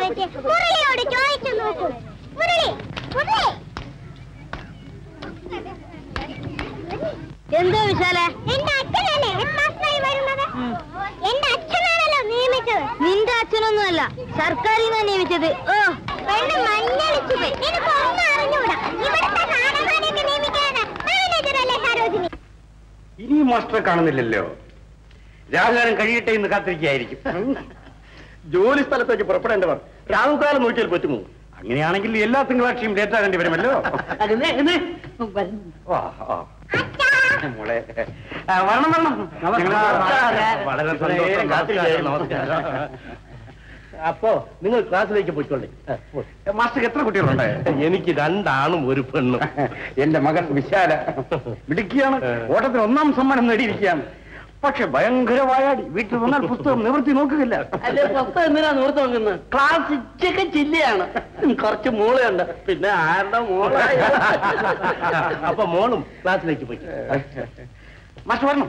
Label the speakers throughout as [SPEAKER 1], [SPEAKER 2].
[SPEAKER 1] വെച്ച് മുരളിയോട് ചോദിച്ചു നോക്കൂ മുരളി മുരളി
[SPEAKER 2] എന്തോ വിശാല
[SPEAKER 1] എന്റെ അച്ഛനല്ലേ ഹെഡ് മാസ്റ്ററായി വരുന്നത് എന്റെ അച്ഛനാണല്ലോ നിയമിച്ചത്
[SPEAKER 2] നിന്റെ അച്ഛനൊന്നുമല്ല സർക്കാരിൽ നിന്നാ നിയമിച്ചത് ഓ
[SPEAKER 1] വെള്ളം മഞ്ഞളിച്ചു പോയി നിനക്ക് ഒന്നും അറിഞ്ഞൂടാ ഇവിടുത്തെ നാടകമാനൊക്കെ നിയമിക്കാനാ മാനേജറല്ലേ സരോജിനി
[SPEAKER 3] ഇനിയും മാസ്റ്ററെ കാണുന്നില്ലല്ലോ രാഹുകാലം കഴിയട്ടെ എന്ന് കാത്തിരിക്കുകയായിരിക്കും ജോലി സ്ഥലത്തേക്ക് പുറപ്പെടേണ്ടവർ രാഹുകാലം നോക്കിയാൽ പറ്റുമോ അങ്ങനെയാണെങ്കിൽ എല്ലാ തിങ്കളാഴ്ചയും ലേറ്റാകേണ്ടി വരുമല്ലോ ആ, ആ. മോളെ ആ, വരണം വരണം ഞങ്ങൾ വളരെ സന്തോഷം നമസ്കാരം
[SPEAKER 4] അപ്പോ നിങ്ങൾ ക്ലാസ്സിലേക്ക് പോയിക്കൊള്ളേ
[SPEAKER 3] മാസ്റ്റർക്ക് എത്ര കുട്ടികളുണ്ട്
[SPEAKER 4] എനിക്ക് രണ്ടാണും ഒരു പെണ്ണും
[SPEAKER 3] എന്റെ മകൻ വിശാല മിടുക്കിയാണ് ഓട്ടത്തിൽ ഒന്നാം സമ്മാനം നേടിയിരിക്കുകയാണ് പക്ഷെ ഭയങ്കര വായാടി വീട്ടിൽ വന്നാൽ പുസ്തകം നിവർത്തി നോക്കുകയില്ല
[SPEAKER 4] അല്ലെ പുസ്തകം എന്തിനാ നൂർത്ത് നോക്കുന്നത് ക്ലാസ് ഇച്ചൊക്കെ ചില്ലയാണ് കുറച്ച് മൂളയുണ്ട് പിന്നെ ആരുടെ മൂള അപ്പൊ മോളും ക്ലാസ്സിലേക്ക് പോയി
[SPEAKER 3] മാസ്റ്റർ വരണം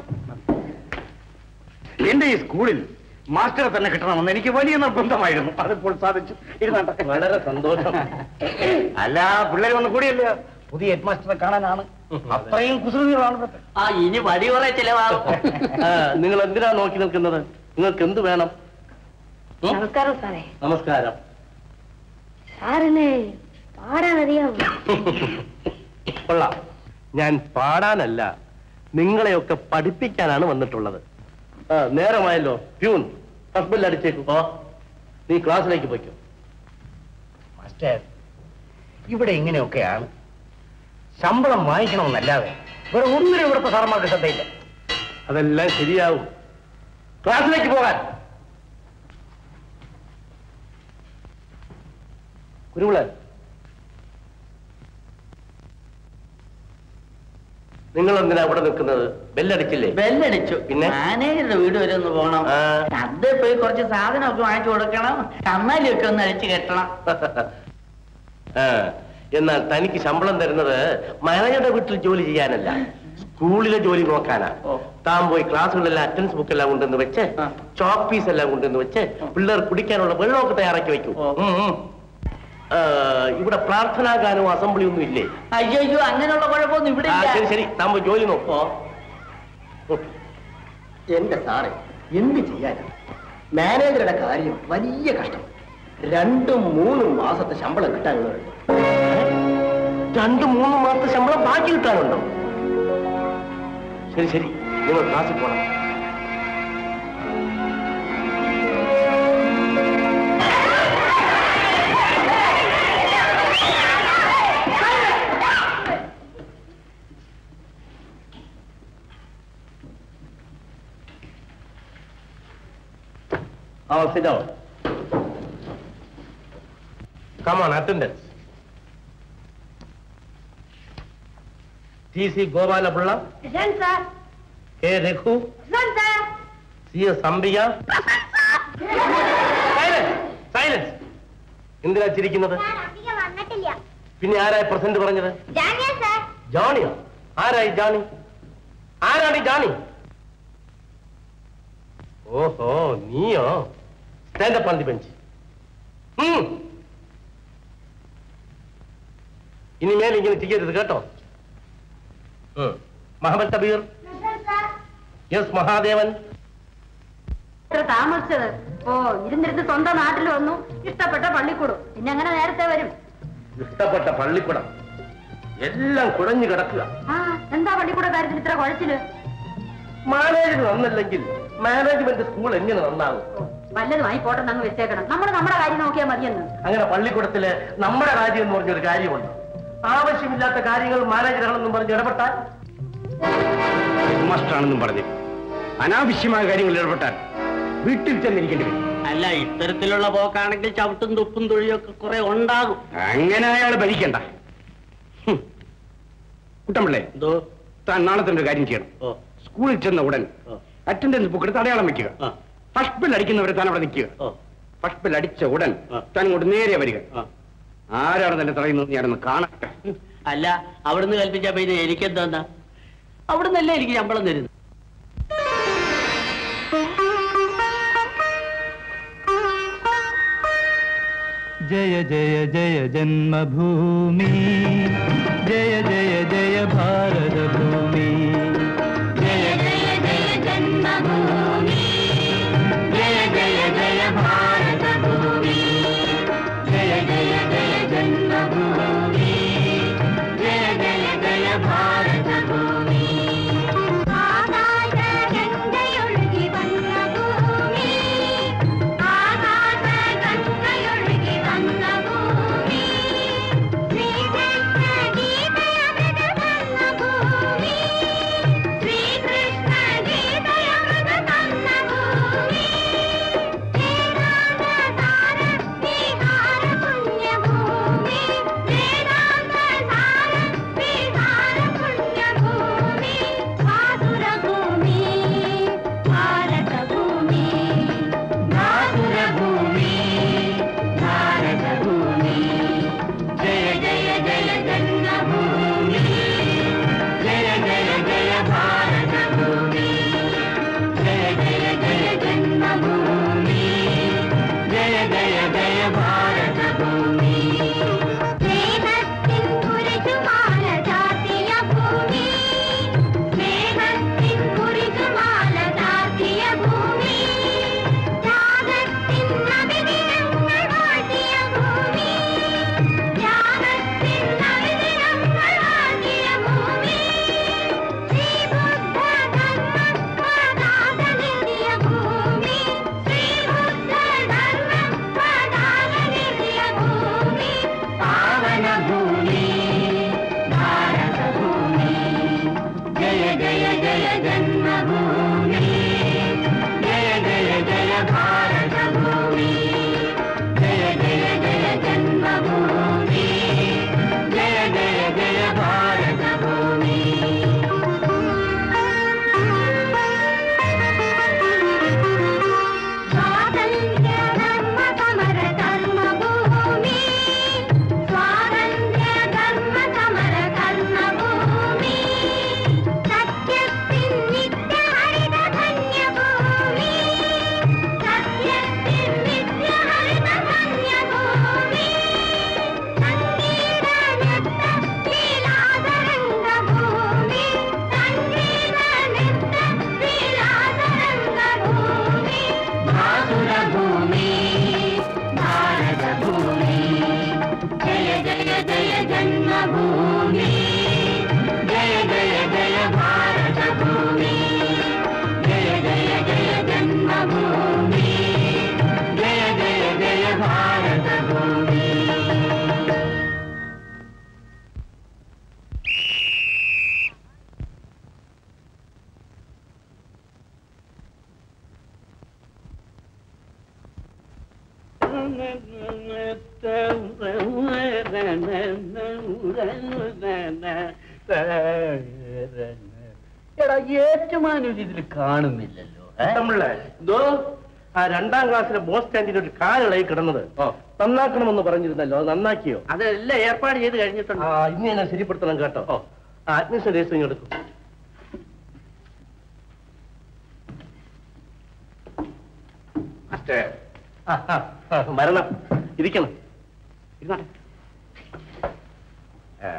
[SPEAKER 3] എന്റെ ഈ സ്കൂളിൽ മാസ്റ്ററെ തന്നെ കിട്ടണമെന്ന് എനിക്ക് വലിയ നിർബന്ധമായിരുന്നു അതിപ്പോൾ സാധിച്ചു ഇരുന്നാട്ടെ
[SPEAKER 4] വളരെ സന്തോഷം
[SPEAKER 3] അല്ല പിള്ളേർ ഒന്ന് കൂടിയല്ലേ പുതിയ ഹെഡ് മാസ്റ്ററെ കാണാനാണ് അത്രയും കുസൃതികളാണ് ഇവിടുത്തെ.
[SPEAKER 4] ആ ഇനി വടി കുറെ ചിലവാകും നിങ്ങൾ എന്തിനാ നോക്കി നിൽക്കുന്നത് നിങ്ങൾക്ക് എന്ത് വേണം ഉം?
[SPEAKER 2] നമസ്കാരം സാറേ
[SPEAKER 4] നമസ്കാരം
[SPEAKER 2] സാറിന് പാടാനറിയാമോ
[SPEAKER 4] കൊള്ളാം ഞാൻ പാടാനല്ല നിങ്ങളെയൊക്കെ പഠിപ്പിക്കാനാണ് വന്നിട്ടുള്ളത് ആ, നേരമായല്ലോ പ്യൂൺ ഫസ്റ്റ് ബെല്ല് അടിച്ചേക്കു ഓ നീ ക്ലാസ്സിലേക്ക് പോയിക്കോ
[SPEAKER 3] മാസ്റ്റർ ഇവിടെ ഇങ്ങനെയൊക്കെയാണ് ശമ്പളം വാങ്ങിക്കണമെന്നല്ലാതെ വേറെ ഒന്നിനും ഇവിടുത്തെ സാറന്മാർക്ക് ശ്രദ്ധയില്ല
[SPEAKER 4] അതെല്ലാം ശരിയാവും ക്ലാസ്സിലേക്ക് പോകാൻ കുരുവിള നിങ്ങൾ എന്തിനാ ഇവിടെ നിൽക്കുന്നത് ബെല്ലടിച്ചില്ലേ
[SPEAKER 5] ബെല്ലടിച്ചു
[SPEAKER 4] പിന്നെ?
[SPEAKER 5] മാനേജറുടെ വീട് വരെ ഒന്ന് പോകണം
[SPEAKER 4] ആ.
[SPEAKER 5] ചന്തയിൽ പോയി കുറച്ച് സാധനമൊക്കെ വാങ്ങിച്ചു കൊടുക്കണം കന്നാലിയൊക്കെ ഒന്ന് അഴിച്ചു കെട്ടണം
[SPEAKER 4] ആ, എന്നാൽ തനിക്ക് ശമ്പളം തരുന്നത് മാനേജറുടെ വീട്ടിൽ ജോലി ചെയ്യാനല്ല സ്കൂളിലെ ജോലി നോക്കാനാ
[SPEAKER 5] ഓ.
[SPEAKER 4] താൻ പോയി ക്ലാസ്സുകളിലെല്ലാം അറ്റൻഡൻസ് ബുക്ക് എല്ലാം കൊണ്ടുവന്ന് വെച്ച്
[SPEAKER 5] ആ.
[SPEAKER 4] ചോക്ക് പീസ് എല്ലാം കൊണ്ടുവന്ന് വെച്ച് പിള്ളേർ കുടിക്കാനുള്ള വെള്ളമൊക്കെ തയ്യാറാക്കി വെക്കും
[SPEAKER 5] ഓ.
[SPEAKER 4] ഉം, ഉം. ആ, ഇവിടെ പ്രാർത്ഥനാ ഗാനവും അസംബ്ലി ഒന്നും ഇല്ലേ
[SPEAKER 5] അയ്യോ അയ്യോ അങ്ങനെയുള്ള കുഴപ്പമൊന്നും ഇവിടെ
[SPEAKER 4] ആ,
[SPEAKER 5] ഇല്ല.
[SPEAKER 4] ശരി ശരി താൻ പോയി ജോലി നോക്കോ
[SPEAKER 6] എന്റെ സാറേ എന്ത് ചെയ്യാനാ മാനേജറുടെ കാര്യം വലിയ കഷ്ടം രണ്ടും മൂന്നും മാസത്തെ ശമ്പളം കിട്ടാനുള്ളതുണ്ട്
[SPEAKER 4] രണ്ടു മൂന്ന് മാസത്തെ ശമ്പളം ബാക്കി കിട്ടാനുണ്ടോ ശരി ശരി നിങ്ങൾ ക്ലാസ്സിൽ പോണം Oh, sit down. Come on, attendance. T C Gopalapilla
[SPEAKER 2] sir
[SPEAKER 4] K Raghu
[SPEAKER 2] sir
[SPEAKER 4] C S Ambika silence silence എന്തിനാ ചിരിക്കുന്നത്
[SPEAKER 1] ഞാൻ അധികം വന്നിട്ടില്ല
[SPEAKER 4] പിന്നെ ആരായി പ്രസന്റ് പറഞ്ഞത്
[SPEAKER 1] ജാനിയ സാർ
[SPEAKER 4] ജോണിയോ ആരായി ജോണി ആരാണ് ഈ ജോണി ഓഹോ നീയോ സ്റ്റാൻഡപ്പ് ഓൺ ദി ബെഞ്ച് ഇനിമേൽ ഇങ്ങനെ ചെയ്യരുത് കേട്ടോ ഉം. മഹമ്മദ് കബീർ യെസ് മഹാദേവൻ
[SPEAKER 2] ഇത്ര താമസിച്ചത് ഓ ഇരുന്നിരുന്ന് സ്വന്തം നാട്ടിൽ വന്നു ഇഷ്ടപ്പെട്ട പള്ളിക്കൂടും പിന്നെ അങ്ങനെ നേരത്തെ വരും
[SPEAKER 4] ഇഷ്ടപ്പെട്ട പള്ളിക്കുടം എല്ലാം കുഴഞ്ഞു കിടക്കുക
[SPEAKER 2] ആ എന്താ പള്ളിക്കൂട കാര്യത്തിൽ ഇത്ര കുഴച്ചില്
[SPEAKER 4] മാനേജർ നന്നല്ലെങ്കിൽ മാനേജ്മെന്റ് സ്കൂൾ എങ്ങനെ നന്നാകും
[SPEAKER 2] വല്ലതുമായി പോട്ടെ അങ്ങ് വെച്ചേക്കണം നമ്മൾ നമ്മുടെ കാര്യം നോക്കിയാൽ മതിയെന്ന്
[SPEAKER 4] അങ്ങനെ പള്ളിക്കൂടത്തില് നമ്മുടെ കാര്യം എന്ന് പറഞ്ഞൊരു കാര്യമുണ്ട് ആവശ്യമില്ലാത്ത കാര്യങ്ങൾ മാനേജറാണെന്നും പറഞ്ഞ് ഇടപെട്ടാൽ
[SPEAKER 3] മാസ്റ്ററാണെന്നും പറഞ്ഞ് അനാവശ്യമായ കാര്യങ്ങളിൽ ഇടപെട്ടാൽ വീട്ടിൽ ചെന്നിരിക്കേണ്ടി വരും
[SPEAKER 5] അല്ല ഇത്തരത്തിലുള്ള പോക്കാണെങ്കിൽ ചവിട്ടും തുപ്പും തുഴിയൊക്കെ കുറെ ഉണ്ടാകും
[SPEAKER 3] അങ്ങനെ അയാൾ ഭരിക്കണ്ട ഹും. കുട്ടമ്പിള്ളേ
[SPEAKER 5] എന്തോ
[SPEAKER 3] താൻ നാളെ തന്നെ ഒരു കാര്യം ചെയ്യണം
[SPEAKER 5] ഓ
[SPEAKER 3] സ്കൂളിൽ ചെന്ന ഉടൻ
[SPEAKER 5] ഓ.
[SPEAKER 3] അറ്റൻഡൻസ് ബുക്ക് എടുത്ത് അടയാളം വെക്കുക
[SPEAKER 5] ആ.
[SPEAKER 3] ഫസ്റ്റ് ബിൽ അടിക്കുന്നവരെ താൻ അവിടെ നിൽക്കുക
[SPEAKER 5] ഓ
[SPEAKER 3] ഫസ്റ്റ് ബിൽ അടിച്ച ഉടൻ
[SPEAKER 5] ആ.
[SPEAKER 3] താൻ ഇങ്ങോട്ട് നേരെ വരിക
[SPEAKER 5] ആ.
[SPEAKER 3] ആരാണ് തന്നെ തടയുന്നത് ഞാനൊന്ന് കാണട്ടെ
[SPEAKER 5] അല്ല അവിടുന്ന് കൽപ്പിച്ച പിന്നെ എനിക്കെന്താ അവിടുന്നല്ലേ എനിക്ക് ശമ്പളം തരുന്നത്
[SPEAKER 7] जय जय जय जन्मभूमि जय जय जय भारत भूमि
[SPEAKER 1] जय जय जय जन्मभूमि जय जय जय भारत भूमि जय जय जय जन्मभूमि जय जय जय भारत भूमि ആകാശ ഗംഗയൊഴുകി വന്ന ഭൂമി ആകാശ ഗംഗയൊഴുകി വന്ന ഭൂമി ശ്രീകൃഷ്ണ ഗീതയമൃത തന്ന ഭൂമി ശ്രീകൃഷ്ണ ഗീതയമൃത തന്ന ഭൂമി വേദാന്തസാര വിഹാര പുണ്യഭൂമി വേദാന്തസാര വിഹാര പുണ്യഭൂമി മാധുരഭൂമി ഭാരതഭൂമി മാധുരഭൂമി ഭാരതഭൂമി ജയ ജയ ജയ ജന്മഭൂമി ജയ ജയ ജയ ഭാരതഭൂമി ജയ ജയ ജയ ജന്മഭൂമി ജയ ജയ ജയ ഭാരതഭൂമി സ്നേഹത്തിൻ കുരിശുമാല ചാർത്തിയ ഭൂമി സ്നേഹത്തിൻ കുരിശുമാല ചാർത്തിയ ഭൂമി ത്യാഗത്തിൻ നബിദിനങ്ങൾ വാഴ്ത്തിയ ഭൂമി ത്യാഗത്തിൻ നബിദിനങ്ങൾ വാഴ്ത്തിയ ഭൂമി ശ്രീബുദ്ധ ധർമ്മ പതാക നേടിയ ഭൂമി ശ്രീബുദ്ധ ധർമ്മ പതാക നേടിയ ഭൂമി പാവന ഭൂമി ഭാരതഭൂമി ജയ ജയ ജയ ജന്മഭൂമി ജയ ജയ ജയ ഭാരതഭൂമി ജയ ജയ ജയ ജന്മഭൂമി ജയ ജയ ജയ ഭാരതഭൂമി സ്വാതന്ത്ര്യ ധർമ്മ സമര കർമ്മഭൂമി സ്വാതന്ത്ര്യ ധർമ്മ സമര കർമ്മഭൂമി സത്യത്തിൻ നിത്യഹരിത ധന്യഭൂമി സത്യത്തിൻ നിത്യഹരിത ധന്യഭൂമി സംഗീത നൃത്ത ലീലാതരംഗഭൂമി സംഗീത നൃത്ത ലീലാതരംഗഭൂമി മാധുരഭൂമി ഭാരതഭൂമി ജയ ജയ ജയ ജന്മഭൂമി ജയ ജയ ജയ ഭാരതഭൂമി ജയ ജയ ജയ ജന്മഭൂമി ജയ ജയ ജയ ഭാരതഭൂമി
[SPEAKER 4] എടാ ഏറ്റുമാനൂര് ഇതിൽ കാണുന്നില്ലല്ലോ ഏ?
[SPEAKER 3] തമ്മിളേ
[SPEAKER 4] എന്തോ
[SPEAKER 3] ആ രണ്ടാം ക്ലാസ്സിലെ ബോസ് സ്റ്റാൻഡിൽ ഒരു കാലിളയി കിടന്നത് നന്നാക്കണമെന്ന് പറഞ്ഞിരുന്നല്ലോ അത് നന്നാക്കിയോ
[SPEAKER 4] അതെല്ലാം ഏർപ്പാട് ചെയ്ത് കഴിഞ്ഞിട്ടുണ്ട്
[SPEAKER 3] ആ ഇനി എന്നെ ശരിപ്പെടുത്തണം കേട്ടോ ആ അഡ്മിഷൻ രജിസ്റ്റർ എടുക്കും ആ, ആ, ആ, വരണം ഇരിക്കണം ഇരുന്നാട്ടെ ആ.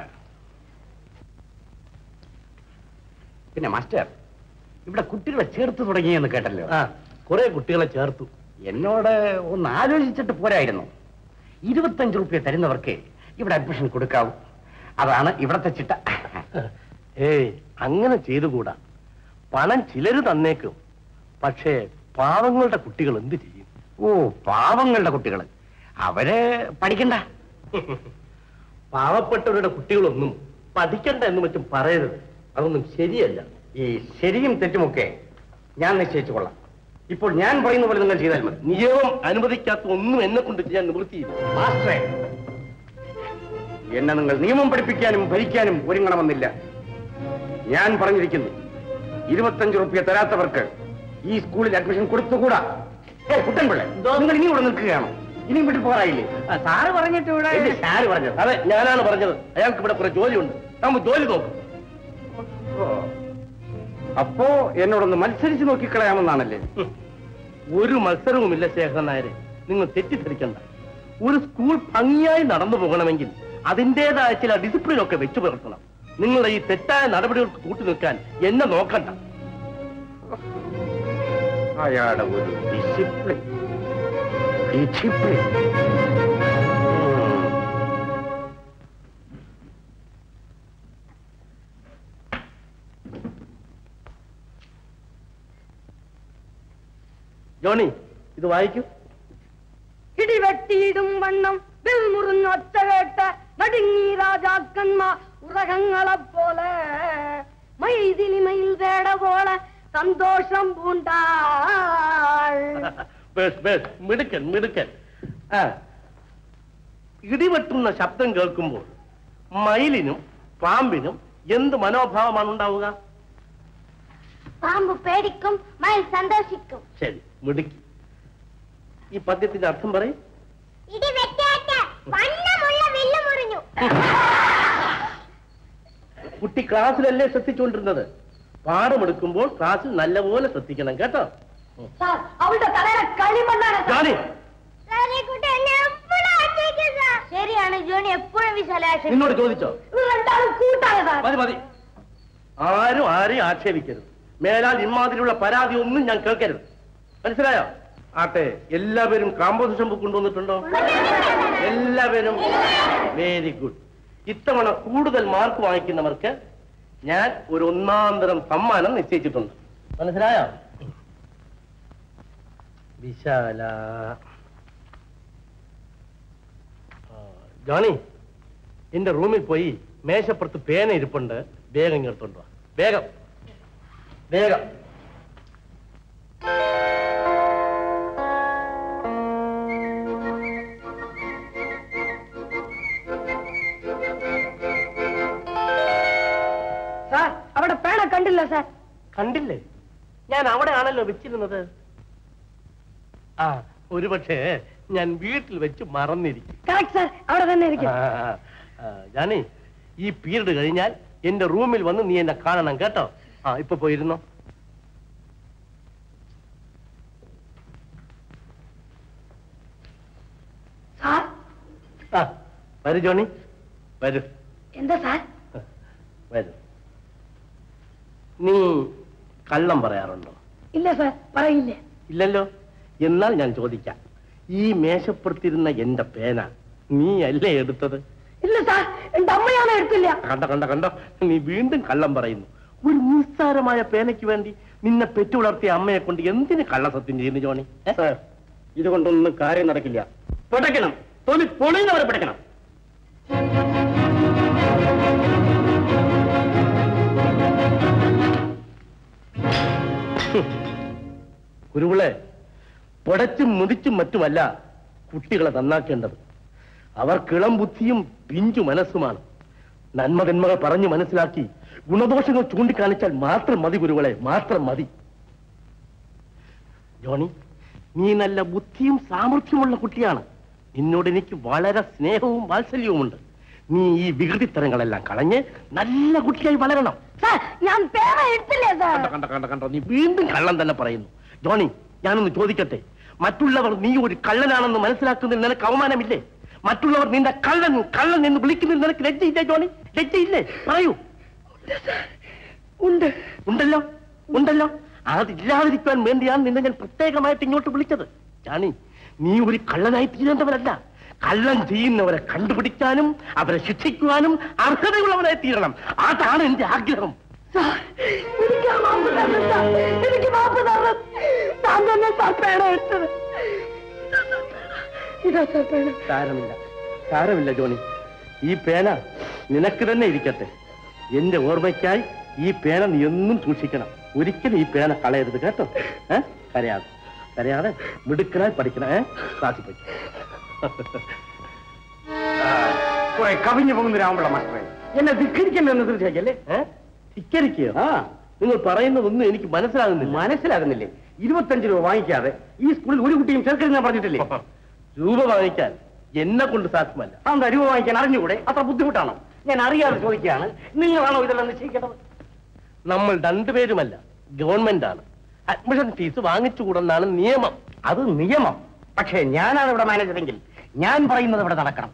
[SPEAKER 3] പിന്നെ മാസ്റ്റർ ഇവിടെ കുട്ടികളെ ചേർത്ത് തുടങ്ങിയെന്ന് കേട്ടല്ലോ
[SPEAKER 4] ആ കുറെ കുട്ടികളെ ചേർത്തു
[SPEAKER 3] എന്നോട് ഒന്ന് ആലോചിച്ചിട്ട് പോരായിരുന്നു ഇരുപത്തഞ്ച് റുപ്യ തരുന്നവർക്ക് ഇവിടെ അഡ്മിഷൻ കൊടുക്കാവൂ അതാണ് ഇവിടത്തെ ചിട്ട
[SPEAKER 4] ഏയ് അങ്ങനെ ചെയ്തുകൂടാ പണം ചിലര് തന്നേക്കും പക്ഷേ പാവങ്ങളുടെ കുട്ടികൾ എന്ത് ചെയ്യും
[SPEAKER 3] ഓ പാവങ്ങളുടെ കുട്ടികൾ അവര് പഠിക്കണ്ട
[SPEAKER 4] പാവപ്പെട്ടവരുടെ കുട്ടികളൊന്നും പഠിക്കണ്ട എന്ന് മറ്റും പറയരുത് അതൊന്നും ശരിയല്ല
[SPEAKER 3] ഈ ശരിയും തെറ്റുമൊക്കെ ഞാൻ നിശ്ചയിച്ചു കൊള്ളാം ഇപ്പോൾ ഞാൻ പറയുന്ന പോലെ നിങ്ങൾ ചെയ്താൽ മതി
[SPEAKER 4] നിയമം അനുവദിക്കാത്ത ഒന്നും എന്നെ കൊണ്ട് ചെയ്യാൻ നിവൃത്തിയില്ല
[SPEAKER 3] മാസ്റ്ററെ എന്നെ നിങ്ങൾ നിയമം പഠിപ്പിക്കാനും ഭരിക്കാനും ഒരുങ്ങണമെന്നില്ല ഞാൻ പറഞ്ഞിരിക്കുന്നു ഇരുപത്തഞ്ച് റുപ്യ തരാത്തവർക്ക് ഈ സ്കൂളിൽ അഡ്മിഷൻ കൊടുത്തുകൂടാ ഏ കുട്ടൻപിള്ള നിങ്ങൾ ഇനി ഇവിടെ നിൽക്കുകയാണോ ഇനിയും വിട്ടു പോറായില്ലേ
[SPEAKER 4] സാറ് പറഞ്ഞിട്ട് ഇവിടെ
[SPEAKER 3] എന്ത് സാര് പറഞ്ഞത്
[SPEAKER 4] അതെ ഞാനാണ് പറഞ്ഞത് അയാൾക്ക് ഇവിടെ കുറെ ജോലിയുണ്ട് നമ്മൾ ജോലി നോക്കും
[SPEAKER 3] ഓ. അപ്പോ എന്നോടൊന്ന് മത്സരിച്ച് നോക്കിക്കളയാമെന്നാണല്ലേ
[SPEAKER 4] ഒരു മത്സരവുമില്ല ശേഖരൻ നായരെ നിങ്ങൾ തെറ്റിദ്ധരിക്കണ്ട ഒരു സ്കൂൾ ഭംഗിയായി നടന്നു പോകണമെങ്കിൽ അതിൻ്റെതായ ചില ഡിസിപ്ലിൻ ഒക്കെ വെച്ചു പുലർത്തണം നിങ്ങളുടെ ഈ തെറ്റായ നടപടികൾക്ക് കൂട്ടു നിൽക്കാൻ എന്നെ നോക്കണ്ട
[SPEAKER 3] അയാളുടെ ഒരു ഡിസിപ്ലിൻ ഡിസിപ്ലിൻ
[SPEAKER 4] ജോണി ഇത് വായിക്കൂ
[SPEAKER 2] ഇടിവെട്ടിയിടും വണ്ണം വിൽമുറിഞ്ഞ ഒച്ച കേട്ട് നടുങ്ങി രാജാക്കന്മാർ ഉറകങ്ങളെ പോലെ മൈതിലി മയിൽ തേട പോലെ സന്തോഷം പൂണ്ടാൾ
[SPEAKER 4] ബസ് ബസ് മിടുക്കൻ മിടുക്കൻ ആ ഇടിവെട്ടുന്ന ശബ്ദം കേൾക്കുമ്പോൾ മയിലിനും പാമ്പിനും എന്ത് മനോഭാവമാണ് ഉണ്ടാവുക
[SPEAKER 1] പാമ്പ് പേടിക്കും മയിൽ സന്തോഷിക്കും
[SPEAKER 4] ശരി മിടുക്കി ഈ പദ്യത്തിന്റെ അർത്ഥം പറയും
[SPEAKER 1] ഇടി വെട്ടേറ്റ് വണ്ണമുള്ള വില്ല് മുറിഞ്ഞു
[SPEAKER 4] കുട്ടി ക്ലാസ്സിലല്ലേ ശ്രദ്ധിച്ചുകൊണ്ടിരുന്നത് പാഠമെടുക്കുമ്പോൾ ക്ലാസ്സിൽ നല്ലപോലെ ശ്രദ്ധിക്കണം കേട്ടോ
[SPEAKER 2] സാർ അവളുടെ തലയിലെ കളിമണ്ണാണ് സാർ.
[SPEAKER 4] ജോണി
[SPEAKER 1] സാറേ, കുട്ടി എന്നെ എപ്പോഴും ആശ്രയിക്കും സാർ. ശരിയാണ് ജോണി എപ്പോഴും വിശാലാശം
[SPEAKER 4] നിന്നോട് ചോദിച്ചോ
[SPEAKER 2] ഇവർ രണ്ടാളും കൂട്ടാണ് സാർ
[SPEAKER 4] മതി മതി ആരും ആരെയും ആക്ഷേപിക്കരുത് മേലാൽ ഇമാതിരിയുള്ള പരാതി ഒന്നും ഞാൻ കേൾക്കരുത് മനസ്സിലായോ ആട്ടെ എല്ലാവരും കാമ്പോസിഷൻ ബുക്ക് കൊണ്ടുവന്നിട്ടുണ്ടോ എല്ലാവരും വെരി ഗുഡ് ഇത്തവണ കൂടുതൽ മാർക്ക് വാങ്ങിക്കുന്നവർക്ക് ഞാൻ ഒരു ഒന്നാന്തരം സമ്മാനം നിശ്ചയിച്ചിട്ടുണ്ട് മനസ്സിലായോ വിശാല ആ, ജോണി എന്റെ റൂമിൽ പോയി മേശപ്പുറത്ത് പേന ഇരിപ്പുണ്ട് വേഗം ഇങ്ങെടുത്തോണ്ട് വാ വേഗം വേഗം
[SPEAKER 2] സാർ അവിടെ പേണ കണ്ടില്ല സാർ
[SPEAKER 4] കണ്ടില്ലേ ഞാൻ അവിടെ ആണല്ലോ വെച്ചിരുന്നത് ആ ഒരുപക്ഷെ ഞാൻ വീട്ടിൽ വെച്ച് മറന്നിരിക്കും
[SPEAKER 2] കറക്റ്റ് സാർ അവിടെ തന്നെ ഇരിക്കും
[SPEAKER 4] ആ, ആ, ജാനി ഈ പീരീഡ് കഴിഞ്ഞാൽ എന്റെ റൂമിൽ വന്ന് നീ എന്നെ കാണണം കേട്ടോ ആ ഇപ്പൊ പോയിരുന്നോ
[SPEAKER 2] സാർ
[SPEAKER 4] ആ വരൂ ജോണി വരൂ
[SPEAKER 2] എന്താ സാർ
[SPEAKER 4] വരൂ നീ കള്ളം പറയാറുണ്ടോ
[SPEAKER 2] ഇല്ല സാർ പറയില്ലേ
[SPEAKER 4] ഇല്ലല്ലോ എന്നാൽ ഞാൻ ചോദിക്കാം ഈ മേശപ്പുറത്തിരുന്ന എന്റെ പേന നീ അല്ലേ എടുത്തത്
[SPEAKER 2] ഇല്ല സാർ എന്റെ അമ്മയാണ് എടുത്തില്ല
[SPEAKER 4] കണ്ട കണ്ട കണ്ടോ നീ വീണ്ടും കള്ളം പറയുന്നു ഒരു നിസ്സാരമായ പേനയ്ക്ക് വേണ്ടി നിന്നെ പെറ്റുവളർത്തിയ അമ്മയെ കൊണ്ട് എന്തിന് കള്ളസത്യം ചെയ്യുന്നു ജോണി ഏ?
[SPEAKER 3] സാർ ഇതുകൊണ്ടൊന്നും കാര്യം നടക്കില്ല പിടയ്ക്കണം തൊലി പൊളിയുന്നവരെ പിടയ്ക്കണം
[SPEAKER 4] കുരുവിളെ പൊടച്ചും മുതിച്ചും മറ്റുമല്ല കുട്ടികളെ നന്നാക്കേണ്ടത് അവർ കിളം ബുദ്ധിയും പിഞ്ചു മനസ്സുമാണ് നന്മതന്മകൾ പറഞ്ഞു മനസ്സിലാക്കി ഗുണദോഷങ്ങൾ ചൂണ്ടിക്കാണിച്ചാൽ മാത്രം മതി ഗുരുകളെ മാത്രം മതി ജോണി നീ നല്ല ബുദ്ധിയും സാമർഥ്യമുള്ള കുട്ടിയാണ് നിന്നോട് എനിക്ക് വളരെ സ്നേഹവും വാത്സല്യവുമുണ്ട് നീ ഈ വികൃതിത്തരങ്ങളെല്ലാം കളഞ്ഞ് നല്ല കുട്ടിയായി വളരണം
[SPEAKER 2] സാർ ഞാൻ പേന എടുത്തില്ലേ സാർ
[SPEAKER 4] കണ്ട കണ്ട കണ്ട കണ്ടോ നീ വീണ്ടും കള്ളം തന്നെ പറയുന്നു ജോണി ഞാനൊന്ന് ചോദിക്കട്ടെ മറ്റുള്ളവർ നീ ഒരു കള്ളനാണെന്ന് മനസ്സിലാക്കുന്നതിൽ നിനക്ക് അവമാനമില്ലേ മറ്റുള്ളവർ നിന്റെ കള്ളൻ കള്ളൻ എന്ന് വിളിക്കുന്നതിൽ നിനക്ക് ലജ്ജയില്ലേ ജോണി ലജ്ജയില്ലേ പറയൂ
[SPEAKER 2] ഉണ്ട്
[SPEAKER 4] ഉണ്ടല്ലോ ഉണ്ടല്ലോ അതില്ലാതിരിക്കാൻ വേണ്ടിയാണ് നിന്നെ ഞാൻ പ്രത്യേകമായിട്ട് ഇങ്ങോട്ട് വിളിച്ചത് ജാണി നീ ഒരു കള്ളനായി തീരേണ്ടവരല്ല കള്ളൻ ചെയ്യുന്നവരെ കണ്ടുപിടിക്കാനും അവരെ ശിക്ഷിക്കുവാനും അർഹതയുള്ളവരായി തീരണം അതാണ് എന്റെ ആഗ്രഹം
[SPEAKER 2] സാർ എനിക്ക് ആ മാപ്പ് തരണം സാർ എനിക്ക് മാപ്പ് തരണം താൻ തന്നെ സാർ പേന എടുത്തത് ഇതാ സാർ പേന. ഇതാ സാർ പേന
[SPEAKER 4] സാരമില്ല സാരമില്ല ജോണി ഈ പേന നിനക്ക് തന്നെ ഇരിക്കട്ടെ എന്റെ ഓർമ്മയ്ക്കായി ഈ പേന നീ എന്നും സൂക്ഷിക്കണം ഒരിക്കലും ഈ പേന കളയരുത് കേട്ടോ ഏ കരയാതെ കരയാതെ മിടുക്കനായി പഠിക്കണം ഏ ക്ലാസ്സിൽ പോയി
[SPEAKER 3] കുറെ കവിഞ്ഞു പോകുന്ന രാമപിള്ള മാസ്റ്ററെ
[SPEAKER 4] എന്നെ ധിക്കരിക്കല്ലെന്ന് തീർച്ചയാക്കല്ലേ ഏ ധിക്കരിക്കയോ ആ നിങ്ങൾ പറയുന്നതൊന്നും എനിക്ക് മനസ്സിലാകുന്നില്ല
[SPEAKER 3] മനസ്സിലാകുന്നില്ലേ ഇരുപത്തഞ്ച് രൂപ വാങ്ങിക്കാതെ ഈ സ്കൂളിൽ ഒരു കുട്ടിയും ചേർക്കരുത് ഞാൻ പറഞ്ഞിട്ടില്ലേ
[SPEAKER 4] രൂപ വാങ്ങിക്കാൻ എന്നെ കൊണ്ട് സാധ്യമല്ല
[SPEAKER 3] അതെന്താ രൂപ വാങ്ങിക്കാൻ അറിഞ്ഞുകൂടെ അത്ര ബുദ്ധിമുട്ടാണോ ഞാൻ അറിയാതെ ചോദിക്കുകയാണ് നിങ്ങളാണോ ഇതെല്ലാം നിശ്ചയിക്കേണ്ടത്
[SPEAKER 4] നമ്മൾ രണ്ടുപേരുമല്ല ഗവൺമെന്റ് ആണ് അഡ്മിഷൻ ഫീസ് വാങ്ങിച്ചുകൂടെന്നാണ് നിയമം
[SPEAKER 3] അത് നിയമം പക്ഷേ ഞാനാണ് ഇവിടെ മാനേജറെങ്കിൽ ഞാൻ പറയുന്നത് ഇവിടെ നടക്കണം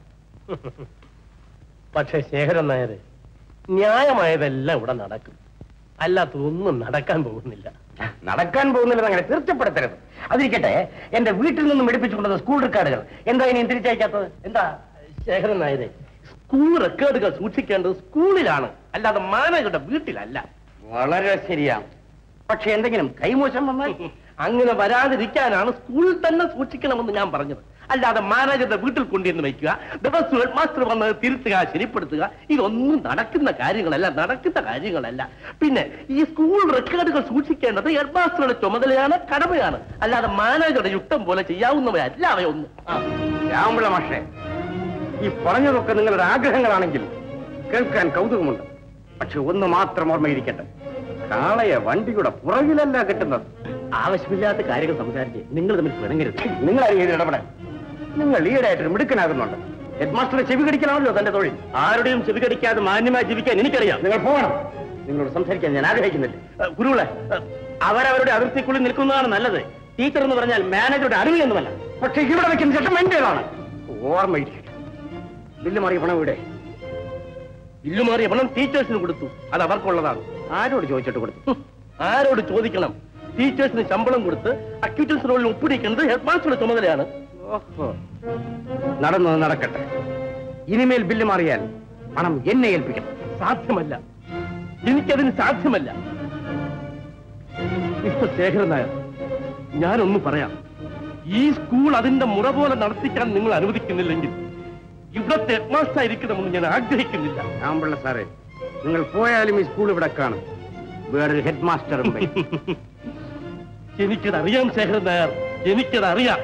[SPEAKER 4] പക്ഷെ ശേഖരൻ നായര് ന്യായമായതെല്ലാം ഇവിടെ നടക്കും അല്ലാത്തതൊന്നും നടക്കാൻ പോകുന്നില്ല
[SPEAKER 3] നടക്കാൻ പോകുന്നില്ലെന്ന് അങ്ങനെ തീർച്ചപ്പെടുത്തരുത് അതിരിക്കട്ടെ എന്റെ വീട്ടിൽ നിന്നും എടുപ്പിച്ചുകൊണ്ടത് സ്കൂൾ റെക്കോർഡുകൾ എന്താ ഇനി തിരിച്ചയക്കാത്തത്
[SPEAKER 4] എന്താ ശേഖരൻ നായരെ സ്കൂൾ റെക്കോർഡുകൾ സൂക്ഷിക്കേണ്ടത് സ്കൂളിലാണ് അല്ലാതെ മാനേജറുടെ വീട്ടിലല്ല
[SPEAKER 3] വളരെ ശരിയാണ് പക്ഷെ എന്തെങ്കിലും കൈമോശം വന്നാൽ
[SPEAKER 4] അങ്ങനെ വരാതിരിക്കാനാണ് സ്കൂളിൽ തന്നെ സൂക്ഷിക്കണമെന്ന് ഞാൻ പറഞ്ഞത് അല്ലാതെ മാനേജറുടെ വീട്ടിൽ കൊണ്ടുവന്ന് വയ്ക്കുക ദിവസം ഹെഡ് മാസ്റ്റർ വന്ന് തിരുത്തുക ശരിപ്പെടുത്തുക ഇതൊന്നും നടക്കുന്ന കാര്യങ്ങളല്ല നടക്കുന്ന കാര്യങ്ങളല്ല പിന്നെ ഈ സ്കൂൾ റെക്കോർഡുകൾ സൂക്ഷിക്കേണ്ടത് ഹെഡ് മാസ്റ്ററുടെ ചുമതലയാണ് കടമയാണ് അല്ലാതെ മാനേജറുടെ യുക്തം പോലെ ചെയ്യാവുന്നവയല്ല അവയൊന്നും ആ
[SPEAKER 3] രാമപിള്ള മാഷേ ഈ പറഞ്ഞതൊക്കെ നിങ്ങളുടെ ആഗ്രഹങ്ങളാണെങ്കിൽ കേൾക്കാൻ കൗതുകമുണ്ട് പക്ഷെ ഒന്ന് മാത്രം ഓർമ്മയിരിക്കട്ടെ കാളയെ വണ്ടിയുടെ പുറകിലല്ല കിട്ടുന്നത്
[SPEAKER 4] ആവശ്യമില്ലാത്ത കാര്യങ്ങൾ സംസാരിച്ച് നിങ്ങൾ തമ്മിൽ പിണങ്ങരുത്
[SPEAKER 3] നിങ്ങൾ അറിയാൻ ഇടപെടാൻ നിങ്ങൾ ഈടായിട്ട് മിടുക്കനാകുന്നുണ്ട് ഹെഡ് മാസ്റ്ററെ ചെവി കടിക്കണമല്ലോ തന്റെ തൊഴിൽ
[SPEAKER 4] ആരുടെയും ചെവി കടിക്കാതെ മാന്യമായി ജീവിക്കാൻ എനിക്കറിയാം
[SPEAKER 3] നിങ്ങൾ പോകണം നിങ്ങളോട് സംസാരിക്കാൻ ഞാൻ ആഗ്രഹിക്കുന്നില്ല
[SPEAKER 4] ഏ, ഗുരുവിളെ ഏ, അവരവരുടെ അതിർത്തിക്കുള്ളിൽ നിൽക്കുന്നതാണ് നല്ലത് ടീച്ചർ എന്ന് പറഞ്ഞാൽ മാനേജറുടെ അറിവ് എന്നുമല്ല
[SPEAKER 3] പക്ഷെ ഇവിടെ വെക്കുന്ന ചട്ടം എന്റേതാണ് ഓർമ്മയിരിക്കട്ടെ ബില്ല് മാറിയ പണം ഇവിടെ
[SPEAKER 4] ബില്ലുമാറിയ പണം ടീച്ചേഴ്സിന് കൊടുത്തു അത് അവർക്കുള്ളതാണ്
[SPEAKER 3] ആരോട് ചോദിച്ചിട്ട് കൊടുത്തു
[SPEAKER 4] ഹും, ആരോട് ചോദിക്കണം ടീച്ചേഴ്സിന് ശമ്പളം കൊടുത്ത് അക്യൂറ്റൻസ് റോളിൽ ഒപ്പിടിക്കുന്നത് ഹെഡ് മാസ്റ്ററുടെ ചുമതലയാണ്
[SPEAKER 3] ഓഹോ നടന്നത് നടക്കട്ടെ ഇനിമേൽ ബില്ല് മാറിയാൽ പണം എന്നെ ഏൽപ്പിക്കണം
[SPEAKER 4] സാധ്യമല്ല എനിക്കതിന് സാധ്യമല്ല മിസ്റ്റർ ശേഖരൻ നായർ ഞാനൊന്ന് പറയാം ഈ സ്കൂൾ അതിന്റെ മുറ പോലെ നടത്തിക്കാൻ നിങ്ങൾ അനുവദിക്കുന്നില്ലെങ്കിൽ ഇവിടത്തെ ഹെഡ്മാസ്റ്റർ ആയിരിക്കണമെന്ന് ഞാൻ ആഗ്രഹിക്കുന്നില്ല
[SPEAKER 3] രാമപിള്ള സാറേ നിങ്ങൾ പോയാലും ഈ സ്കൂൾ ഇവിടെ കാണും വേറൊരു ഹെഡ് മാസ്റ്ററും വരും.
[SPEAKER 4] എനിക്കതറിയാം ശേഖരൻ നായർ എനിക്കതറിയാം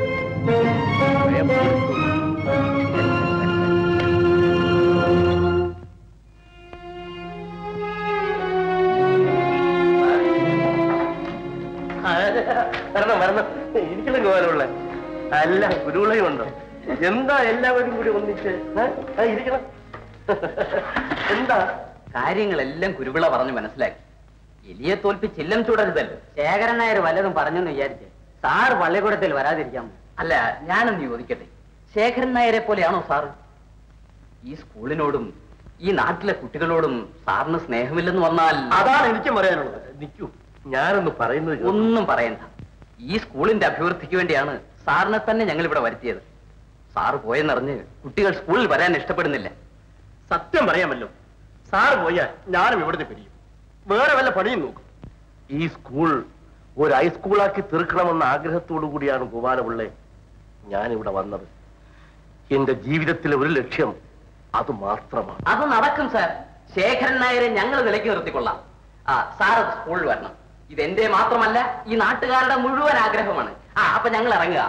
[SPEAKER 4] വരണം വരണം എനിക്കുള്ള ഗോലുള്ള അല്ല ഗുരുവിളയും ഉണ്ടോ എന്താ എല്ലാവരും കൂടി ഒന്നിച്ച് ഏ? ആ, ഇരിക്കണം എന്താ
[SPEAKER 5] കാര്യങ്ങളെല്ലാം കുരുവിള പറഞ്ഞു മനസ്സിലാക്കി എലിയെ തോൽപ്പിച്ച് ഇല്ലം ചൂടരുതല്ലോ ശേഖരൻ നായർ വല്ലതും പറഞ്ഞെന്ന് വിചാരിച്ച് സാർ പള്ളിക്കൂടത്തിൽ വരാതിരിക്കാം അല്ല ഞാനൊന്ന് ചോദിക്കട്ടെ ശേഖരൻ നായരെ പോലെയാണോ സാറ് ഈ സ്കൂളിനോടും ഈ നാട്ടിലെ കുട്ടികളോടും സാറിന് സ്നേഹമില്ലെന്ന് വന്നാൽ
[SPEAKER 4] അതാണ് എനിക്കും പറയാനുള്ളത് നിൽക്കൂ ഞാനൊന്ന് പറയുന്നത് കേൾക്ക്.
[SPEAKER 5] ഒന്നും പറയണ്ട ഈ സ്കൂളിന്റെ അഭിവൃദ്ധിക്ക് വേണ്ടിയാണ് സാറിനെ തന്നെ ഞങ്ങൾ ഇവിടെ വരുത്തിയത് സാറ് പോയെന്നറിഞ്ഞ് കുട്ടികൾ സ്കൂളിൽ വരാൻ ഇഷ്ടപ്പെടുന്നില്ല
[SPEAKER 4] സത്യം പറയാമല്ലോ സാർ പോയാൽ ഞാനും ഇവിടുന്ന് പിരിയും വേറെ വല്ല പണിയും നോക്കും ഈ സ്കൂൾ ഒരു ഹൈസ്കൂളാക്കി തീർക്കണമെന്ന ആഗ്രഹത്തോടു കൂടിയാണ് ഗോപാലപിള്ളെ ഞാൻ ഇവിടെ വന്നത് എന്റെ ജീവിതത്തിലെ ഒരു ലക്ഷ്യം അത് മാത്രമാണ്
[SPEAKER 5] അത് നടക്കും സാർ ശേഖരൻ നായരെ ഞങ്ങൾ വിലക്ക് നിർത്തിക്കൊള്ളാം ആ സാർ സ്കൂളിൽ വരണം ഇത് എന്റെ മാത്രമല്ല ഈ നാട്ടുകാരുടെ മുഴുവൻ ആഗ്രഹമാണ് ആ അപ്പൊ ഞങ്ങൾ ഇറങ്ങുക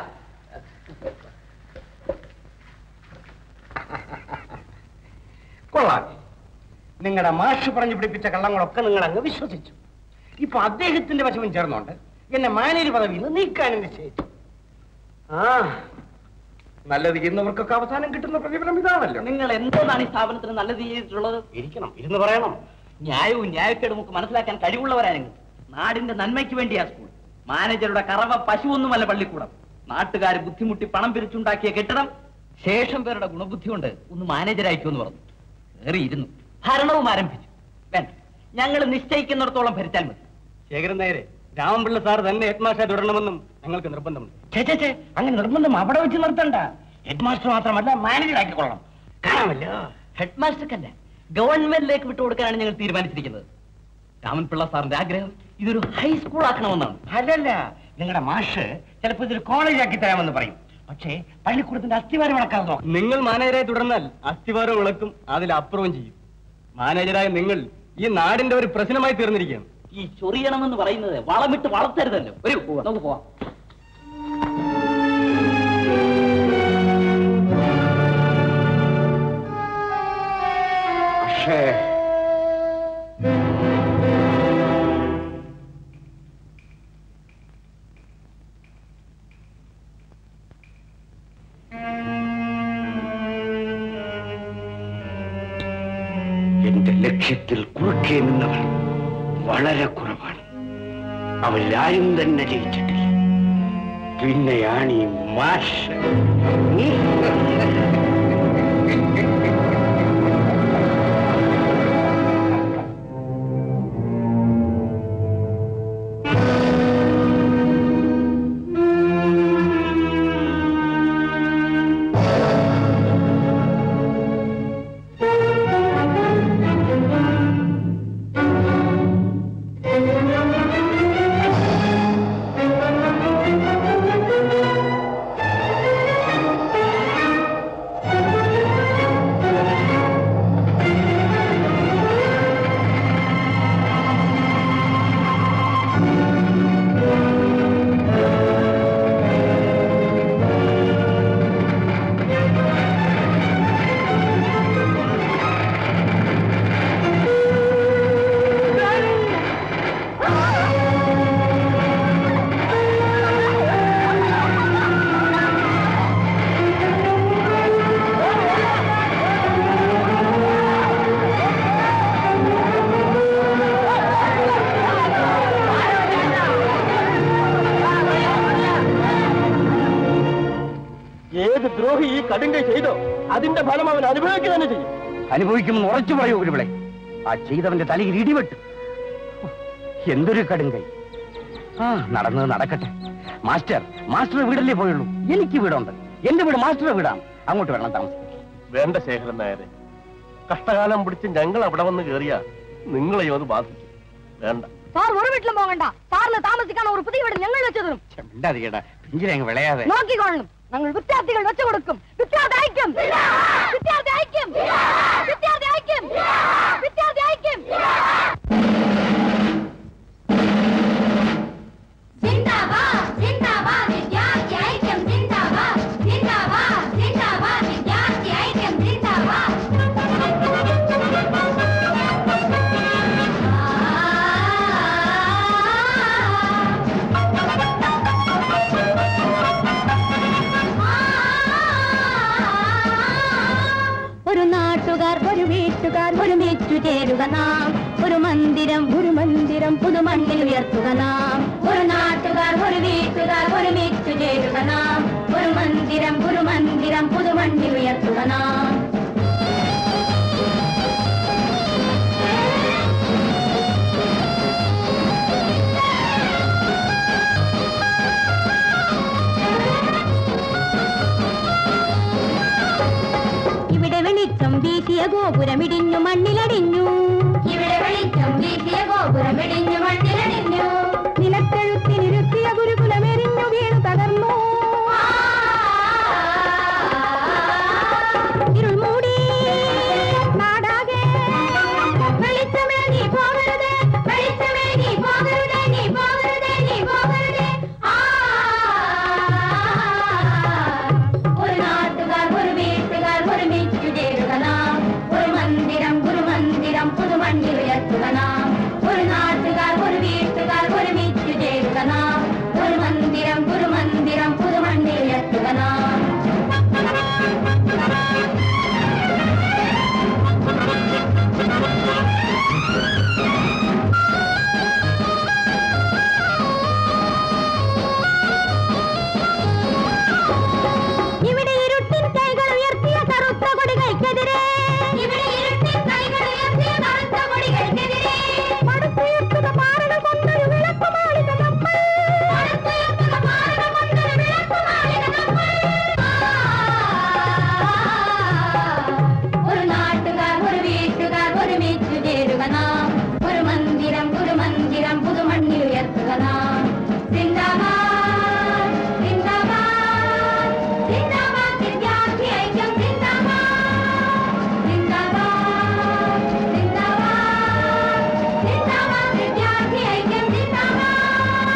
[SPEAKER 3] കൊള്ളാം നിങ്ങളുടെ മാഷ് പറഞ്ഞു പിടിപ്പിച്ച കള്ളങ്ങളൊക്കെ നിങ്ങൾ അങ്ങ് വിശ്വസിച്ചു ഇപ്പൊ അദ്ദേഹത്തിന്റെ വശവും ചേർന്നുകൊണ്ട് എന്നെ മാനേജ് പദവിയിൽ നിന്ന് നീക്കാനും നിശ്ചയിച്ചു ആ നല്ലത് ചെയ്യുന്നവർക്കൊക്കെ അവസാനം കിട്ടുന്ന പ്രതിഫലം ഇതാണല്ലോ
[SPEAKER 5] നിങ്ങൾ എന്താണ് ഈ സ്ഥാപനത്തിന് നല്ലത് ചെയ്തിട്ടുള്ളത്
[SPEAKER 3] ഇരിക്കണം ഇരുന്ന് പറയണം
[SPEAKER 5] ന്യായവും ന്യായക്കേടും ഒക്കെ മനസ്സിലാക്കാൻ കഴിവുള്ളവരാ നിങ്ങൾ നാടിന്റെ നന്മയ്ക്ക് വേണ്ടിയാ സ്കൂൾ മാനേജറുടെ കറവ പശുവൊന്നുമല്ല പള്ളിക്കൂടം നാട്ടുകാർ ബുദ്ധിമുട്ടി പണം പിരിച്ചുണ്ടാക്കിയ കെട്ടിടം ശേഷം പേരുടെ ഗുണബുദ്ധി കൊണ്ട് ഒന്ന് മാനേജരായിക്കോ എന്ന് പറഞ്ഞു കയറിയിരുന്നു ഭരണവും ആരംഭിച്ചു വേണ്ട ഞങ്ങൾ നിശ്ചയിക്കുന്നിടത്തോളം ഭരിച്ചാൽ മതി
[SPEAKER 3] ശേഖരൻ നായരെ രാമൻപിള്ള സാർ തന്നെ ഹെഡ് മാസ്റ്റർ തുടരണമെന്നും ഞങ്ങൾക്ക് നിർബന്ധമുണ്ട്
[SPEAKER 8] ഛേ, ഛേ, ഛേ, അങ്ങനെ നിർബന്ധം അവിടെ വെച്ച് നിർത്തണ്ട ഹെഡ് മാസ്റ്റർ മാത്രമല്ല മാനേജർ ആക്കിക്കൊള്ളണം കാണാമല്ലോ
[SPEAKER 5] ഹെഡ് മാസ്റ്റർക്കല്ല ഗവൺമെന്റിലേക്ക് വിട്ടുകൊടുക്കാനാണ് ഞങ്ങൾ തീരുമാനിച്ചിരിക്കുന്നത് രാമൻപിള്ള സാറിന്റെ ആഗ്രഹം ഇതൊരു ഹൈസ്കൂൾ ആക്കണമെന്നാണ്
[SPEAKER 8] അല്ലല്ല നിങ്ങളുടെ മാഷ് ചിലപ്പോ ഇതൊരു കോളേജ് ആക്കി തരാമെന്ന് പറയും പക്ഷേ പള്ളിക്കൂടത്തിന്റെ അസ്ഥിവാരം ഇളക്കാതെ നോക്കാം
[SPEAKER 3] നിങ്ങൾ മാനേജരായി തുടർന്നാൽ അസ്ഥിവാരം ഇളക്കും അതിലപ്പുറവും ചെയ്യും മാനേജരായ നിങ്ങൾ ഈ നാടിന്റെ ഒരു പ്രശ്നമായി തീർന്നിരിക്കുകയാണ്
[SPEAKER 5] ഈ ചൊറിയണമെന്ന് പറയുന്നത് വളമിട്ട് വളർത്തരുതല്ലോ ഒരു നമുക്ക് പോവാം
[SPEAKER 3] പക്ഷേ എന്റെ ലക്ഷ്യത്തിൽ കുറുക്കേ നിന്നവർ വളരെ കുറവാണ് അവരാരും തന്നെ ജയിച്ചിട്ടില്ല പിന്നെയാണ് ഈ മാഷ്
[SPEAKER 6] ഏത് ദ്രോഹി ഈ കടുങ്കൈ ചെയ്തോ അതിന്റെ ഫലം അവൻ അനുഭവിക്കുക തന്നെ ചെയ്യും
[SPEAKER 3] അനുഭവിക്കുമെന്ന് ഉറച്ചു പറയൂ ഒരുവിളെ ആ ചെയ്തവന്റെ തലയിൽ ഇടിവെട്ട് എന്തൊരു കടുങ്കൈ ആ നടന്നത് നടക്കട്ടെ മാസ്റ്റർ മാസ്റ്റർ വീടല്ലേ പോയുള്ളൂ എനിക്ക് വീടുണ്ട് എന്റെ വീട് മാസ്റ്ററുടെ വീടാണ് അങ്ങോട്ട് വരണം താമസിക്കും
[SPEAKER 4] വേണ്ട ശേഖരൻ നായരെ കഷ്ടകാലം പിടിച്ച് ഞങ്ങൾ അവിടെ വന്ന് കേറിയ നിങ്ങളെയും അത് ബാധിക്കും വേണ്ട
[SPEAKER 2] സാർ ഒരു വീട്ടിലും പോകണ്ട സാറിന് താമസിക്കാൻ ഒരു പുതിയ വീട് ഞങ്ങൾ വെച്ചു തരും
[SPEAKER 3] മിണ്ടാതിരിക്കടാ പിഞ്ചിലെ അങ്ങ് വിളയാതെ
[SPEAKER 2] നോക്കിക്കൊള്ളും ഞങ്ങൾ വിദ്യാർത്ഥികൾ വെച്ചു കൊടുക്കും വിദ്യാർത്ഥി ഐക്യം വിദ്യാർത്ഥി ഐക്യം വിദ്യാർത്ഥി ഐക്യം വിദ്യാർത്ഥി ഐക്യം
[SPEAKER 1] जिंदाबाद जिंदाबाद विद्यार्थी ऐक्यम जिंदाबाद जिंदाबाद जिंदाबाद विद्यार्थी ऐक्यम जिंदाबाद
[SPEAKER 2] ഒരു നാട്ടുകാർ ഒരു വീട്ടുകാർ ഒരുമിച്ചു ചേരുക നാം ഒരു മന്ദിരം ഒരു മന്ദിരം പുതുമണ്ണിൽ ഉയർത്തുക നാം ഒരു നാട്ടുകാർ ഒരു വീട്ടുകാർ ഒരുമിച്ചു ചേരുക നാം ഒരു മന്ദിരം ഒരു മന്ദിരം പുതുമണ്ണിൽ ഉയർത്തുക നാം ഇവിടെ വെളിച്ചം വീശിയ ഗോപുരമിടിഞ്ഞു മണ്ണിലടിഞ്ഞു
[SPEAKER 1] ഇവിടെ വെളിച്ചം വീശിയ ഗോപുരം ഇടിഞ്ഞു മണ്ണിലടിഞ്ഞു
[SPEAKER 2] നിലത്തെഴുത്തിനിരുത്തിയ ഗുരുകുലമെരിഞ്ഞു വീണു തകർന്നു ഇരുൾ മൂടി നാടാകെ
[SPEAKER 1] വെളിച്ചമേ നീ പോകരുതേ വെളിച്ചമേ നീ പോകരുതേ നീ പോകരുതേ നീ പോകരുതേ ആ ഒരു നാട്ടുകാർ ഒരു വീട്ടുകാർ ഒരുമിച്ചു ചേരുക നാം ഒരു മന്ദിരം ഒരു മന്ദിരം പുതുമണ്ണിൽ ഉയർത്തുക നാം ഒരു നാട്ടുകാർ ഒരു വീട്ടുകാർ ഒരുമിച്ചു ചേരുക നാം ഒരു മന്ദിരം ഒരു മന്ദിരം പുതുമണ്ണിൽ ഉയർത്തുക നാം
[SPEAKER 2] ഇവിടെ ഇരുട്ടിൻ കൈകൾ ഉയർത്തിയ കറുത്ത കൊടികൾക്കെതിരെ
[SPEAKER 1] ഇവിടെ ഇരുട്ടിൽ കൈകൾ ഉയർത്തിയ കറുത്ത കൊടികൾക്കെതിരെ
[SPEAKER 2] പടുത്തുയർത്തുക പാറകൾ കൊണ്ടൊരു വിളക്കുമാളിക നമ്മൾ
[SPEAKER 1] പടുത്തുയർത്തുക പാറകൾ കൊണ്ടൊരു വിളക്കുമാളിക നമ്മൾ. ഒരു നാട്ടുകാർ ഒരു വീട്ടുകാർ ഒരുമിച്ചു ചേരുക നാം ഒരു മന്ദിരം ഒരു മന്ദിരം പുതുമണ്ണിൽ ഉയർത്തുക നാം സിന്ദാബാദ് സിന്ദാബാദ് സിന്ദാബാദ് വിദ്യാർത്ഥി ഐക്യം സിന്ദാബാദ് സിന്ദാബാദ് സിന്ദാബാദ് സിന്ദാബാദ് വിദ്യാർത്ഥി ഐക്യം സിന്ദാബാദ്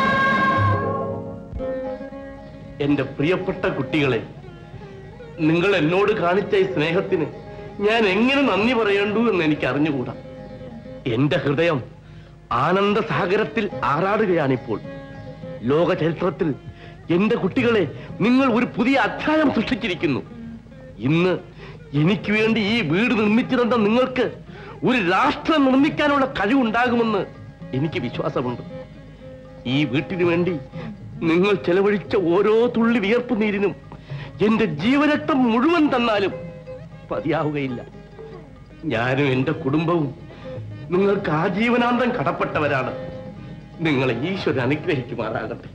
[SPEAKER 4] എന്റെ പ്രിയപ്പെട്ട കുട്ടികളെ നിങ്ങൾ എന്നോട് കാണിച്ച ഈ സ്നേഹത്തിന് ഞാൻ എങ്ങനെ നന്ദി പറയേണ്ടു എന്ന് എനിക്ക് അറിഞ്ഞുകൂടാ എന്റെ ഹൃദയം ആനന്ദ സാഗരത്തിൽ ആറാടുകയാണിപ്പോൾ ലോക ചരിത്രത്തിൽ എന്റെ കുട്ടികളെ നിങ്ങൾ ഒരു പുതിയ അധ്യായം സൃഷ്ടിച്ചിരിക്കുന്നു ഇന്ന് എനിക്ക് വേണ്ടി ഈ വീട് നിർമ്മിച്ചു തന്ന നിങ്ങൾക്ക് ഒരു രാഷ്ട്രം നിർമ്മിക്കാനുള്ള കഴിവുണ്ടാകുമെന്ന് എനിക്ക് വിശ്വാസമുണ്ട് ഈ വീട്ടിനു വേണ്ടി നിങ്ങൾ ചെലവഴിച്ച ഓരോ തുള്ളി വിയർപ്പ് നീരിനും എന്റെ ജീവരക്തം മുഴുവൻ തന്നാലും മതിയാവുകയില്ല ഞാനും എന്റെ കുടുംബവും നിങ്ങൾക്ക് ആജീവനാന്തം കടപ്പെട്ടവരാണ് നിങ്ങളെ ഈശ്വരൻ അനുഗ്രഹിക്കുമാറാകട്ടെ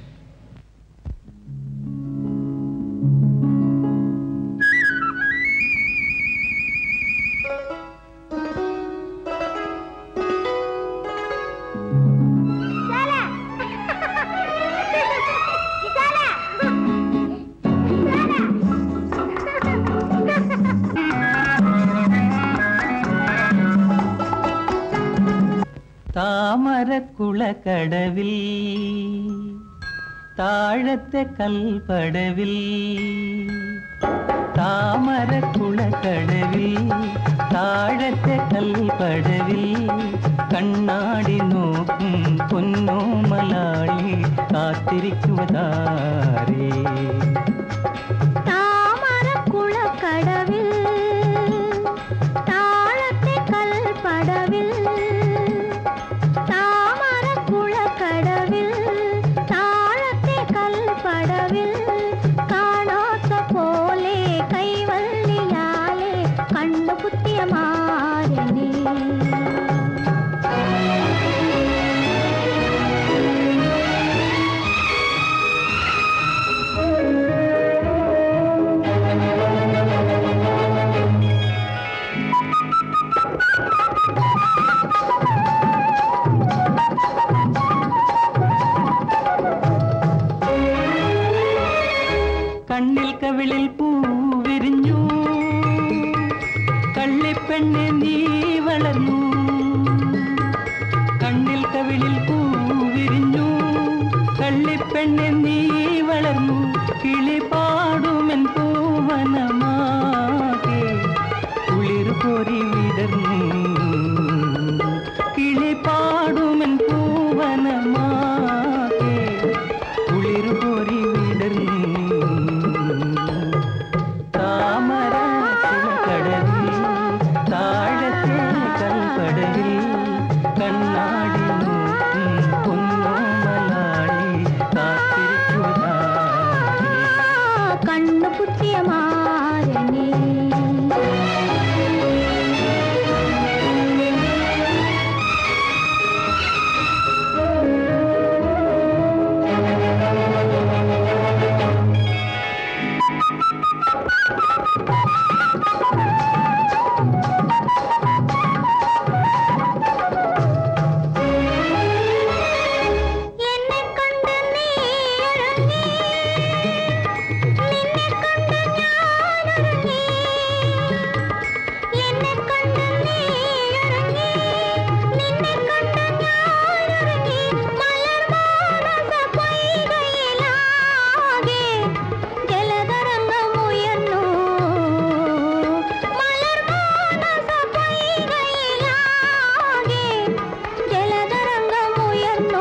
[SPEAKER 7] താമരക്കുളക്കടവിൽ താഴത്തെ കൽപ്പടവിൽ താമരക്കുളക്കടവിൽ താഴത്തെ കൽപ്പടവിൽ കണ്ണാടി നോക്കും പൊന്നോ മലാളി കാത്തിരിക്കുവതാരേ
[SPEAKER 2] താമരക്കുളക്കടവിൽ താഴത്തെ കൽപ്പടവിൽ താമരക്കുളക്കടവിൽ താഴത്തെ കൽപ്പടവിൽ കാണാത്ത പോലെ കൈവല്ലിയാലെ കണ്ണുകുത്തിയ മാരനെ
[SPEAKER 7] കണ്ണിൽ കവിളിൽ പൂ വിരിഞ്ഞു കള്ളിപ്പെണ്ണെ നീ വളർന്നു കണ്ണിൽ കവിളിൽ പൂ വിരിഞ്ഞു കള്ളിപ്പെണ്ണെ നീ വളർന്നു കിളി പാടുമെൻ പൂവനമാകെ കുളിർ പൊരി വിടർന്നു കിളി പാടുമെൻ പൂവനമാകെ കുളിർ പൊരി വിടർന്നു താമര കടവിൽ താഴത്തെ കൽപ്പടവിൽ കണ്ണാടി നോക്കും പൊന്നോ മലാളി കാത്തിരിക്കുവാരേ
[SPEAKER 2] കണ്ണു കുത്തിയ മാരനെ എന്നെ കണ്ട് നീ ഇറങ്ങി നിന്നെ കണ്ട് ഞാൻ ഇറങ്ങി എന്നെ കണ്ട് നീ ഇറങ്ങി നിന്നെ കണ്ട് ഞാൻ ഇറങ്ങി മലർമാനസ പൊയ്കയിലാകെ ജലതരംഗമുയർന്നു മലർമാനസ പൊയ്കയിലാകെ ജലതരംഗമുയർന്നു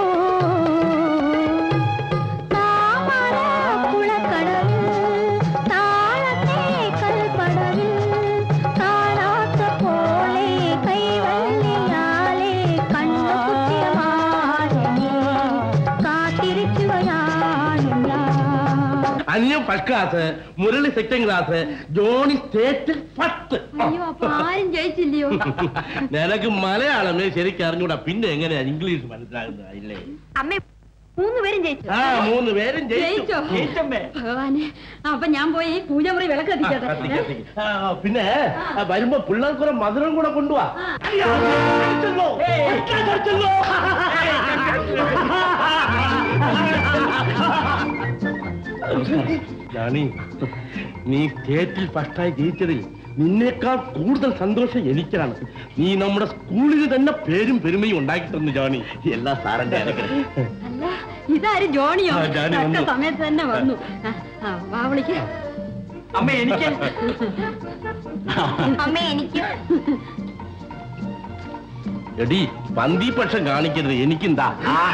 [SPEAKER 2] താമരക്കുളക്കടവിൽ താഴത്തെ കൽപ്പടവിൽ കാണാത്ത പോലെ കൈവല്ലിയാലെ കണ്ണുകുത്തിയ മാരനെ കാത്തിരിക്കുകയാണ് ഞാൻ
[SPEAKER 4] അന്യം first class Murali second class Johnny state first
[SPEAKER 2] അയ്യോ അപ്പൊ ആരും ജയിച്ചില്ലയോ
[SPEAKER 4] നിനക്ക് മലയാളമേ ശരിക്കും അറിഞ്ഞൂടാ പിന്നെ എങ്ങനെയാ ഇംഗ്ലീഷ് മനസ്സിലാകുന്നത് ഇല്ലേ
[SPEAKER 2] അമ്മ മൂന്ന് പേരും ജയിച്ചു
[SPEAKER 4] ആ മൂന്ന് പേരും ജയിച്ചു
[SPEAKER 2] ജയിച്ചോ? ഭഗവാനെ അപ്പൊ ഞാൻ പോയി പൂജമുറി വിളക്ക്
[SPEAKER 4] ആ, കത്തിക്ക്,
[SPEAKER 2] കത്തിക്കട്ടെ
[SPEAKER 4] കത്തിക്ക്. ആ, പിന്നെ ആ, വരുമ്പോ പിള്ളേർക്കുറെ മധുരം കൂടെ കൊണ്ടുപോവാ അയ്യോ, കഴിച്ചല്ലോ. ഒക്കെ കഴിച്ചല്ലോ. ജാണി നീ സ്റ്റേറ്റിൽ ഫസ്റ്റായി ജയിച്ചതിൽ നിന്നേക്കാൾ കൂടുതൽ സന്തോഷം എനിക്കാണ് നീ നമ്മുടെ സ്കൂളിന് തന്നെ പേരും പെരുമയും ഉണ്ടാക്കി തന്നു ജാണി എല്ലാ സാറിന്റെ അനുഗ്രഹം
[SPEAKER 2] അല്ല ഇതാരും ജോണിയോ
[SPEAKER 4] ആ, ജോണി
[SPEAKER 2] തക്ക
[SPEAKER 4] വന്നു.
[SPEAKER 2] സമയത്ത് തന്നെ വന്നു ആ, ആ, വാ വിളിക്ക്
[SPEAKER 5] അമ്മ എനിക്ക്
[SPEAKER 2] അമ്മ എനിക്ക്
[SPEAKER 4] എടി പന്തിപക്ഷം കാണിക്കരുത് എനിക്കെന്താ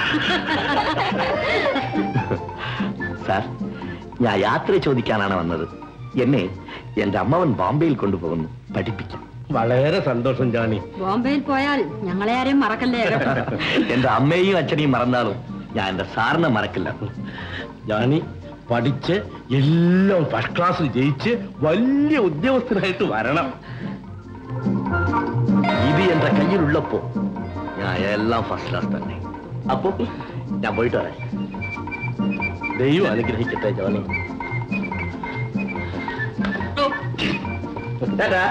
[SPEAKER 9] സാർ ഞാൻ യാത്ര ചോദിക്കാനാണ് വന്നത് എന്നെ എന്റെ അമ്മവൻ ബോംബെയിൽ കൊണ്ടുപോകുന്നു പഠിപ്പിക്കും
[SPEAKER 4] വളരെ സന്തോഷം ജാണി
[SPEAKER 2] ബോംബെയിൽ പോയാൽ ഞങ്ങളെ ആരെയും മറക്കല്ലേ കേട്ടോ
[SPEAKER 9] എന്റെ അമ്മയെയും അച്ഛനെയും മറന്നാലും ഞാൻ എന്റെ സാറിനെ മറക്കില്ല
[SPEAKER 4] ഞാനീ പഠിച്ച് എല്ലാം ഫസ്റ്റ് ക്ലാസ്സിൽ ജയിച്ച് വലിയ ഉദ്യോഗസ്ഥനായിട്ട് വരണം
[SPEAKER 9] ഇത് എന്റെ കയ്യിലുള്ളപ്പോ ഞാൻ എല്ലാം ഫസ്റ്റ് ക്ലാസ് തന്നെ അപ്പൊ ഞാൻ പോയിട്ട് വരാം
[SPEAKER 4] ദൈവം അനുഗ്രഹിക്കട്ടെ ജോണി ടാറ്റാ.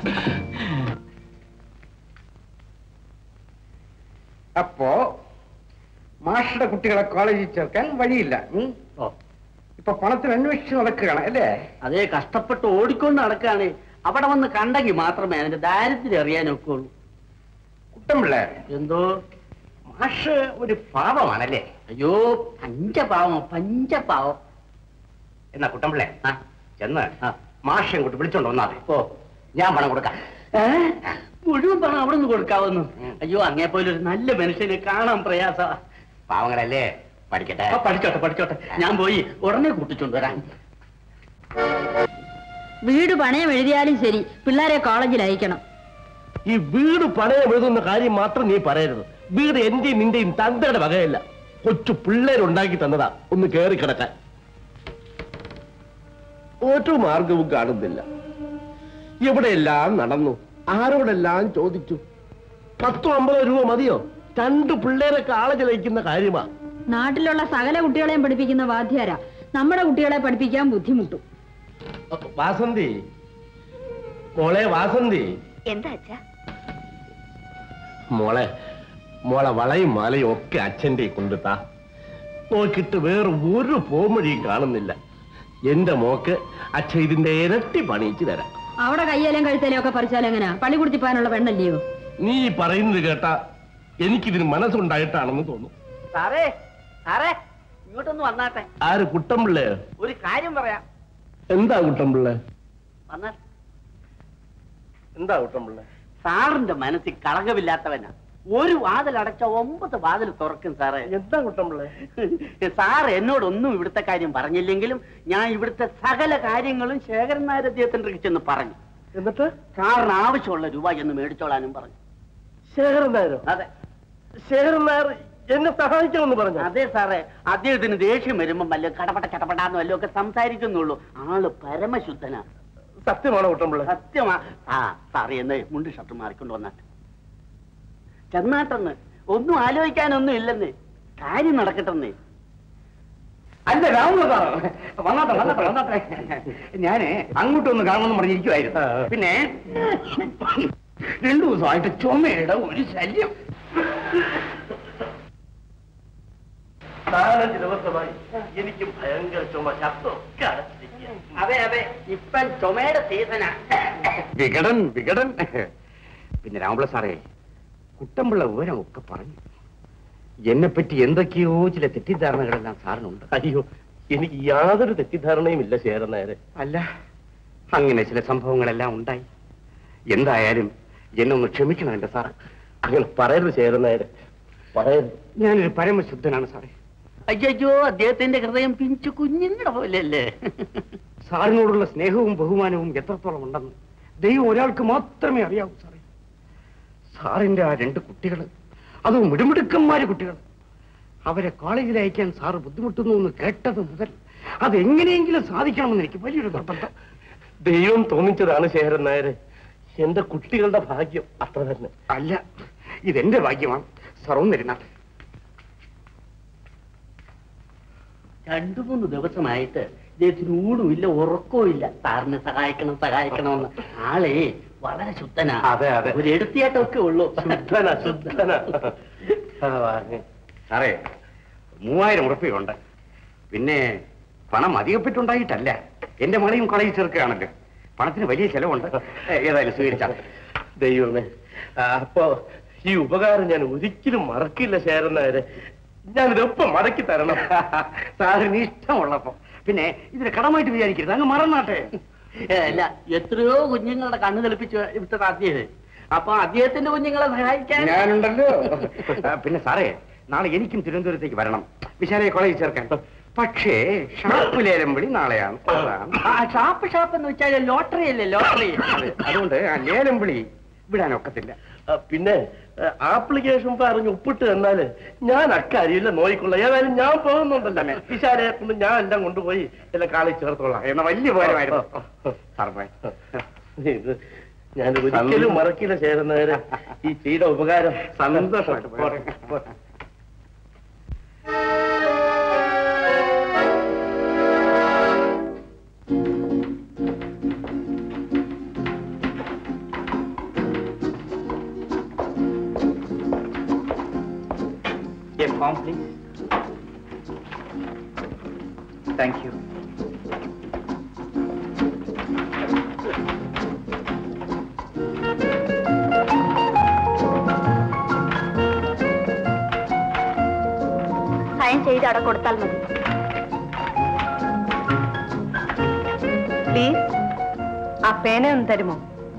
[SPEAKER 3] അപ്പോ മാഷയുടെ കുട്ടികളെ കോളേജിൽ ചേർക്കാൻ വഴിയില്ല ഉം? ഇപ്പൊ പണത്തിന് അന്വേഷിച്ച് നടക്കുകയാണ് അല്ലേ
[SPEAKER 5] അതേ കഷ്ടപ്പെട്ട് ഓടിക്കൊണ്ട് നടക്കാണ് അവിടെ വന്ന് കണ്ടെങ്കിൽ മാത്രമേ അതിന്റെ ദാരിദ്ര്യം അറിയാനൊക്കെ ഉള്ളൂ
[SPEAKER 3] കുട്ടമ്പിള്ള
[SPEAKER 5] എന്തോ
[SPEAKER 3] മാഷ് ഒരു പാവമാണല്ലേ
[SPEAKER 5] അയ്യോ പഞ്ചപാവം പഞ്ചപാവം
[SPEAKER 3] എന്നാ കുട്ടമ്പിള്ളേ
[SPEAKER 5] ആ
[SPEAKER 3] ചെന്ന്
[SPEAKER 5] ആ.
[SPEAKER 3] മാഷെ അങ്ങോട്ട് വിളിച്ചോണ്ട് വന്നാതെ
[SPEAKER 5] ഓ
[SPEAKER 3] ഞാൻ പണം കൊടുക്കാം
[SPEAKER 5] ഏ? മുഴുവൻ പണം അവിടെ നിന്ന് കൊടുക്കാവുന്നു അയ്യോ അങ്ങേ പോലെ ഒരു നല്ല മനുഷ്യനെ കാണാൻ പ്രയാസ
[SPEAKER 3] പാവങ്ങളല്ലേ പഠിക്കട്ടെ
[SPEAKER 5] പഠിച്ചോട്ടെ പഠിച്ചോട്ടെ ഞാൻ പോയി ഉടനെ കൂട്ടിച്ചോണ്ട് വരാം
[SPEAKER 2] വീട് പണയം എഴുതിയാലും ശരി പിള്ളേരെ കോളേജിൽ അയക്കണം
[SPEAKER 4] ഈ വീട് പണയം എഴുതുന്ന കാര്യം മാത്രം നീ പറയരുത് വീട് എന്റെയും നിന്റെയും തന്തയുടെ വകയല്ല കൊച്ചു പിള്ളേരുണ്ടാക്കി തന്നതാ ഒന്ന് കേറി കിടക്കാൻ ഒരു മാർഗവും കാണുന്നില്ല എവിടെയെല്ലാം നടന്നു ആരോടെല്ലാം ചോദിച്ചു പത്തോ അമ്പതോ രൂപ മതിയോ രണ്ട് പിള്ളേരെ കാളേജിൽ അയക്കുന്ന കാര്യമാ
[SPEAKER 2] നാട്ടിലുള്ള സകല കുട്ടികളെയും പഠിപ്പിക്കുന്ന വാദ്യാര നമ്മുടെ കുട്ടികളെ പഠിപ്പിക്കാൻ ബുദ്ധിമുട്ടും
[SPEAKER 4] വാസന്തി മോളെ വാസന്തി
[SPEAKER 2] എന്താ അച്ഛാ
[SPEAKER 4] മോളെ മോളെ വളയും മാലയും ഒക്കെ അച്ഛന്റെ കൊണ്ടുതാ നോക്കിട്ട് വേറെ ഒരു പോംവഴിയും കാണുന്നില്ല എന്റെ മോക്ക് അച്ഛൻ ഇതിന്റെ ഇരട്ടി പണിയിച്ചു തരാം
[SPEAKER 2] അവിടെ കയ്യേലും കഴുത്തേലും ഒക്കെ പറിച്ചാൽ എങ്ങനെയാ പണി കുടിച്ചിപ്പാനുള്ള പെണ്ണല്ലയോ
[SPEAKER 4] നീ ഈ പറയുന്നത് കേട്ടാ എനിക്കിതിന് മനസ്സുണ്ടായിട്ടാണെന്ന് തോന്നുന്നു
[SPEAKER 5] സാറേ സാറേ ഇങ്ങോട്ടൊന്ന് വന്നാട്ടെ
[SPEAKER 4] ആര് കുട്ടമ്പിള്ളേ
[SPEAKER 5] ഒരു കാര്യം പറയാം
[SPEAKER 4] എന്താ കുട്ടമ്പിള്ളേ
[SPEAKER 5] വന്നാൽ
[SPEAKER 4] എന്താ കുട്ടമ്പിള്ളേ
[SPEAKER 5] സാറിന്റെ മനസ്സിൽ കളങ്കമില്ലാത്തവനാ ഒരു വാതിൽ അടച്ച ഒമ്പത് വാതിൽ തുറക്കും സാറേ
[SPEAKER 4] എന്താ കുട്ടമ്പിള്ളേ
[SPEAKER 5] സാർ എന്നോടൊന്നും ഇവിടുത്തെ കാര്യം പറഞ്ഞില്ലെങ്കിലും ഞാൻ ഇവിടുത്തെ സകല കാര്യങ്ങളും ശേഖരൻ നായർ അദ്ദേഹത്തിന്റെ അടുക്കൽ ചെന്ന് പറഞ്ഞു
[SPEAKER 4] എന്നിട്ട്
[SPEAKER 5] സാറിന് ആവശ്യമുള്ള രൂപ എന്ന് മേടിച്ചോളാനും പറഞ്ഞു
[SPEAKER 4] ശേഖരൻ നായരോ
[SPEAKER 5] അതെ
[SPEAKER 4] ശേഖരൻ നായർ എന്നെ സഹായിക്കാമെന്ന് പറഞ്ഞു
[SPEAKER 5] അതെ സാറേ അദ്ദേഹത്തിന് ദേഷ്യം വരുമ്പം വല്ല കടപട കടപടാന്ന് വല്ലതും ഒക്കെ സംസാരിക്കുന്നുള്ളൂ ആള് പരമശുദ്ധനാ
[SPEAKER 4] സത്യമാണോ കുട്ടമ്പിള്ളേ
[SPEAKER 5] സത്യമാ ആ സാറേ എന്ന് മുണ്ട് ഷർട്ട് മാറിക്കൊണ്ട് വന്നാട്ടെ ചെന്നാട്ടെന്ന് ഒന്നും ആലോചിക്കാനൊന്നും ഇല്ലെന്ന് കാര്യം നടക്കട്ടെന്നേ
[SPEAKER 3] അല്ല രാമനാഥ വന്നാട്ടെ വന്നാട്ടെ വന്നാട്ടെ ഞാന് അങ്ങോട്ടൊന്ന് കാണണമെന്ന് പറഞ്ഞിരിക്കുവായിരുന്നു പിന്നെ രണ്ടു ദിവസമായിട്ട് ചുമയുടെ ഒരു ശല്യം
[SPEAKER 4] നാലഞ്ച് ദിവസമായി എനിക്ക് ഭയങ്കര ചുമ ശബ്ദമൊക്കെ അടച്ചിരിക്കുക
[SPEAKER 5] അതെ അതെ ഇപ്പം ചുമയുടെ സീസണാ
[SPEAKER 3] വികടൻ വികടൻ പിന്നെ രാമപിള്ള സാറേ കുട്ടമ്പിള്ള വിവരമൊക്കെ പറഞ്ഞു എന്നെപ്പറ്റി എന്തൊക്കെയോ ചില തെറ്റിദ്ധാരണകളെല്ലാം സാറിനുണ്ട്
[SPEAKER 4] അയ്യോ എനിക്ക് യാതൊരു തെറ്റിദ്ധാരണയും ഇല്ല ശേഖരൻ നായരെ
[SPEAKER 3] അല്ല അങ്ങനെ ചില സംഭവങ്ങളെല്ലാം ഉണ്ടായി എന്തായാലും എന്നെ ഒന്ന് ക്ഷമിക്കണം എന്റെ സാർ
[SPEAKER 4] അങ്ങനെ പറയരുത് ശേഖരൻ നായരെ പറയരുത്
[SPEAKER 3] ഞാനൊരു പരമശുദ്ധനാണ് സാറേ
[SPEAKER 5] അയ്യോ അദ്ദേഹത്തിന്റെ ഹൃദയം പിഞ്ചു കുഞ്ഞിന്റെ പോലെയല്ലേ
[SPEAKER 3] സാറിനോടുള്ള സ്നേഹവും ബഹുമാനവും എത്രത്തോളം ഉണ്ടെന്ന് ദൈവം ഒരാൾക്ക് മാത്രമേ അറിയാവൂ സാറേ സാറിന്റെ ആ രണ്ട് കുട്ടികൾ അതും മിടുമിടുക്കന്മാര് കുട്ടികൾ അവരെ കോളേജിൽ അയക്കാൻ സാറ് ബുദ്ധിമുട്ടുന്നു എന്ന് കേട്ടത് മുതൽ അതെങ്ങനെയെങ്കിലും സാധിക്കണമെന്ന് എനിക്ക് വലിയൊരു നിർബന്ധം
[SPEAKER 4] ദൈവം തോന്നിച്ചതാണ് ശേഖരൻ നായരെ എന്റെ കുട്ടികളുടെ ഭാഗ്യം അത്ര തന്നെ
[SPEAKER 3] അല്ല ഇതെന്റെ ഭാഗ്യമാണ് സർവം തരുന്നാട്ടെ
[SPEAKER 5] രണ്ടു മൂന്ന് ദിവസമായിട്ട് ഇദ്ദേഹത്തിന് ഊണും ഇല്ല ഉറക്കവും ഇല്ല സാറിനെ സഹായിക്കണം സഹായിക്കണമെന്ന് ആളെ വളരെ ശുദ്ധനാ
[SPEAKER 3] അതെ, അതെ.
[SPEAKER 5] ഒരു എടുത്തിയാട്ടമൊക്കെ ഉള്ളൂ
[SPEAKER 4] ശുദ്ധന ശുദ്ധന
[SPEAKER 3] സാറേ മൂവായിരം ഉറപ്പിയുണ്ട് പിന്നെ പണം അധികപ്പെട്ടുണ്ടായിട്ടല്ല എന്റെ മകളെയും കോളേജിൽ ചേർക്കുകയാണല്ലോ പണത്തിന് വലിയ ചെലവുണ്ട് ഏ, ഏതായാലും സ്വീകരിച്ചാൽ
[SPEAKER 4] ദൈവമേ ആ, അപ്പോ ഈ ഉപകാരം ഞാൻ ഒരിക്കലും മറക്കില്ല ശേഖരൻ നായരെ ഞാനിതൊപ്പം മടക്കി തരണം
[SPEAKER 3] സാറിന് ഇഷ്ടമുള്ളപ്പോ പിന്നെ ഇതിന് കടമായിട്ട് വിചാരിക്കരുത് അങ്ങ് മറന്നാട്ടെ
[SPEAKER 5] ഏ, അല്ല എത്രയോ കുഞ്ഞുങ്ങളുടെ കണ്ണ് തെളിപ്പിച്ച് വിട്ടത് അദ്ദേഹം അപ്പൊ അദ്ദേഹത്തിന്റെ കുഞ്ഞുങ്ങളെ സഹായിക്കാൻ
[SPEAKER 3] ഞാനുണ്ടല്ലോ ആ, പിന്നെ സാറേ നാളെ എനിക്കും തിരുവനന്തപുരത്തേക്ക് വരണം വിശാലയെ കോളേജിൽ ചേർക്കാൻ പക്ഷേ ഷാപ്പ് ലേലം വിളി നാളെയാണ് അതാണ്.
[SPEAKER 5] ആ, ഷാപ്പ് ഷാപ്പ് എന്ന് വെച്ചാൽ ലോട്ടറി അല്ലേ ലോട്ടറി
[SPEAKER 3] അതെ, അതുകൊണ്ട് ആ ലേലം വിളി വിടാനൊക്കത്തില്ല
[SPEAKER 4] ആ, പിന്നെ ആപ്ലിക്കേഷൻ പറഞ്ഞ് ഒപ്പിട്ട് തന്നാല് ഞാൻ അക്കാര്യമില്ല നോയിക്കൊള്ളാം ഏതായാലും ഞാൻ പോകുന്നുണ്ടല്ലോ വിശാലെ കൊണ്ട് ഞാൻ എല്ലാം കൊണ്ടുപോയി എല്ലാം കാളിൽ ചേർത്തോളാം
[SPEAKER 3] എന്നാ വലിയ ഉപകാരമായിരുന്നു സാറേ
[SPEAKER 4] ഇത് ഞാൻ ഒരിക്കലും മറക്കില്ല ചേരുന്നവരെ ഈ ചെയ്ത ഉപകാരം
[SPEAKER 3] സന്തോഷമായിട്ട് പോരെ.
[SPEAKER 5] A form, please. Thank you.
[SPEAKER 2] Sign ചെയ്ത് അവിടെ കൊടുത്താൽ മതി പ്ലീസ് ആ പേന ഒന്ന് തരുമോ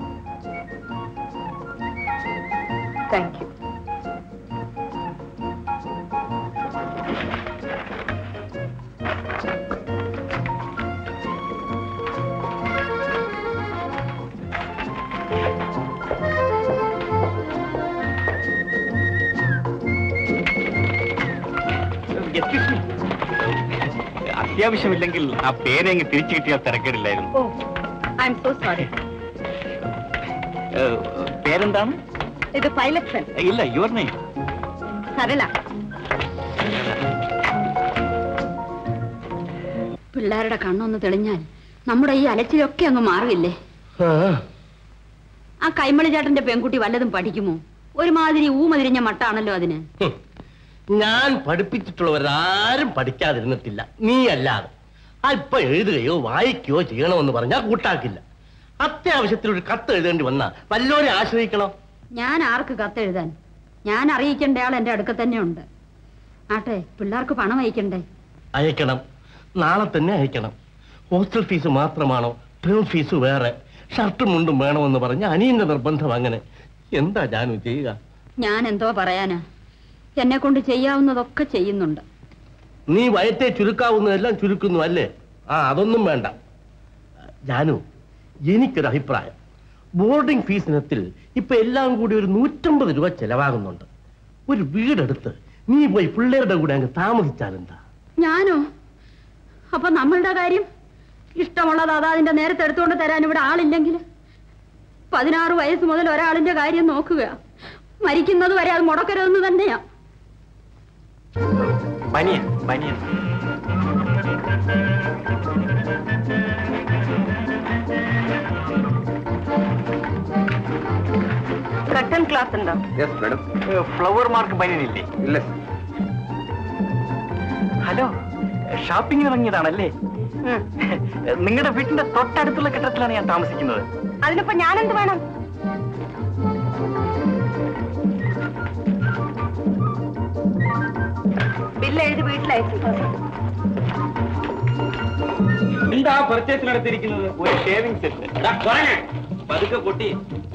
[SPEAKER 2] താങ്ക് യു
[SPEAKER 3] Excuse me. അത്യാവശ്യമില്ലെങ്കിൽ ആ പേന അങ്ങ് തിരിച്ചു കിട്ടിയാൽ തിരക്കേടില്ലായിരുന്നു
[SPEAKER 2] oh I'm so sorry
[SPEAKER 3] ഏഹ്, പേരെന്താണ്
[SPEAKER 2] ഇത് പൈലറ്റ്
[SPEAKER 3] ഇല്ല യുവർ നെയ്
[SPEAKER 2] സരള പിള്ളേരുടെ കണ്ണൊന്ന് തെളിഞ്ഞാൽ നമ്മുടെ ഈ അലച്ചിലൊക്കെ അങ്ങ് മാറില്ലേ ആ കൈമളി ചേട്ടന്റെ പെൺകുട്ടി വല്ലതും പഠിക്കുമോ ഒരുമാതിരി ഊമതിരിഞ്ഞ മട്ടാണല്ലോ അതിന്
[SPEAKER 4] ഹും. ഞാൻ പഠിപ്പിച്ചിട്ടുള്ളവരാരും പഠിക്കാതിരുന്നിട്ടില്ല നീ അല്ലാതെ അല്പം എഴുതുകയോ വായിക്കുകയോ ചെയ്യണമെന്ന് പറഞ്ഞാൽ കൂട്ടാക്കില്ല അത്യാവശ്യത്തിൽ ഒരു കത്ത് എഴുതേണ്ടി വന്നാ വല്ലോരെ ആശ്രയിക്കണോ
[SPEAKER 2] ഞാൻ ആർക്ക് കത്തെഴുതാൻ ഞാൻ അറിയിക്കേണ്ട ആൾ എന്റെ അടുക്ക തന്നെ ഉണ്ട് ആട്ടെ പിള്ളേർക്ക് പണം അയക്കണ്ടേ
[SPEAKER 4] അയക്കണം നാളെ തന്നെ അയക്കണം ഹോസ്റ്റൽ ഫീസ് മാത്രമാണോ ടേം ഫീസ് വേറെ ഷർട്ടും മുണ്ടും വേണമെന്ന് പറഞ്ഞ അനിയന്റെ നിർബന്ധം അങ്ങനെ എന്താ ജാനു ചെയ്യുക
[SPEAKER 2] ഞാൻ എന്തോ പറയാനാ എന്നെ കൊണ്ട് ചെയ്യാവുന്നതൊക്കെ ചെയ്യുന്നുണ്ട്
[SPEAKER 4] നീ വയറ്റെ ചുരുക്കാവുന്നതെല്ലാം ചുരുക്കുന്നു അല്ലേ ആ അതൊന്നും വേണ്ട ജാനു എനിക്കൊരു അഭിപ്രായം ബോർഡിംഗ് ഫീസിനത്തിൽ ഇപ്പൊ എല്ലാം കൂടി ഒരു നൂറ്റമ്പത് രൂപ ചെലവാകുന്നുണ്ട് ഒരു വീടെടുത്ത് നീ പോയി പിള്ളേരുടെ കൂടെ അങ്ങ് താമസിച്ചാലെന്താ
[SPEAKER 2] ഞാനോ അപ്പൊ നമ്മളുടെ കാര്യം ഇഷ്ടമുള്ളത് അതാ അതിന്റെ നേരത്തെ എടുത്തുകൊണ്ട് തരാൻ ഇവിടെ ആളില്ലെങ്കിൽ പതിനാറ് വയസ്സ് മുതൽ ഒരാളിന്റെ കാര്യം നോക്കുക മരിക്കുന്നത് വരെ അത് മുടക്കരുതെന്ന് തന്നെയാ
[SPEAKER 3] ബനിയൻ ബനിയൻ
[SPEAKER 2] കട്ടൻ ക്ലാസ് ഉണ്ടോ
[SPEAKER 3] യെസ് മാഡം ഫ്ലവർ മാർക്ക് ബനിയൻ ഇല്ലേ ഇല്ല ഹലോ ഷോപ്പിംഗ് ഇറങ്ങിയതാണല്ലേ നിങ്ങളുടെ വീട്ടിന്റെ തൊട്ടടുത്തുള്ള കെട്ടിടത്തിലാണ് ഞാൻ താമസിക്കുന്നത്
[SPEAKER 2] അതിനിപ്പോ ഞാനെന്ത് വേണം ബില്ല് എഴുതി വീട്ടിലയച്ചു
[SPEAKER 3] എന്താ പർച്ചേസ് നടത്തിയിരിക്കുന്നത് ഒരു ഷേവിംഗ് സെറ്റ് പതുക്കെ പൊട്ടി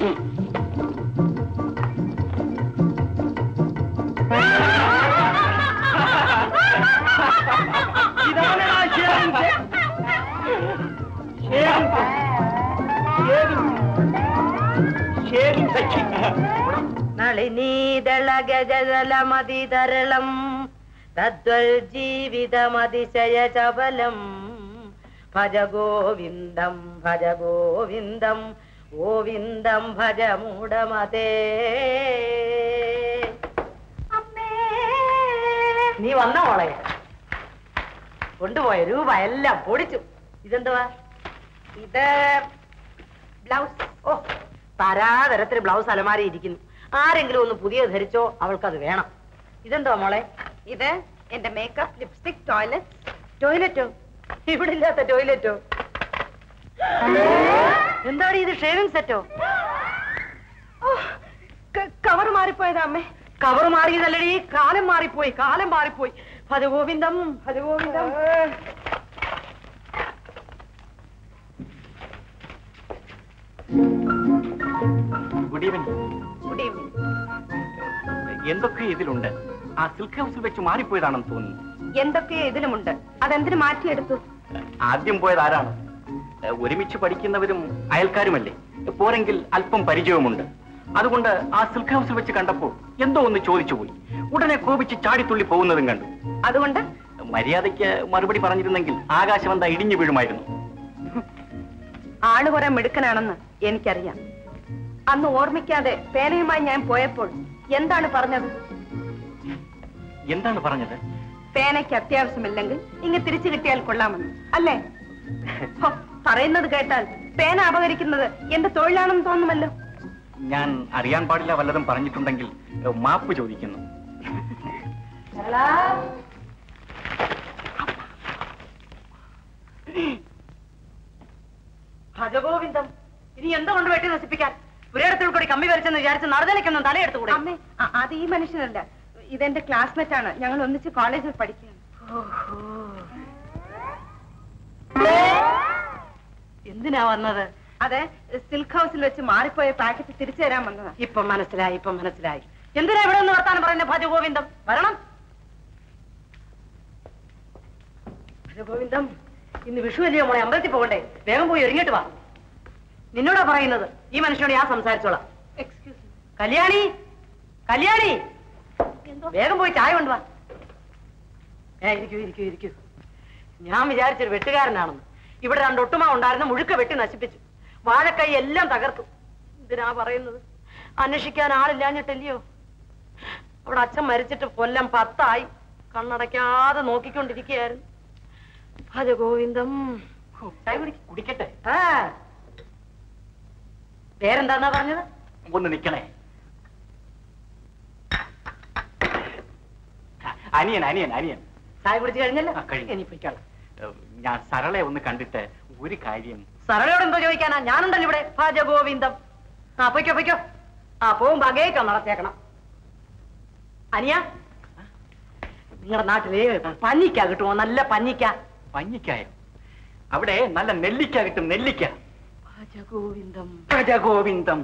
[SPEAKER 2] നളിനീതളഗജലമതിതരളം തദ്വൽ ജീവിതമതിശയ ചപലം ഭജ ഗോവിന്ദം ഭജ ഗോവിന്ദം ഗോവിന്ദം ഭജ മൂടമതേ നീ വന്ന മോളെ കൊണ്ടുപോയ രൂപ എല്ലാം പൊടിച്ചു ഇതെന്തുവാ ഇത് ബ്ലൗസ് ഓ തരാതരത്തിൽ ബ്ലൗസ് അലമാരി ഇരിക്കുന്നു ആരെങ്കിലും ഒന്ന് പുതിയത് ധരിച്ചോ അവൾക്കത് വേണം ഇതെന്തുവാ മോളെ ഇത് എന്റെ മേക്കപ്പ് ലിപ്സ്റ്റിക് ടോയ്ലറ്റ് ടോയ്ലറ്റോ ഇവിടെ ഇല്ലാത്ത ടോയ്ലറ്റോ എന്താണ് ഇത് ഷേവിംഗ് സെറ്റോ കവർ മാറിപ്പോയതാ അമ്മേ കവർ മാറിയതല്ലടി കാലം മാറിപ്പോയി കാലം മാറിപ്പോയി ഭജഗോവിന്ദം ഭജഗോവിന്ദം
[SPEAKER 3] ഗുഡ് ഈവനിങ്
[SPEAKER 2] ഗുഡ് ഈവനിങ്
[SPEAKER 3] എന്തൊക്കെ ഇതിലുണ്ട് ആ സിൽക്ക് ഹൗസിൽ വെച്ച് മാറിപ്പോയതാണെന്ന് തോന്നുന്നു
[SPEAKER 2] എന്തൊക്കെ ഇതിലുമുണ്ട് അതെന്തിനു മാറ്റിയെടുത്തു
[SPEAKER 3] ആദ്യം പോയത് ആരാണ് ഏഹ് ഒരുമിച്ച് പഠിക്കുന്നവരും അയൽക്കാരുമല്ലേ പോരെങ്കിൽ അല്പം പരിചയവുമുണ്ട് അതുകൊണ്ട് ആ സിൽക്ക് ഹൗസിൽ വെച്ച് കണ്ടപ്പോ എന്തോ ഒന്ന് ചോദിച്ചു പോയി ഉടനെ കോപിച്ച് ചാടിത്തുള്ളി പോകുന്നതും കണ്ടു
[SPEAKER 10] അതുകൊണ്ട്
[SPEAKER 3] മര്യാദയ്ക്ക് മറുപടി പറഞ്ഞിരുന്നെങ്കിൽ ആകാശം എന്താ ഇടിഞ്ഞു വീഴുമായിരുന്നു
[SPEAKER 10] ആള് കുറെ മിടുക്കനാണെന്ന് എനിക്കറിയാം അന്ന് ഓർമ്മിക്കാതെ പേനയുമായി ഞാൻ പോയപ്പോൾ എന്താണ് പറഞ്ഞത്
[SPEAKER 3] എന്താണ് പറഞ്ഞത്
[SPEAKER 10] പേനയ്ക്ക് അത്യാവശ്യമില്ലെങ്കിൽ ഇങ്ങ് തിരിച്ചു കിട്ടിയാൽ കൊള്ളാമെന്ന് അല്ലേ ഹോ, പറയുന്നത് കേട്ടാൽ പേന അപകരിക്കുന്നത് എന്റെ തൊഴിലാണെന്ന് തോന്നുമല്ലോ
[SPEAKER 3] ഞാൻ അറിയാൻ പാടില്ല വല്ലതും പറഞ്ഞിട്ടുണ്ടെങ്കിൽ ഏഹ്, മാപ്പ് ചോദിക്കുന്നു
[SPEAKER 10] ഭജഗോവിന്ദം ഇനി എന്താ കൊണ്ട് വെട്ടി നശിപ്പിക്കാൻ ഒരിടത്തിൽ കൂടി കമ്മി വരച്ചെന്ന് വിചാരിച്ച് നടന്നിലേക്കൊന്നും തലയെടുത്തുകൂടെ അമ്മേ അ- അത് ഈ മനുഷ്യനല്ല ഇതെന്റെ ക്ലാസ്മേറ്റ് ആണ് ഞങ്ങൾ ഒന്നിച്ച് കോളേജിൽ പഠിക്കുകയാണ് എന്തിനാ വന്നത് അതെ സിൽക്ക് ഹൗസിൽ വെച്ച് മാറിപ്പോയ പാക്കറ്റ് തിരിച്ചു തരാൻ വന്നതാ ഇപ്പൊ മനസ്സിലായി ഇപ്പൊ മനസ്സിലായി എന്തിനാ ഇവിടെ ഒന്ന് വർത്താനം പറയുന്നത് ഭജഗോവിന്ദം വരണം ഭജഗോവിന്ദം ഇന്ന് വിഷു അല്ലയോ മോളെ അമ്പലത്തിൽ പോകണ്ടേ വേഗം പോയി ഒരുങ്ങിട്ട് വാ നിന്നോടാ പറയുന്നത് ഈ മനുഷ്യനോട് ഞാൻ സംസാരിച്ചോളാം എക്സ്ക്യൂസ് കല്യാണി കല്യാണി വേഗം പോയി ചായ കൊണ്ടുവാ ഏ ഇരിക്കൂ ഇരിക്കൂ ഇരിക്കൂ ഞാൻ വിചാരിച്ചൊരു വെട്ടുകാരനാണെന്ന് ഇവിടെ രണ്ട് ഒട്ടുമ ഉണ്ടായിരുന്ന മുഴുക്ക വെട്ടി നശിപ്പിച്ചു വാഴക്കൈ എല്ലാം തകർത്തു എന്തിനാ പറയുന്നത് അന്വേഷിക്കാൻ ആളില്ലാഞ്ഞിട്ടല്ലയോ അവിടെ അച്ഛൻ മരിച്ചിട്ട് കൊല്ലം പത്തായി കണ്ണടയ്ക്കാതെ നോക്കിക്കൊണ്ടിരിക്കുകയായിരുന്നു ഭജഗോവിന്ദം ചായ കുടിക്ക്.
[SPEAKER 3] കുടിക്കട്ടെ
[SPEAKER 10] ആ പേരെന്താന്നാ പറഞ്ഞത്
[SPEAKER 3] ഒന്ന് നിക്കണേ അനിയൻ അനിയൻ അനിയൻ
[SPEAKER 10] ചായ കുടിച്ചു കഴിഞ്ഞല്ലോ
[SPEAKER 3] ആ, കഴിഞ്ഞു.
[SPEAKER 10] ഇനി പൊയ്ക്കോളാം
[SPEAKER 3] ഏഹ്, ഞാൻ സരളെ ഒന്ന് കണ്ടിട്ട് ഒരു കാര്യം
[SPEAKER 10] സരളയോട് എന്തോ ചോദിക്കാനാ ഞാനുണ്ടല്ലോ ഇവിടെ ഭജഗോവിന്ദം ആ പൊയ്ക്കോ പൊയ്ക്കോ ആ പോകുമ്പോ അകേക്കോ നടത്തിയേക്കണം അനിയ നിങ്ങളുടെ നാട്ടില് പഞ്ഞിക്ക കിട്ടുമോ നല്ല പഞ്ഞിക്ക
[SPEAKER 3] പഞ്ഞിക്കായോ അവിടെ നല്ല നെല്ലിക്ക കിട്ടും നെല്ലിക്ക
[SPEAKER 10] ഭജഗോവിന്ദം
[SPEAKER 3] ഭജഗോവിന്ദം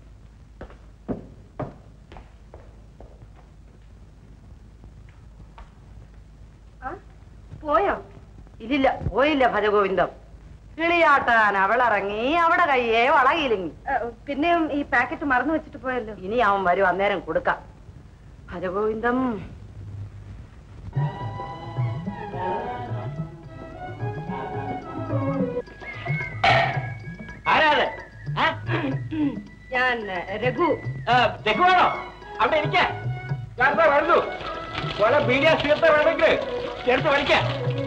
[SPEAKER 10] പോയോ ഇല്ലില്ല പോയില്ല ഭജഗോവിന്ദം കിളിയാട്ടാൻ അവളിറങ്ങി അവിടെ കയ്യേ വളകിയിലിങ്ങി പിന്നെയും ഈ പാക്കറ്റ് മറന്നു വെച്ചിട്ട് പോയല്ലോ ഇനി അവൻ വരും അന്നേരം കൊടുക്കാം ഭജഗോവിന്ദം
[SPEAKER 3] ആരാത് ആ?
[SPEAKER 10] ഞാൻ രഘു
[SPEAKER 3] ആ, രഘുവാണോ അവിടെ ഇരിക്ക ഞാൻ ദാ വരുന്നു വളരെ ബീഡിയ സ്വീകത്തെ വേണമെങ്കിൽ ചേർത്ത് വലിക്ക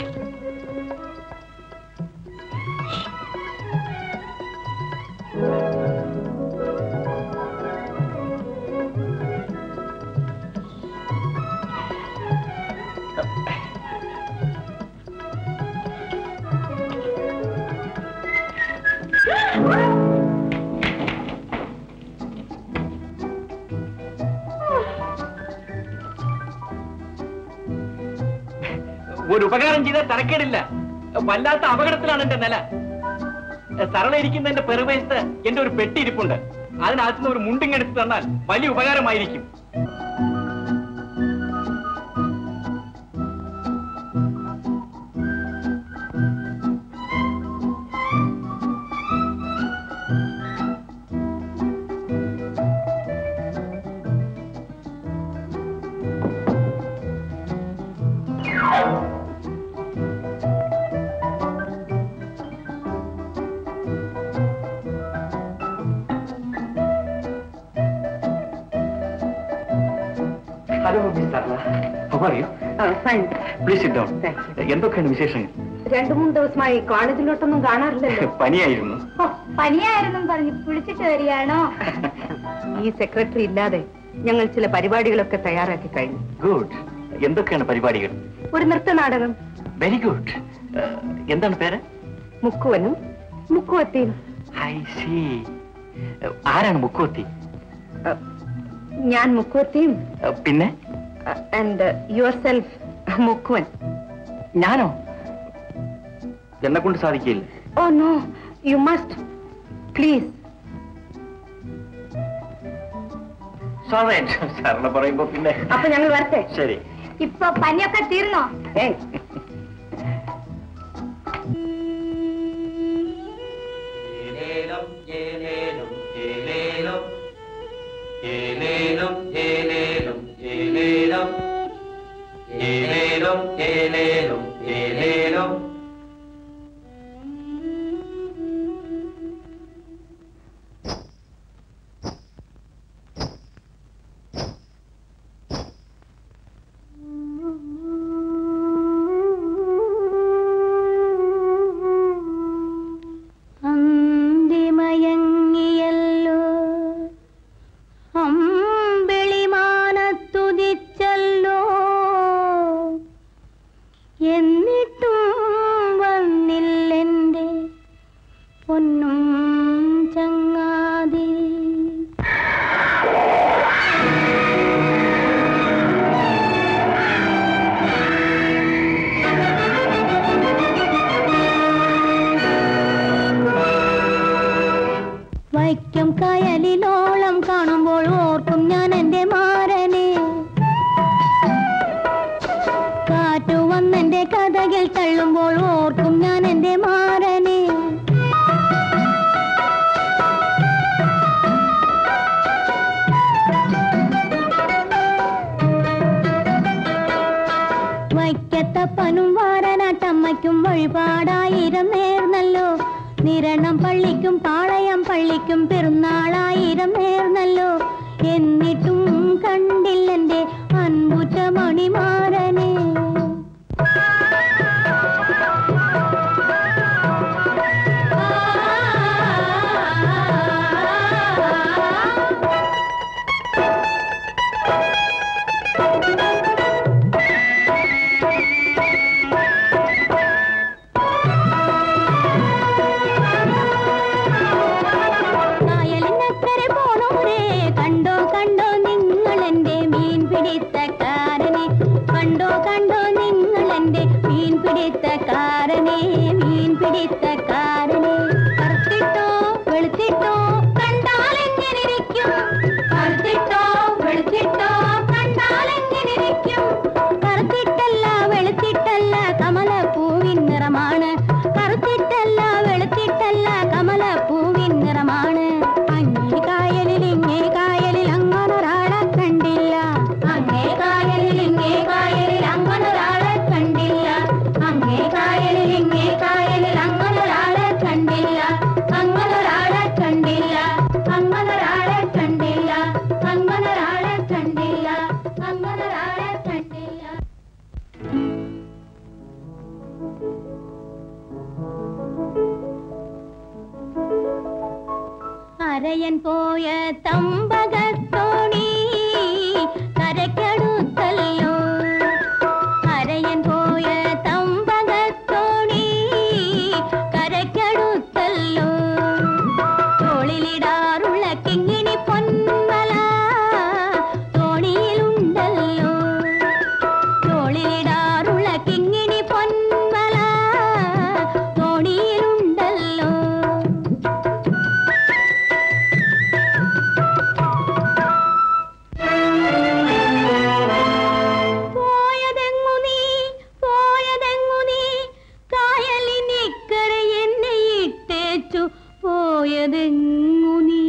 [SPEAKER 3] ഒരു ഉപകാരം ചെയ്താൽ തരക്കേടില്ല വല്ലാത്ത അപകടത്തിലാണ് എന്റെ നില സരള ഇരിക്കുന്ന എന്റെ പെറുവശത്ത് എന്റെ ഒരു പെട്ടി ഇരിപ്പുണ്ട് അതിനകത്തുനിന്ന് ഒരു മുണ്ടിങ്ങെടുത്ത് തന്നാൽ വലിയ ഉപകാരമായിരിക്കും hello miss Sarala How are you?
[SPEAKER 10] Fine
[SPEAKER 3] Please sit down.
[SPEAKER 10] Thank
[SPEAKER 3] എന്തൊക്കെയാണ് വിശേഷങ്ങൾ
[SPEAKER 10] രണ്ടു മൂന്ന് ദിവസമായി കോളേജിലോട്ടൊന്നും കാണാറില്ലല്ലോ
[SPEAKER 3] പനിയായിരുന്നു
[SPEAKER 2] ഓ പനിയായിരുന്നും പറഞ്ഞ് കുളിച്ചിട്ട് വരികയാണോ
[SPEAKER 10] ഈ സെക്രട്ടറി ഇല്ലാതെ ഞങ്ങൾ ചില പരിപാടികളൊക്കെ തയ്യാറാക്കി കഴിഞ്ഞു
[SPEAKER 3] ഗുഡ് എന്തൊക്കെയാണ് പരിപാടികൾ
[SPEAKER 10] ഒരു നൃത്ത നാടകം
[SPEAKER 3] വെരി ഗുഡ് എന്താണ് പേര്
[SPEAKER 10] മുക്കുവനും മുക്കുവത്തിയും
[SPEAKER 3] ഐ സി ആരാണ് മുക്കുവത്തി
[SPEAKER 10] അഹ്, ഞാൻ മുക്കുവത്തിയും
[SPEAKER 3] Uh, പിന്നെ
[SPEAKER 10] ആൻഡ് യുവർ സെൽഫ് മുക്കുവൻ
[SPEAKER 3] ഞാനോ എന്നെ കൊണ്ട് സാധിക്കില്ല
[SPEAKER 10] oh no you must please
[SPEAKER 3] സാറിന് പറയുമ്പോ പിന്നെ
[SPEAKER 10] അപ്പൊ ഞങ്ങൾ വരട്ടെ
[SPEAKER 3] ശരി
[SPEAKER 2] ഇപ്പൊ പനിയൊക്കെ തീർന്നോ
[SPEAKER 10] ഏയ്
[SPEAKER 7] ഏലേലും ഏലേലും ഏലേലും ഏലേലും ഏലേലും ഏലേലും
[SPEAKER 2] അന്തിമയങ്ങിയല്ലോ അമ്പിളിമാനത്തുതിച്ചല്ലോ എന്നിട്ടും വന്നില്ലെന്റെ പൊന്നും ചങ്ങാതി വൈക്കം കയലിലോളം കാണുമ്പോൾ ഓർക്കും ഞാൻ എന്റെ മാരനെ കാറ്റു വന്നെന്റെ കഥകൾ തള്ളുമ്പോൾ ഓർക്കും ഞാൻ എന്റെ മാരനെ വൈക്കത്തപ്പനും വാരനാട്ടമ്മയ്ക്കും വഴിപാടായിരം നേർന്നല്ലോ നിരണം പള്ളിക്കും പാളയം പള്ളിക്കും പെരുന്നാളായിരം നേർന്നല്ലോ എന്നിട്ടും കണ്ടില്ലെന്റെ അൻപുറ്റ മണിമാരനെ കായലിനക്കരെ പോണോരേ കണ്ടോ കണ്ടോ നിങ്ങൾ എന്റെ മീൻ പിടിത്തക്കാരനെ കണ്ടോ കണ്ടോ നിങ്ങൾ എന്റെ മീൻ പിടിത്തക്കാരനെ മീൻ പിടിത്തക്കാരനെ കറുത്തിട്ടോ വെളുത്തിട്ടോ കണ്ടാലെങ്ങനിരിക്കും കറുത്തിട്ടോ വെളുത്തിട്ടോ കണ്ടാലെങ്ങനിരിക്കും കറുത്തിട്ടല്ല വെളുത്തിട്ടല്ല കമലപ്പൂവിൻ നിറമാണ് കറുത്തിട്ടല്ല വെളുത്തിട്ടല്ല കമലപ്പൂവിൻ നിറമാണ് അങ്ങേ കായലിൽ ഇങ്ങേ കായലിൽ അങ്ങനൊരാളെ കണ്ടില്ല അങ്ങേ കായലിൽ ഇങ്ങേ കായലിൽ അങ്ങനൊരാളെ കണ്ടില്ല അങ്ങേ കായലിൽ ഇങ്ങേ കായലിൽ അങ്ങനൊരാളെ കണ്ടില്ല അങ്ങനൊരാളെ കണ്ടില്ല അങ്ങനൊരാളെ കണ്ടില്ല അങ്ങനൊരാളെ കണ്ടില്ല അങ്ങനൊരാളെ കണ്ടില്ല അരയൻ പോയ തമ്പകത്തോണി കരക്കടുത്തല്ലോ അരയൻ പോയ തമ്പകത്തോണി കരക്കടുത്തല്ലോ തോളിലിടാറുള്ള കിങ്ങിണി പൊന്മല തോണിയിലുണ്ടല്ലോ തോളിലിടാറുള്ള കിങ്ങിണി പൊന്മല തോണിയിലുണ്ടല്ലോ പോയതെങ്ങു നീ പോയതെങ്ങു നീ കായലിനിക്കര എന്നെ ഇട്ടേച്ചു പോയതെങ്ങു നീ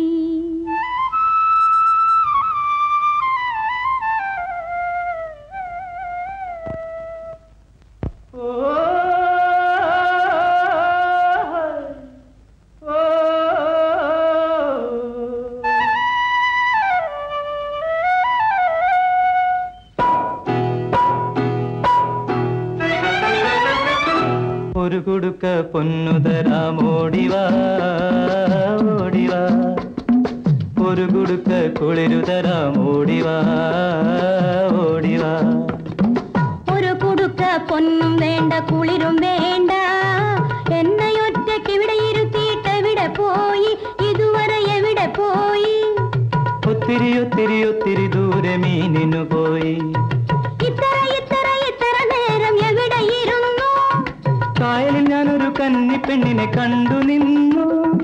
[SPEAKER 7] ഒരു കുടുക്ക പൊന്നുതരാം ഓടിവാ ഓടിവാ ഒരു കുടുക്ക കുളിരുതരാം ഓടിവാ ഓടിവാ
[SPEAKER 2] ഒരു കുടുക്ക പൊന്നും വേണ്ട കുളിരും വേണ്ട എന്നെ ഒറ്റയ്ക്ക് ഇവിടെ ഇരുത്തിയിട്ട് എവിടെ പോയി ഇതുവരെ എവിടെ പോയി
[SPEAKER 7] ഒത്തിരി ഒത്തിരി ഒത്തിരി ദൂരെ മീനിനു പോയി
[SPEAKER 2] ഇത്ര ഇത്ര ഇത്ര നേരം എവിടെ ഇരുന്നു
[SPEAKER 7] കായലിൽ ഞാനൊരു കന്നി പെണ്ണിനെ കണ്ടു നിന്നു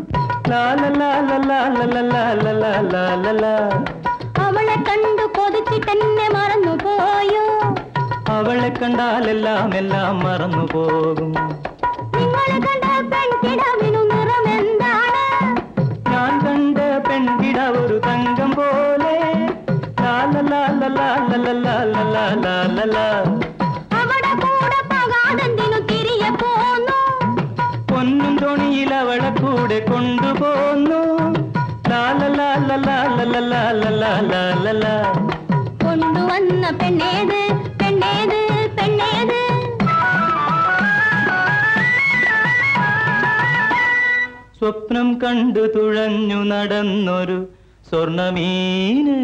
[SPEAKER 7] ലാലലാലലാലലാലലാലലാ
[SPEAKER 2] അവളെ കണ്ടു കൊതിച്ചിട്ടെന്നെ മറന്നു പോയോ
[SPEAKER 7] അവളെ കണ്ടാലെല്ലാം എല്ലാം മറന്നു പോകും
[SPEAKER 2] നിങ്ങളെ കണ്ട പെൺകിടാവിനു നിറം എന്താണ്
[SPEAKER 7] ഞാൻ കണ്ട പെൺകിട ഒരു തങ്കം പോ കൂടെ കൊണ്ടുപോന്നു ലാലലാലലാലലാലലാലലാലലാ.
[SPEAKER 2] കൊണ്ടുവന്ന പെണ്ണേത് പെണ്ണേത് പെണ്ണേത്
[SPEAKER 7] സ്വപ്നം കണ്ടു തുഴഞ്ഞു നടന്നൊരു സ്വർണമീന്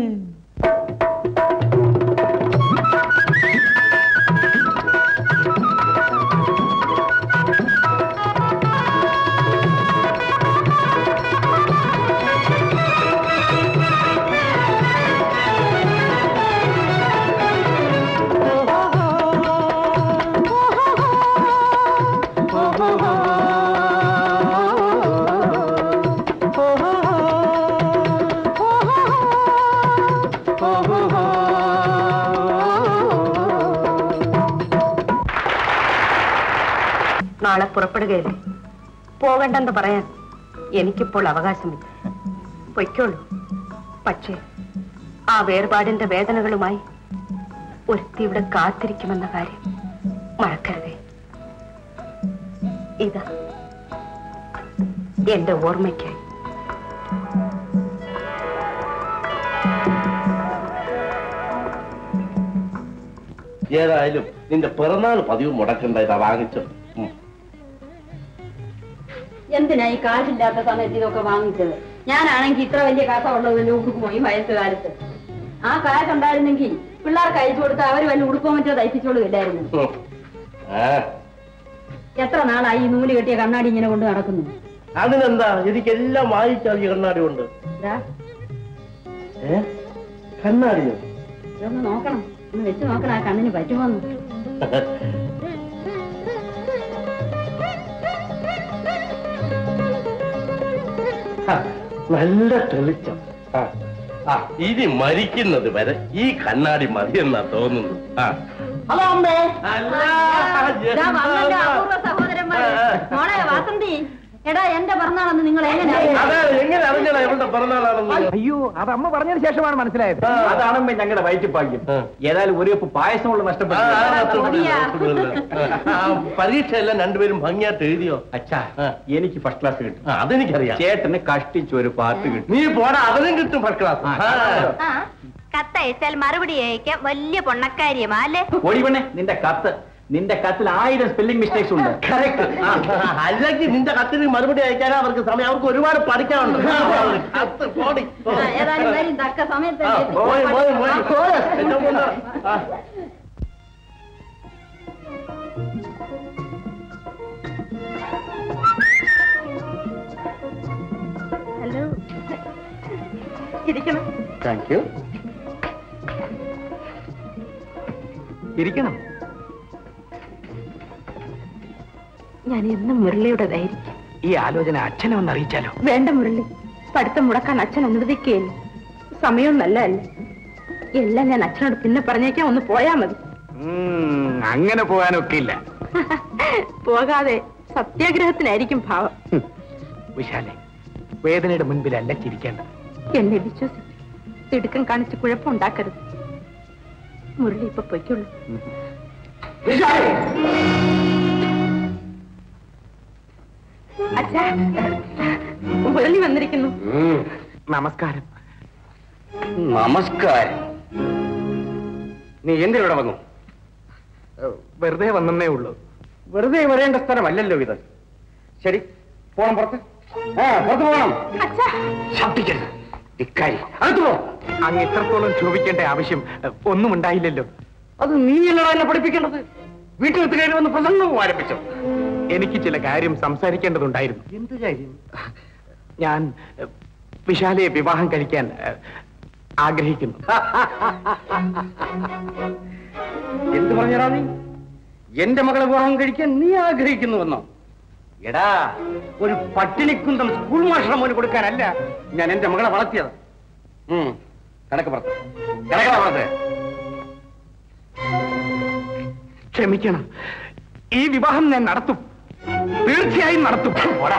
[SPEAKER 10] നാളെ പുറപ്പെടുകയല്ലേ പോകണ്ടെന്ന് പറയാൻ എനിക്കിപ്പോൾ അവകാശമില്ല പൊയ്ക്കോളൂ പക്ഷേ ആ വേർപാടിന്റെ വേദനകളുമായി ഒരുത്തി ഇവിടെ കാത്തിരിക്കുമെന്ന കാര്യം മറക്കരുതേ ഇതാ എന്റെ ഓർമ്മയ്ക്കായി
[SPEAKER 4] ഏതായാലും നിന്റെ പിറന്നാൾ പതിവ് മുടക്കണ്ട ഇതാ വാങ്ങിച്ചു ഉം.
[SPEAKER 1] എന്തിനാ ഈ കാശില്ലാത്ത സമയത്ത് ഇതൊക്കെ വാങ്ങിച്ചത് ഞാനാണെങ്കിൽ ഇത്ര വലിയ കാശ ഉള്ളത് ലൂക്ക് പോയി വയസ്സുകാലത്ത് ആ കാശ് ഉണ്ടായിരുന്നെങ്കിൽ പിള്ളേർക്ക് അയച്ചു കൊടുത്ത് അവർ വല്ല ഉടുപ്പോ മറ്റോ തയ്പ്പിച്ചോളുമില്ലായിരുന്നു
[SPEAKER 4] ഉം. ആ
[SPEAKER 1] എത്ര നാളായി ഈ നൂല് കെട്ടിയ കണ്ണാടി ഇങ്ങനെ കൊണ്ട് നടക്കുന്നു
[SPEAKER 4] അതിനെന്താ എനിക്കെല്ലാം വായിച്ചാൽ ഈ കണ്ണാടി കൊണ്ട്
[SPEAKER 1] ദാ,
[SPEAKER 4] ഏ കണ്ണാടിയോ
[SPEAKER 1] ഇതൊന്ന് നോക്കണം ഒന്ന് വെച്ച് നോക്കണം ആ കണ്ണിന് പറ്റുമോന്ന്
[SPEAKER 4] ആ, നല്ല തെളിച്ചം ആ ആ ഇനി മരിക്കുന്നത് വരെ ഈ കണ്ണാടി മതിയെന്നാ തോന്നുന്നു ആ
[SPEAKER 1] ഹലോ അമ്മേ
[SPEAKER 4] അല്ല,
[SPEAKER 1] ദാ വന്നല്ലോ
[SPEAKER 4] എന്താ?
[SPEAKER 1] അപൂർവ സഹോദരന്മാര്
[SPEAKER 4] ആ, ആ.
[SPEAKER 1] മോളെ വാസന്തി എടാ എന്റെ പിറന്നാളെന്ന് നിങ്ങൾ എങ്ങനെ
[SPEAKER 4] അതെ എങ്ങനെ അറിഞ്ഞടാ എവിടെ പിറന്നാളാണെന്ന്
[SPEAKER 3] അയ്യോ അത് അമ്മ പറഞ്ഞതിന് ശേഷമാണ് മനസ്സിലായത്
[SPEAKER 4] ആ.
[SPEAKER 3] അതാണമ്മ ഞങ്ങളുടെ വയറ്റിപ്പാഗ്യം
[SPEAKER 4] ആ.
[SPEAKER 3] ഏതായാലും ഒരു കപ്പ് പായസമുള്ള
[SPEAKER 4] ആ, ആ,
[SPEAKER 3] നഷ്ടപ്പെട്ടു
[SPEAKER 1] മതിയാ.
[SPEAKER 4] ആ, പരീക്ഷ എല്ലാം രണ്ടുപേരും ഭംഗിയായിട്ട് എഴുതിയോ
[SPEAKER 3] അച്ഛാ
[SPEAKER 4] ആ.
[SPEAKER 3] എനിക്ക് ഫസ്റ്റ് ക്ലാസ് കിട്ടും
[SPEAKER 4] ആ, അതെനിക്കറിയാം
[SPEAKER 3] ചേട്ടന് കഷ്ടിച്ച് ഒരു പാട്ട് കിട്ടും
[SPEAKER 4] നീ പോടാ അവനും കിട്ടും ഫസ്റ്റ് ക്ലാസ്
[SPEAKER 3] ആ,
[SPEAKER 2] കത്തയച്ചാൽ മറുപടി അയക്കാൻ വലിയ പൊണ്ണക്കാരിയമാ അല്ലേ
[SPEAKER 3] ഓടിവണ്ണേ നിന്റെ കത്ത് നിന്റെ കത്തിൽ ആയിരം സ്പെല്ലിംഗ് മിസ്റ്റേക്സ് ഉണ്ട് കറക്റ്റ്
[SPEAKER 4] അല്ലെങ്കിൽ നിന്റെ കത്തിന് മറുപടി അയക്കാനാ അവർക്ക് സമയം അവർക്ക് ഒരുപാട് പഠിക്കാനുണ്ട് കത്ത് പോടി പോ.
[SPEAKER 1] ആ, ഏതായാലും വരും തക്ക സമയത്ത്
[SPEAKER 4] ആ,
[SPEAKER 1] എത്തി.
[SPEAKER 4] പോയി, പോയി, പോയി. എന്നെ കൊണ്ട്. ആ.
[SPEAKER 10] ഹലോ ഇരിക്കണം
[SPEAKER 3] താങ്ക് യു ഇരിക്കണം
[SPEAKER 10] ഞാൻ എന്നും മുരളിയുടേതായിരിക്കും
[SPEAKER 3] ഈ ആലോചന അച്ഛനെ ഒന്ന് അറിയിച്ചാലോ
[SPEAKER 10] വേണ്ട മുരളി പഠിത്തം മുടക്കാൻ അച്ഛൻ അനുവദിക്കുകയില്ല സമയവും നല്ലതല്ലേ എല്ലാം ഞാൻ അച്ഛനോട് പിന്നെ പറഞ്ഞേക്കാൻ ഒന്ന് പോയാ മതി
[SPEAKER 3] ഉം, അങ്ങനെ പോകാനൊക്കെ ഇല്ല
[SPEAKER 10] പോകാതെ സത്യാഗ്രഹത്തിനായിരിക്കും ഭാവം
[SPEAKER 3] ഹും. വിശാലെ വേദനയുടെ മുൻപിലല്ല ചിരിക്കേണ്ടത്
[SPEAKER 10] എന്നെ വിശ്വസിക്കും തിടുക്കം കാണിച്ച് കുഴപ്പമുണ്ടാക്കരുത് മുരളി ഇപ്പൊ പൊയ്ക്കുള്ളൂ അച്ഛാ മുരളി വന്നിരിക്കുന്നു
[SPEAKER 3] നമസ്കാരം
[SPEAKER 4] നമസ്കാരം
[SPEAKER 3] നീ എന്തിനൂടെ വന്നു വെറുതെ വന്നേ ഉള്ളൂ വെറുതെ വരേണ്ട സ്ഥലമല്ലല്ലോ ഇത് ശരി പോണം പുറത്ത് ആ പുറത്ത് പോകണം
[SPEAKER 10] അച്ഛാ
[SPEAKER 3] ശബ്ദിക്കരുത് ഇക്കാരി അകത്ത് പോ അങ്ങ് ഇത്രത്തോളം ക്ഷോഭിക്കേണ്ട ആവശ്യം ഏഹ്, ഒന്നും ഉണ്ടായില്ലല്ലോ അത് നീയല്ലടാ എന്നെ പഠിപ്പിക്കേണ്ടത് വീട്ടിലെത്തി കയറി വന്ന് പ്രസംഗവും ആരംഭിച്ചു എനിക്ക് ചില കാര്യം സംസാരിക്കേണ്ടതുണ്ടായിരുന്നു
[SPEAKER 4] എന്ത് കാര്യം
[SPEAKER 3] ഞാൻ ഏഹ്, വിശാലയെ വിവാഹം കഴിക്കാൻ ഏഹ്, ആഗ്രഹിക്കുന്നു എന്ത് പറഞ്ഞടാ നീ എന്റെ മകളെ വിവാഹം കഴിക്കാൻ നീ ആഗ്രഹിക്കുന്നുവെന്നോ എടാ ഒരു പട്ടിണിക്കുന്തം സ്കൂൾ മാഷണ മോന് കൊടുക്കാനല്ല ഞാൻ എന്റെ മകളെ വളർത്തിയത് ഉം, കണക്ക് പുറത്ത് കണക്ക് പുറത്ത് ക്ഷമിക്കണം ഈ വിവാഹം ഞാൻ നടത്തും തീർച്ചയായും നടത്തും പോടാ.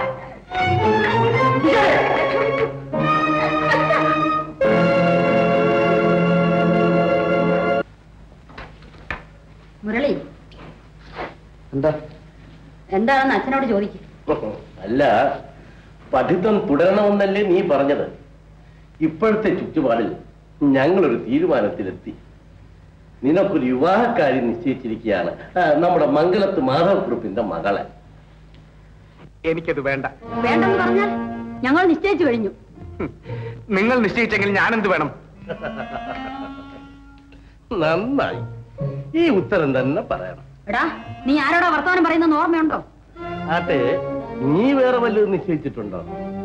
[SPEAKER 1] മുരളി
[SPEAKER 4] എന്താ
[SPEAKER 1] എന്താണെന്ന് അച്ഛനോട് ചോദിക്കും
[SPEAKER 4] അല്ല പഠിത്തം തുടരണമെന്നല്ലേ നീ പറഞ്ഞത് ഇപ്പോഴത്തെ ചുറ്റുപാടിൽ ഞങ്ങളൊരു തീരുമാനത്തിലെത്തി നിനക്കൊരു വിവാഹക്കാരി നിശ്ചയിച്ചിരിക്കുകയാണ് ആ, നമ്മുടെ മംഗലത്ത് മാധവക്കുറുപ്പിന്റെ മകളെ
[SPEAKER 3] എനിക്കത് വേണ്ട
[SPEAKER 2] വേണ്ടെന്ന് പറഞ്ഞാൽ ഞങ്ങൾ നിശ്ചയിച്ചു കഴിഞ്ഞു
[SPEAKER 3] നിങ്ങൾ നിശ്ചയിച്ചെങ്കിൽ ഞാനെന്ത് വേണം
[SPEAKER 4] നന്നായി ഈ ഉത്തരം തന്നെ പറയണം
[SPEAKER 2] എടാ നീ ആരോടാ വർത്തമാനം പറയുന്നെന്ന് ഓർമ്മയുണ്ടോ
[SPEAKER 4] ആട്ടെ നീ വേറെ വല്ലതും നിശ്ചയിച്ചിട്ടുണ്ടോ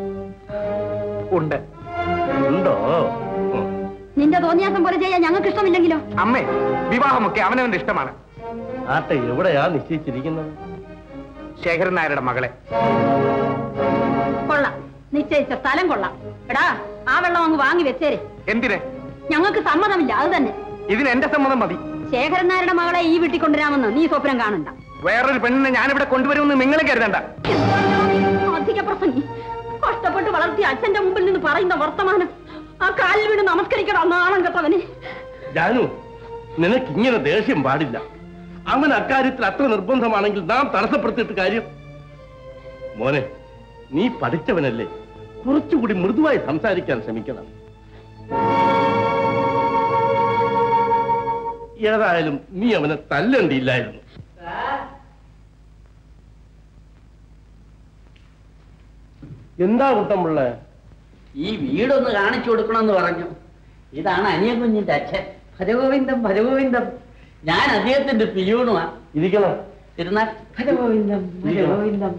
[SPEAKER 3] ഉണ്ട്
[SPEAKER 4] ഉണ്ടോ ഉം.
[SPEAKER 2] നിന്റെ തോന്നിയാസം പോലെ ചെയ്യാൻ ഞങ്ങൾക്ക് ഇഷ്ടമില്ലെങ്കിലോ
[SPEAKER 3] അമ്മേ വിവാഹമൊക്കെ അവനവന്റെ ഇഷ്ടമാണ്
[SPEAKER 4] ആട്ടെ എവിടെയാ നിശ്ചയിച്ചിരിക്കുന്നത്
[SPEAKER 3] ശേഖരൻ നായരുടെ മകളെ
[SPEAKER 2] കൊള്ളാം നിശ്ചയിച്ച സ്ഥലം കൊള്ളാം എടാ ആ വെള്ളം അങ്ങ് വാങ്ങി വെച്ചേരെ
[SPEAKER 3] എന്തിന്
[SPEAKER 2] ഞങ്ങൾക്ക് സമ്മതമില്ല അത് തന്നെ
[SPEAKER 3] ഇതിന് എന്റെ സമ്മതം മതി
[SPEAKER 2] ശേഖരൻ നായരുടെ മകളെ ഈ വീട്ടിൽ കൊണ്ടുവരാമെന്ന് നീ സ്വപ്നം കാണണ്ട
[SPEAKER 3] വേറൊരു പെണ്ണിനെ ഞാനിവിടെ കൊണ്ടുവരുമെന്ന് നിങ്ങൾ കരുതണ്ട
[SPEAKER 2] അധിക പ്രസംഗി കഷ്ടപ്പെട്ട് വളർത്തിയ അച്ഛന്റെ മുമ്പിൽ നിന്ന് പറയുന്ന വർത്തമാനം ആ കാലിൽ വീണ് നമസ്കരിക്കണം നാണം കെട്ടവന്
[SPEAKER 4] ജാനു നിനക്ക് ഇങ്ങനെ ദേഷ്യം പാടില്ല അവൻ അക്കാര്യത്തിൽ അത്ര നിർബന്ധമാണെങ്കിൽ നാം തടസ്സപ്പെടുത്തിയിട്ട് കാര്യം മോനെ നീ പഠിച്ചവനല്ലേ കുറച്ചുകൂടി മൃദുവായി സംസാരിക്കാൻ ശ്രമിക്കണം ഏതായാലും നീ അവനെ തല്ലണ്ടിയില്ലായിരുന്നു എന്താ കുട്ടമുള്ള
[SPEAKER 5] ഈ വീടൊന്ന് കാണിച്ചു കൊടുക്കണമെന്ന് പറഞ്ഞു ഇതാണ് അനിയൻ കുഞ്ഞിന്റെ അച്ഛൻ ഭജഗോവിന്ദം ഭജഗോവിന്ദം ഞാൻ അദ്ദേഹത്തിന്റെ പിയൂണുമാ
[SPEAKER 4] ഇരിക്കണം
[SPEAKER 5] ഇരുന്നാൽ ഭജഗോവിന്ദം ഭജഗോവിന്ദം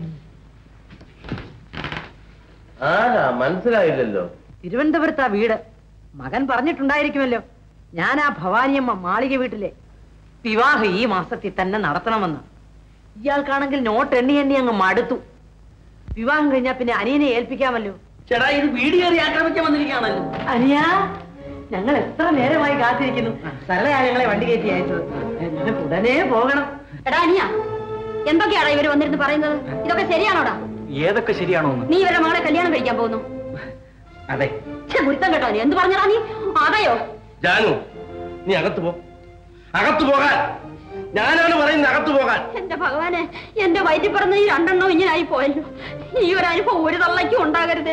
[SPEAKER 4] ആരാ മനസ്സിലായില്ലല്ലോ
[SPEAKER 10] തിരുവനന്തപുരത്താ വീട് മകൻ പറഞ്ഞിട്ടുണ്ടായിരിക്കുമല്ലോ ഞാൻ ആ ഭവാനിയമ്മ മാളിക വീട്ടിലെ വിവാഹം ഈ മാസത്തിൽ തന്നെ നടത്തണമെന്ന് ഇയാൾക്കാണെങ്കിൽ നോട്ട് എണ്ണി എണ്ണി അങ്ങ് മടുത്തു വിവാഹം കഴിഞ്ഞാ പിന്നെ അനിയനെ ഏൽപ്പിക്കാമല്ലോ
[SPEAKER 5] ചേട്ടാ ഇത് വീട് കയറി ആക്രമിക്കാൻ വന്നിരിക്കുകയാണല്ലോ
[SPEAKER 10] അനിയാ ഞങ്ങൾ എത്ര നേരമായി കാത്തിരിക്കുന്നു സരളയാ ഞങ്ങളെ വണ്ടി കയറ്റി അയച്ചത് എന്നിട്ട് ഉടനെ പോകണം
[SPEAKER 2] എടാ അനിയ എന്തൊക്കെയാടാ ഇവര് വന്നിരുന്ന് പറയുന്നത് ഇതൊക്കെ ശരിയാണോടാ
[SPEAKER 3] ഏതൊക്കെ ശരിയാണോ എന്ന്
[SPEAKER 2] നീ ഇവരുടെ മകളെ കല്യാണം കഴിക്കാൻ പോകുന്നു
[SPEAKER 3] അതെ
[SPEAKER 2] ഛെ, ഗുരുത്തം കേട്ടോ നീ എന്ത് പറഞ്ഞടാ നീ അതെയോ
[SPEAKER 4] ജാനു നീ അകത്ത് പോ അകത്ത് പോകാൻ ഞാനാണ് പറയുന്നത് അകത്ത് പോകാൻ
[SPEAKER 2] എന്റെ ഭഗവാനെ എന്റെ വയറ്റിൽ പറഞ്ഞ ഈ രണ്ടെണ്ണം ഇങ്ങനായി പോയല്ലോ ഈ ഒരു അനുഭവം ഒരു തള്ളയ്ക്കും ഉണ്ടാകരുതേ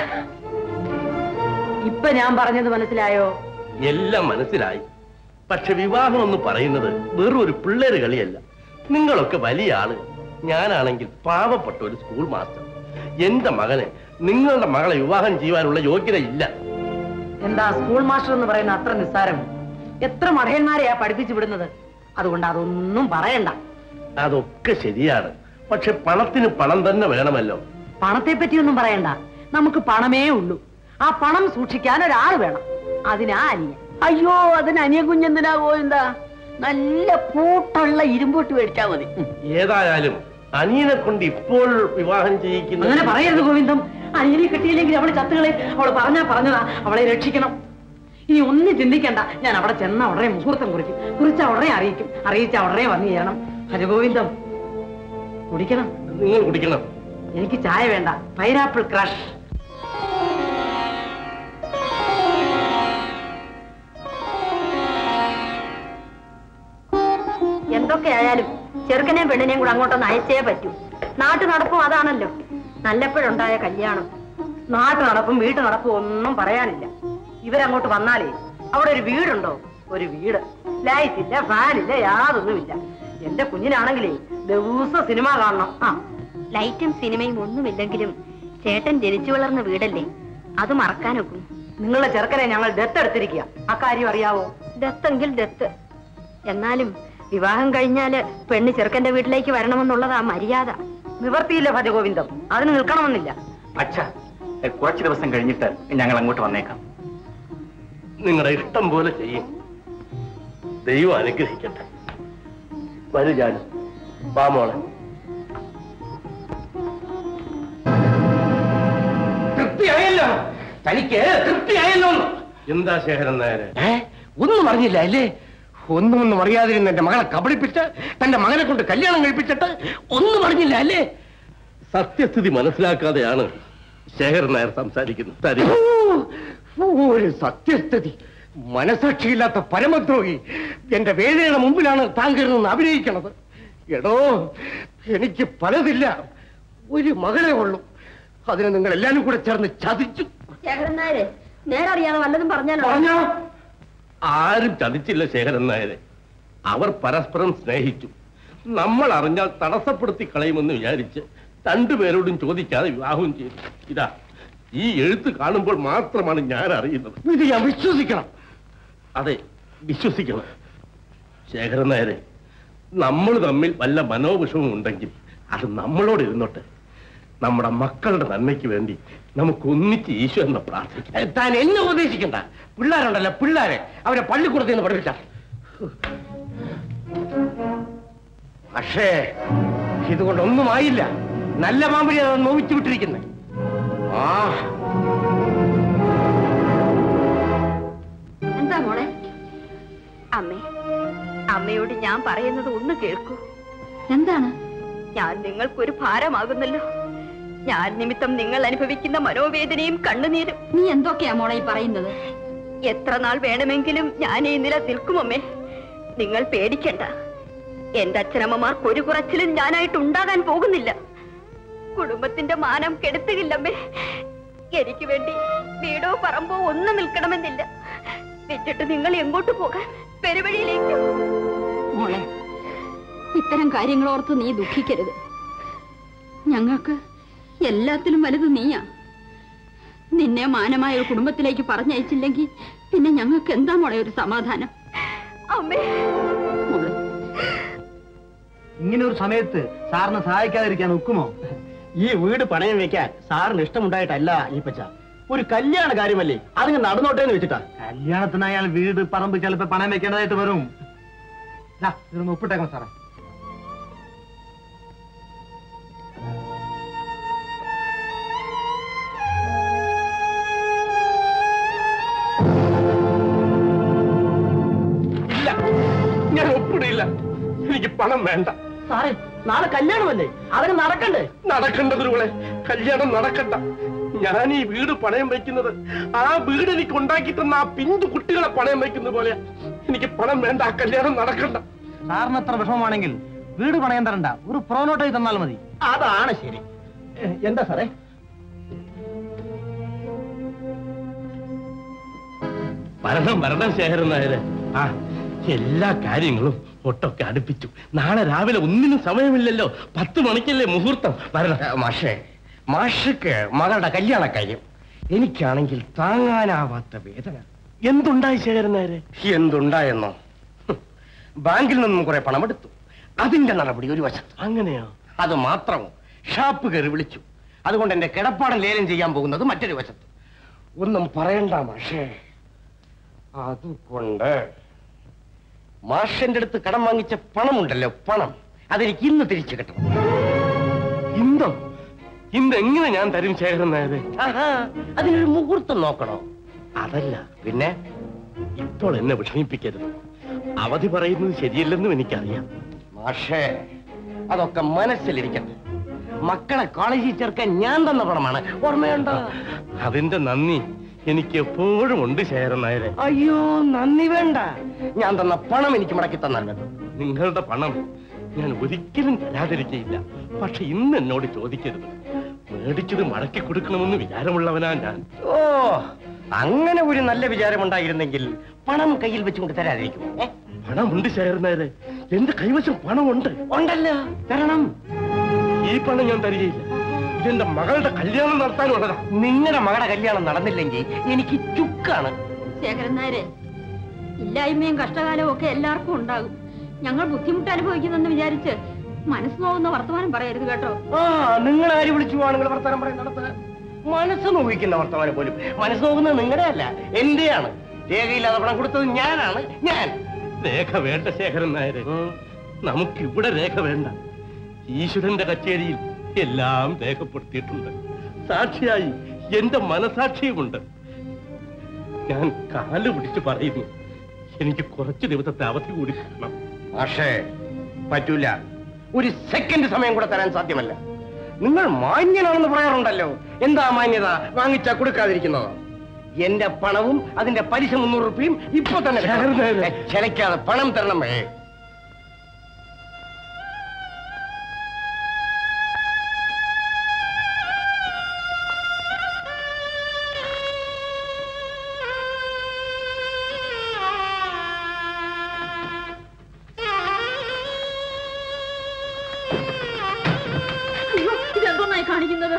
[SPEAKER 10] ഇപ്പൊ ഞാൻ പറഞ്ഞത് മനസ്സിലായോ
[SPEAKER 4] എല്ലാം മനസ്സിലായി പക്ഷെ വിവാഹം എന്ന് പറയുന്നത് വെറും ഒരു പിള്ളേര് കളിയല്ല നിങ്ങളൊക്കെ വലിയ ആള് ഞാനാണെങ്കിൽ പാവപ്പെട്ട ഒരു സ്കൂൾ മാസ്റ്റർ എന്റെ മകനെ നിങ്ങളുടെ മകളെ വിവാഹം ചെയ്യുവാനുള്ള യോഗ്യത ഇല്ല
[SPEAKER 10] എന്താ സ്കൂൾ മാസ്റ്റർ എന്ന് പറയുന്ന അത്ര നിസ്സാരം എത്ര മഠയന്മാരെയാ പഠിപ്പിച്ചു വിടുന്നത് അതുകൊണ്ട് അതൊന്നും പറയണ്ട
[SPEAKER 4] അതൊക്കെ ശരിയാണ് പക്ഷെ പണത്തിന് പണം തന്നെ വേണമല്ലോ
[SPEAKER 10] പണത്തെ പറ്റിയൊന്നും പറയണ്ട നമുക്ക് പണമേ ഉള്ളൂ ആ പണം സൂക്ഷിക്കാൻ ഒരാൾ വേണം അതിനാ അനിയൻ
[SPEAKER 5] അയ്യോ അതിന് അനിയ കുഞ്ഞെന്തിനാകോ എന്താ നല്ല പൂട്ടുള്ള ഇരുമ്പോട്ട് മേടിച്ചാ മതി
[SPEAKER 4] ഏതായാലും അനിയനെ കൊണ്ട് ഇപ്പോൾ വിവാഹം
[SPEAKER 10] അങ്ങനെ
[SPEAKER 4] ചെയ്യിക്കുന്ന
[SPEAKER 10] പറയരുത് ഗോവിന്ദം അനിയനെ കിട്ടിയില്ലെങ്കിൽ അവള് ചത്തുകളെ അവള് പറഞ്ഞാ പറഞ്ഞതാ അവളെ രക്ഷിക്കണം ഇനി ഒന്നും ചിന്തിക്കണ്ട ഞാൻ അവിടെ ചെന്ന ഉടനെ മുഹൂർത്തം കുറിക്കും കുറിച്ച ഉടനെ അറിയിക്കും അറിയിച്ച ഉടനെ വന്നു ചെയ്യണം ഹരഗോവിന്ദം കുടിക്കണം
[SPEAKER 4] നിങ്ങൾ കുടിക്കണം
[SPEAKER 10] എനിക്ക് ചായ വേണ്ട പൈനാപ്പിൾ ക്രഷ്
[SPEAKER 2] എന്തൊക്കെയായാലും ചെറുക്കനെയും പെണ്ണിനെയും കൂടെ അങ്ങോട്ടൊന്ന് അയച്ചേ പറ്റൂ നാട്ടു നടപ്പും അതാണല്ലോ നല്ലപ്പോഴുണ്ടായ കല്യാണം
[SPEAKER 10] നാട്ടു നടപ്പും വീട്ടു നടപ്പും ഒന്നും പറയാനില്ല ഇവരങ്ങോട്ട് വന്നാലേ അവിടെ ഒരു വീടുണ്ടോ ഒരു വീട് ലൈറ്റ് ഇല്ല ഫാനില്ല യാതൊന്നുമില്ല എന്റെ കുഞ്ഞിനാണെങ്കിലേ ദിവസം സിനിമ കാണണം ആ
[SPEAKER 2] ലൈറ്റും സിനിമയും ഒന്നുമില്ലെങ്കിലും ചേട്ടൻ ജനിച്ചു വളർന്ന വീടല്ലേ അത് മറക്കാനൊക്കും
[SPEAKER 10] നിങ്ങളുടെ ചെറുക്കനെ ഞങ്ങൾ ദത്തെടുത്തിരിക്കുക അക്കാര്യം അറിയാവോ
[SPEAKER 2] ദത്തെങ്കിൽ ദത്ത് എന്നാലും വിവാഹം കഴിഞ്ഞാല് പെണ്ണ് ചെറുക്കന്റെ വീട്ടിലേക്ക് വരണമെന്നുള്ളതാ മര്യാദ
[SPEAKER 10] നിവർത്തിയില്ല ഭജഗോവിന്ദം അതിന് നിൽക്കണമെന്നില്ല
[SPEAKER 3] അച്ഛ കുറച്ച് ദിവസം കഴിഞ്ഞിട്ട് ഞങ്ങൾ അങ്ങോട്ട് വന്നേക്കാം
[SPEAKER 4] നിങ്ങളുടെ ഇഷ്ടം പോലെ ചെയ്യും ദൈവം അനുഗ്രഹിക്കട്ടെ വരൂ ജാനു വാ മോളെ
[SPEAKER 8] തൃപ്തിയായല്ലോ തനിക്ക് തൃപ്തിയായല്ലോ
[SPEAKER 4] എന്താ ശേഖരൻ നായരെ
[SPEAKER 8] ഏ ഒന്നും അറിഞ്ഞില്ല അല്ലേ ഒന്നും ഒന്നും അറിയാതിരുന്ന എന്റെ മകളെ കബളിപ്പിച്ച് തന്റെ മകനെ കൊണ്ട് കല്യാണം കഴിപ്പിച്ചിട്ട് ഒന്നും അറിഞ്ഞില്ല അല്ലേ
[SPEAKER 4] സത്യസ്ഥിതി മനസ്സിലാക്കാതെയാണ് ശേഖരൻ നായർ സംസാരിക്കുന്നത് തരി
[SPEAKER 8] ഓ, ഒരു സത്യസ്ഥിതി മനസാക്ഷിയില്ലാത്ത പരമദ്രോഹി എന്റെ വേദനയുടെ മുമ്പിലാണ് താങ്കൾ നിന്ന് അഭിനയിക്കണത് എടോ എനിക്ക് പലതില്ല ഒരു മകളെ ഉള്ളൂ അതിനെ നിങ്ങൾ എല്ലാരും കൂടെ ചേർന്ന് ചതിച്ചു
[SPEAKER 2] ശേഖരൻ നായരെ നേരെ അറിയാതെ വല്ലതും പറഞ്ഞാലോ
[SPEAKER 4] പറഞ്ഞോ ആരും ചതിച്ചില്ല ശേഖരൻ നായരെ അവർ പരസ്പരം സ്നേഹിച്ചു നമ്മൾ അറിഞ്ഞാൽ തടസ്സപ്പെടുത്തി കളയുമെന്ന് വിചാരിച്ച് രണ്ടുപേരോടും ചോദിക്കാതെ വിവാഹം ചെയ്തു ഇതാ ഈ എഴുത്ത് കാണുമ്പോൾ മാത്രമാണ് ഞാൻ അറിയുന്നത്
[SPEAKER 8] ഇത് ഞാൻ വിശ്വസിക്കണം
[SPEAKER 4] അതെ വിശ്വസിക്കണം ശേഖരൻ നായരെ നമ്മൾ തമ്മിൽ വല്ല മനോവിഷവും ഉണ്ടെങ്കിൽ അത് നമ്മളോട് ഇരുന്നോട്ടെ നമ്മുടെ മക്കളുടെ നന്മയ്ക്ക് വേണ്ടി നമുക്ക് ഒന്നിച്ച് ഈശ്വരനെ പ്രാർത്ഥിക്കാം
[SPEAKER 8] ഏ, താൻ എന്നെ ഉപദേശിക്കണ്ട പിള്ളേരുണ്ടല്ലോ പിള്ളേരെ അവരെ പള്ളിക്കൂടത്തിൽ നിന്ന് പഠിപ്പിച്ച പക്ഷേ ഇതുകൊണ്ടൊന്നും ആയില്ല നല്ല പാമ്പിനെ അത് നോവിച്ചു വിട്ടിരിക്കുന്നത് ആ
[SPEAKER 2] എന്താ മോളെ
[SPEAKER 11] അമ്മേ അമ്മയോട് ഞാൻ പറയുന്നത് ഒന്ന് കേൾക്കൂ
[SPEAKER 2] എന്താണ്
[SPEAKER 11] ഞാൻ നിങ്ങൾക്കൊരു ഭാരമാകുന്നല്ലോ ഞാൻ നിമിത്തം നിങ്ങൾ അനുഭവിക്കുന്ന മനോവേദനയും കണ്ണുനീരും
[SPEAKER 2] നീ എന്തൊക്കെയാ മോളെ ഈ പറയുന്നത്
[SPEAKER 11] എത്ര നാൾ വേണമെങ്കിലും ഞാൻ ഈ നില നിൽക്കുമമ്മേ നിങ്ങൾ പേടിക്കണ്ട എന്റെ അച്ഛനമ്മമാർക്ക് ഒരു കുറച്ചിലും ഞാനായിട്ട് ഉണ്ടാകാൻ പോകുന്നില്ല കുടുംബത്തിന്റെ മാനം കെടുത്തുകില്ലമ്മേ എനിക്ക് വേണ്ടി വീടോ പറമ്പോ ഒന്നും നിൽക്കണമെന്നില്ല വിറ്റിട്ട് നിങ്ങൾ എങ്ങോട്ട് പോകാൻ പെരുവഴിയിലേക്ക്
[SPEAKER 2] മോളെ ഇത്തരം കാര്യങ്ങൾ ഓർത്ത് നീ ദുഃഖിക്കരുത് ഞങ്ങൾക്ക് എല്ലാത്തിലും വലുത് നീയാ നിന്നെ മാനമായ ഒരു കുടുംബത്തിലേക്ക് പറഞ്ഞയച്ചില്ലെങ്കിൽ പിന്നെ ഞങ്ങൾക്ക് എന്താ മോളെ ഒരു സമാധാനം
[SPEAKER 11] അമ്മേ
[SPEAKER 2] മോളെ
[SPEAKER 6] ഇങ്ങനെ ഒരു സമയത്ത് സാറിനെ സഹായിക്കാതിരിക്കാൻ ഒക്കുമോ ഈ വീട് പണയം വെക്കാൻ സാറിന് ഇഷ്ടമുണ്ടായിട്ടല്ല ഈ പച്ച ഒരു കല്യാണ കാര്യമല്ലേ അതിന് നടന്നോട്ടെ എന്ന് വെച്ചിട്ടാ കല്യാണത്തിന് അയാൾ വീട് പറമ്പ് ചിലപ്പോ പണയം വെക്കേണ്ടതായിട്ട് വരും ദാ, ഇതൊന്ന് ഒപ്പിട്ടേക്കണം സാറേ
[SPEAKER 4] ഇല്ല ഞാൻ ഒപ്പിടില്ല എനിക്ക് പണം വേണ്ട
[SPEAKER 6] സാറേ നാളെ കല്യാണമല്ലേ അതിന് നടക്കണ്ടേ
[SPEAKER 4] നടക്കണ്ട ഗുരുകളെ കല്യാണം നടക്കണ്ട ഞാൻ ഈ വീട് പണയം വയ്ക്കുന്നത് ആ വീട് എനിക്ക് ഉണ്ടാക്കി തന്ന ആ പിഞ്ചു കുട്ടികളെ പണയം വയ്ക്കുന്ന പോലെ എനിക്ക് പണം വേണ്ട ആ കല്യാണം നടക്കണ്ട
[SPEAKER 6] സാറിന് അത്ര വിഷമമാണെങ്കിൽ വീട് പണയം തരണ്ട ഒരു പ്രോനോട്ടായി തന്നാൽ മതി അതാണ് ശരി ഏ, എന്താ സാറേ
[SPEAKER 4] വരണം വരണം ശേഖരൻ നായരെ ആ എല്ലാ കാര്യങ്ങളും ഒട്ടൊക്കെ അടുപ്പിച്ചു നാളെ രാവിലെ ഒന്നിനും സമയമില്ലല്ലോ പത്ത് മണിക്കല്ലേ മുഹൂർത്തം വരണം
[SPEAKER 8] മാഷേ മാഷക്ക് മകളുടെ കല്യാണ കാര്യം എനിക്കാണെങ്കിൽ താങ്ങാനാവാത്ത വേദന
[SPEAKER 4] എന്തുണ്ടായി ശേഖരൻ നായരെ
[SPEAKER 8] എന്തുണ്ടായെന്നോ ഹും, ബാങ്കിൽ നിന്നും കുറെ പണമെടുത്തു അതിന്റെ നടപടി ഒരു വശത്ത്
[SPEAKER 4] അങ്ങനെയോ
[SPEAKER 8] അത് മാത്രമോ ഷാപ്പ് കയറി വിളിച്ചു അതുകൊണ്ട് എന്റെ കിടപ്പാടം ലേലം ചെയ്യാൻ പോകുന്നത് മറ്റൊരു വശത്ത് ഒന്നും പറയണ്ട മാഷേ അതുകൊണ്ട് മാഷന്റെ അടുത്ത് കടം വാങ്ങിച്ച പണമുണ്ടല്ലോ പണം അതെനിക്ക് ഇന്ന് തിരിച്ചു കിട്ടണം
[SPEAKER 4] ഇന്നോ ഇന്ന് എങ്ങനെ ഞാൻ തരും ശേഖരൻ നായരെ
[SPEAKER 8] ആഹാ, അതിനൊരു മുഹൂർത്തം നോക്കണോ
[SPEAKER 4] അതല്ല
[SPEAKER 8] പിന്നെ
[SPEAKER 4] ഇപ്പോൾ എന്നെ വിഷമിപ്പിക്കരുത് അവധി പറയുന്നത് ശരിയല്ലെന്നും എനിക്കറിയാം
[SPEAKER 8] മാഷേ അതൊക്കെ മനസ്സിലിരിക്കട്ടെ മക്കളെ കോളേജിൽ ചേർക്കാൻ ഞാൻ തന്ന പണമാണ് ഓർമ്മയുണ്ടോ
[SPEAKER 4] അതിന്റെ നന്ദി എനിക്ക് എപ്പോഴും ഉണ്ട് ശേഖരൻ നായരെ
[SPEAKER 8] അയ്യോ നന്ദി വേണ്ട ഞാൻ തന്ന പണം എനിക്ക് മടക്കി തന്നാൽ മതി
[SPEAKER 4] നിങ്ങളുടെ പണം ഞാൻ ഒരിക്കലും തരാതിരിക്കയില്ല പക്ഷെ ഇന്ന് എന്നോട് ചോദിക്കരുത് മേടിച്ചത് മടക്കി കൊടുക്കണമെന്ന് വിചാരമുള്ളവനാ ഞാൻ
[SPEAKER 8] ഓ അങ്ങനെ ഒരു നല്ല വിചാരമുണ്ടായിരുന്നെങ്കിൽ പണം കയ്യിൽ വെച്ചുകൊണ്ട് തരാതിരിക്കും ഏ?
[SPEAKER 4] പണമുണ്ട് ശേഖരൻ നായരെ എന്റെ കൈവശം പണമുണ്ട്
[SPEAKER 8] ഉണ്ടല്ലോ തരണം
[SPEAKER 4] ഈ പണം ഞാൻ തരികയില്ല ഇതെന്റെ മകളുടെ കല്യാണം നടത്താനുള്ളതാ
[SPEAKER 8] നിങ്ങളുടെ മകളുടെ കല്യാണം നടന്നില്ലെങ്കിൽ എനിക്ക് ചുക്കാണ്
[SPEAKER 2] ശേഖരൻ നായരെ ഇല്ലായ്മയും കഷ്ടകാലവും ഒക്കെ എല്ലാവർക്കും ഉണ്ടാകും ഞങ്ങൾ ബുദ്ധിമുട്ട് അനുഭവിക്കുന്നെന്ന് വിചാരിച്ച് മനസ്സ് നോവുന്ന വർത്തമാനം പറയരുത് കേട്ടോ
[SPEAKER 8] ആ നിങ്ങൾ ആര് വിളിച്ചു ആണുങ്ങൾ വർത്തമാനം പറയുന്നിടത്ത് മനസ്സ് നോവിക്കുന്ന വർത്തമാനം പോലും മനസ്സ് നോക്കുന്നത് നിങ്ങളുടെ അല്ല എന്റെയാണ് രേഖയില്ലാതെ പണം കൊടുത്തത് ഞാനാണ് ഞാൻ
[SPEAKER 4] രേഖ വേണ്ട ശേഖരൻ നായരെ നമുക്ക് ഇവിടെ രേഖ വേണ്ട ഈശ്വരന്റെ കച്ചേരിയിൽ എല്ലാം രേഖപ്പെടുത്തിയിട്ടുണ്ട് സാക്ഷിയായി എന്റെ മനസാക്ഷിയുമുണ്ട് ഞാൻ കാല് പിടിച്ച് പറയുന്നു എനിക്ക് കുറച്ച് ദിവസത്തെ അവധി കൂടി കിട്ടണം
[SPEAKER 8] പക്ഷേ പറ്റൂല ഒരു സെക്കൻഡ് സമയം കൂടെ തരാൻ സാധ്യമല്ല നിങ്ങൾ മാന്യനാണെന്ന് പറയാറുണ്ടല്ലോ എന്താ മാന്യത വാങ്ങിച്ചാ കൊടുക്കാതിരിക്കുന്നതോ എന്റെ പണവും അതിന്റെ പലിശ മുന്നൂറ് റുപ്യയും ഇപ്പൊ തന്നെ കിട്ടണം. ഏ, ചെലക്കാതെ പണം തരണമേ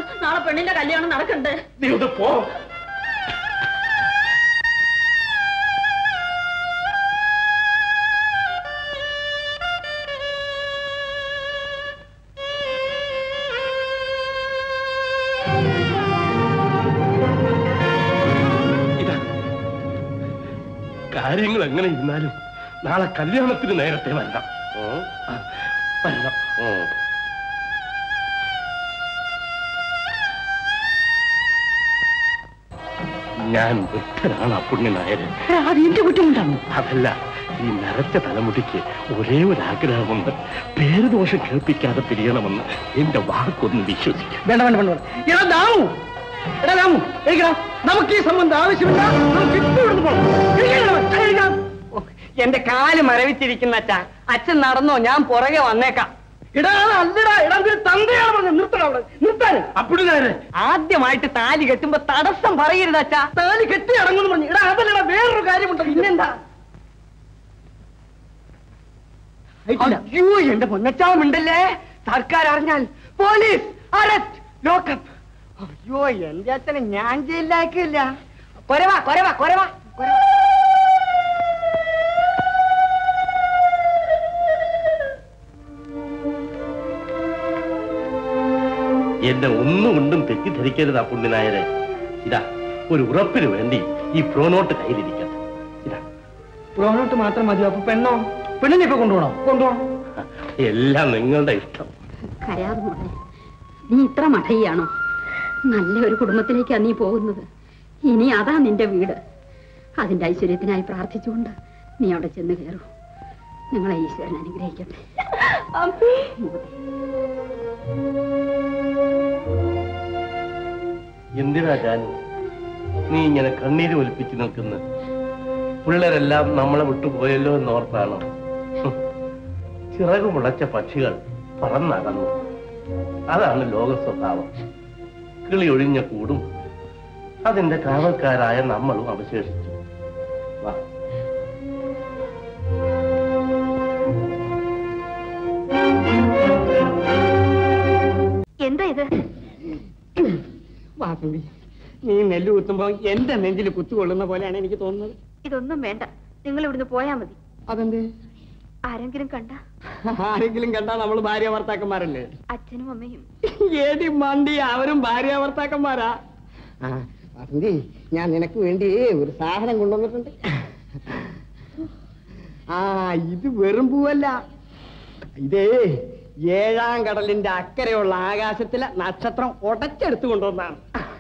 [SPEAKER 11] നാളെ പെണ്ണിന്റെ കല്യാണം നടക്കണ്ടേ
[SPEAKER 4] നീ ഒന്ന് പോ ഇതാ കാര്യങ്ങൾ എങ്ങനെ ഇരുന്നാലും നാളെ കല്യാണത്തിന് നേരത്തെ വരണം ആ, വരണം ഞാൻ വൃദ്ധനാണ് ആ പുണ്യനായര്
[SPEAKER 10] അത് എന്റെ കുറ്റമുണ്ടാണ്
[SPEAKER 4] അതല്ല ഈ നരച്ച തലമുടിക്ക് ഒരേ ഒരു ആഗ്രഹമുണ്ട് പേരുദോഷം കേൾപ്പിക്കാതെ പിരിയണമെന്ന് എന്റെ വാക്കൊന്ന് വിശ്വസിക്കും
[SPEAKER 6] വേണ്ട വേണ്ട വേണ്ട വേണ്ട. എടാ ദാമു എടാ ദാമു എഴുതാം നമുക്ക് ഈ സംബന്ധം ആവശ്യമില്ല നമുക്ക് ഇപ്പൊ ഇവിടുന്ന് പോകണം എഴുതിക്കണം, എഴുതാം. ഓ, എന്റെ കാല് മരവിച്ചിരിക്കുന്ന അച്ഛ അച്ഛൻ നടന്നോ ഞാൻ പുറകെ വന്നേക്കാം ഇടാ അല്ലടാ ഇടാ ഇതിന് തന്തയാണ് പറഞ്ഞത് നിർത്തണം അവിടെ നിർത്താന്
[SPEAKER 4] അപ്പുണ്യനായരെ
[SPEAKER 6] ആദ്യമായിട്ട് താലി കെട്ടുമ്പോ തടസ്സം പറയരുത് അച്ഛാ താലി കെട്ടി അടങ്ങുന്നു പറഞ്ഞു ഇടാ അതല്ലടാ വേറൊരു കാര്യമുണ്ട് പിന്നെന്താ അയ്യോ എന്റെ പൊന്നച്ചാമുണ്ടല്ലേ സർക്കാർ അറിഞ്ഞാൽ പോലീസ് അറസ്റ്റ് ലോക്കപ്പ് അയ്യോ എന്റെ അച്ഛനെ ഞാൻ ജയിലിലാക്കില്ല കൊരവാ കൊരവാ കൊരവാ കൊരവാ
[SPEAKER 4] എന്നെ ഒന്നും കൊണ്ടും തെറ്റിദ്ധരിക്കരുത് ആ പുണ്യനായരെ ഇതാ ഒരു ഉറപ്പിന് വേണ്ടി ഈ പ്രോനോട്ട് കയ്യിലിരിക്കട്ടെ ഇതാ
[SPEAKER 6] പ്രോനോട്ട് മാത്രം മതിയോ അപ്പൊ പെണ്ണോ പെണ്ണിനെ ഇപ്പൊ കൊണ്ടുപോകണോ കൊണ്ടുപോകണം
[SPEAKER 4] എല്ലാം നിങ്ങളുടെ ഇഷ്ടം
[SPEAKER 11] കരയാതെ മോളെ നീ ഇത്ര മഠയാണോ നല്ല ഒരു കുടുംബത്തിലേക്കാണ് നീ പോകുന്നത് ഇനി അതാ നിന്റെ വീട് അതിന്റെ ഐശ്വര്യത്തിനായി പ്രാർത്ഥിച്ചുകൊണ്ട് നീ അവിടെ ചെന്ന് കയറൂ നിങ്ങളെ ഈശ്വരൻ അനുഗ്രഹിക്കട്ടെ മോളെ.
[SPEAKER 4] എന്തിനാ ജാനു നീ ഇങ്ങനെ കണ്ണീര് ഒലിപ്പിച്ച് നിൽക്കുന്ന പിള്ളേരെല്ലാം നമ്മളെ വിട്ടുപോയല്ലോ എന്നോർത്താണോ ഹും. ചിറകു മുളച്ച പക്ഷികൾ പറന്നകന്നു അതാണ് ലോക സ്വഭാവം കിളി ഒഴിഞ്ഞ കൂടും അതിന്റെ കാവൽക്കാരായ നമ്മളും അവശേഷിച്ചു വാ
[SPEAKER 11] എന്താ ഇത്
[SPEAKER 6] വാസന്തി നീ നെല്ല് കുത്തുമ്പോ എന്റെ നെഞ്ചിൽ കുത്തുകൊള്ളുന്ന പോലെയാണ് എനിക്ക് തോന്നുന്നത്
[SPEAKER 11] ഇതൊന്നും വേണ്ട നിങ്ങൾ ഇവിടുന്ന് പോയാ മതി
[SPEAKER 6] അതെന്തേ
[SPEAKER 11] ആരെങ്കിലും കണ്ട
[SPEAKER 6] ആരെങ്കിലും കണ്ടാ നമ്മൾ ഭാര്യ ഭർത്താക്കന്മാരല്ലേ
[SPEAKER 11] അച്ഛനും അമ്മയും
[SPEAKER 6] ഏടി മണ്ടി അവരും ഭാര്യ ഭർത്താക്കന്മാരാ വസന്തി ഞാൻ നിനക്ക് വേണ്ടി ഒരു സാധനം കൊണ്ടുവന്നിട്ടുണ്ട് ആ ഇത് വെറും പൂവല്ല ഇതേ ഏഴാം കടലിന്റെ അക്കരെയുള്ള ആകാശത്തിലെ നക്ഷത്രം ഉടച്ചെടുത്ത് കൊണ്ടുവന്നാണ്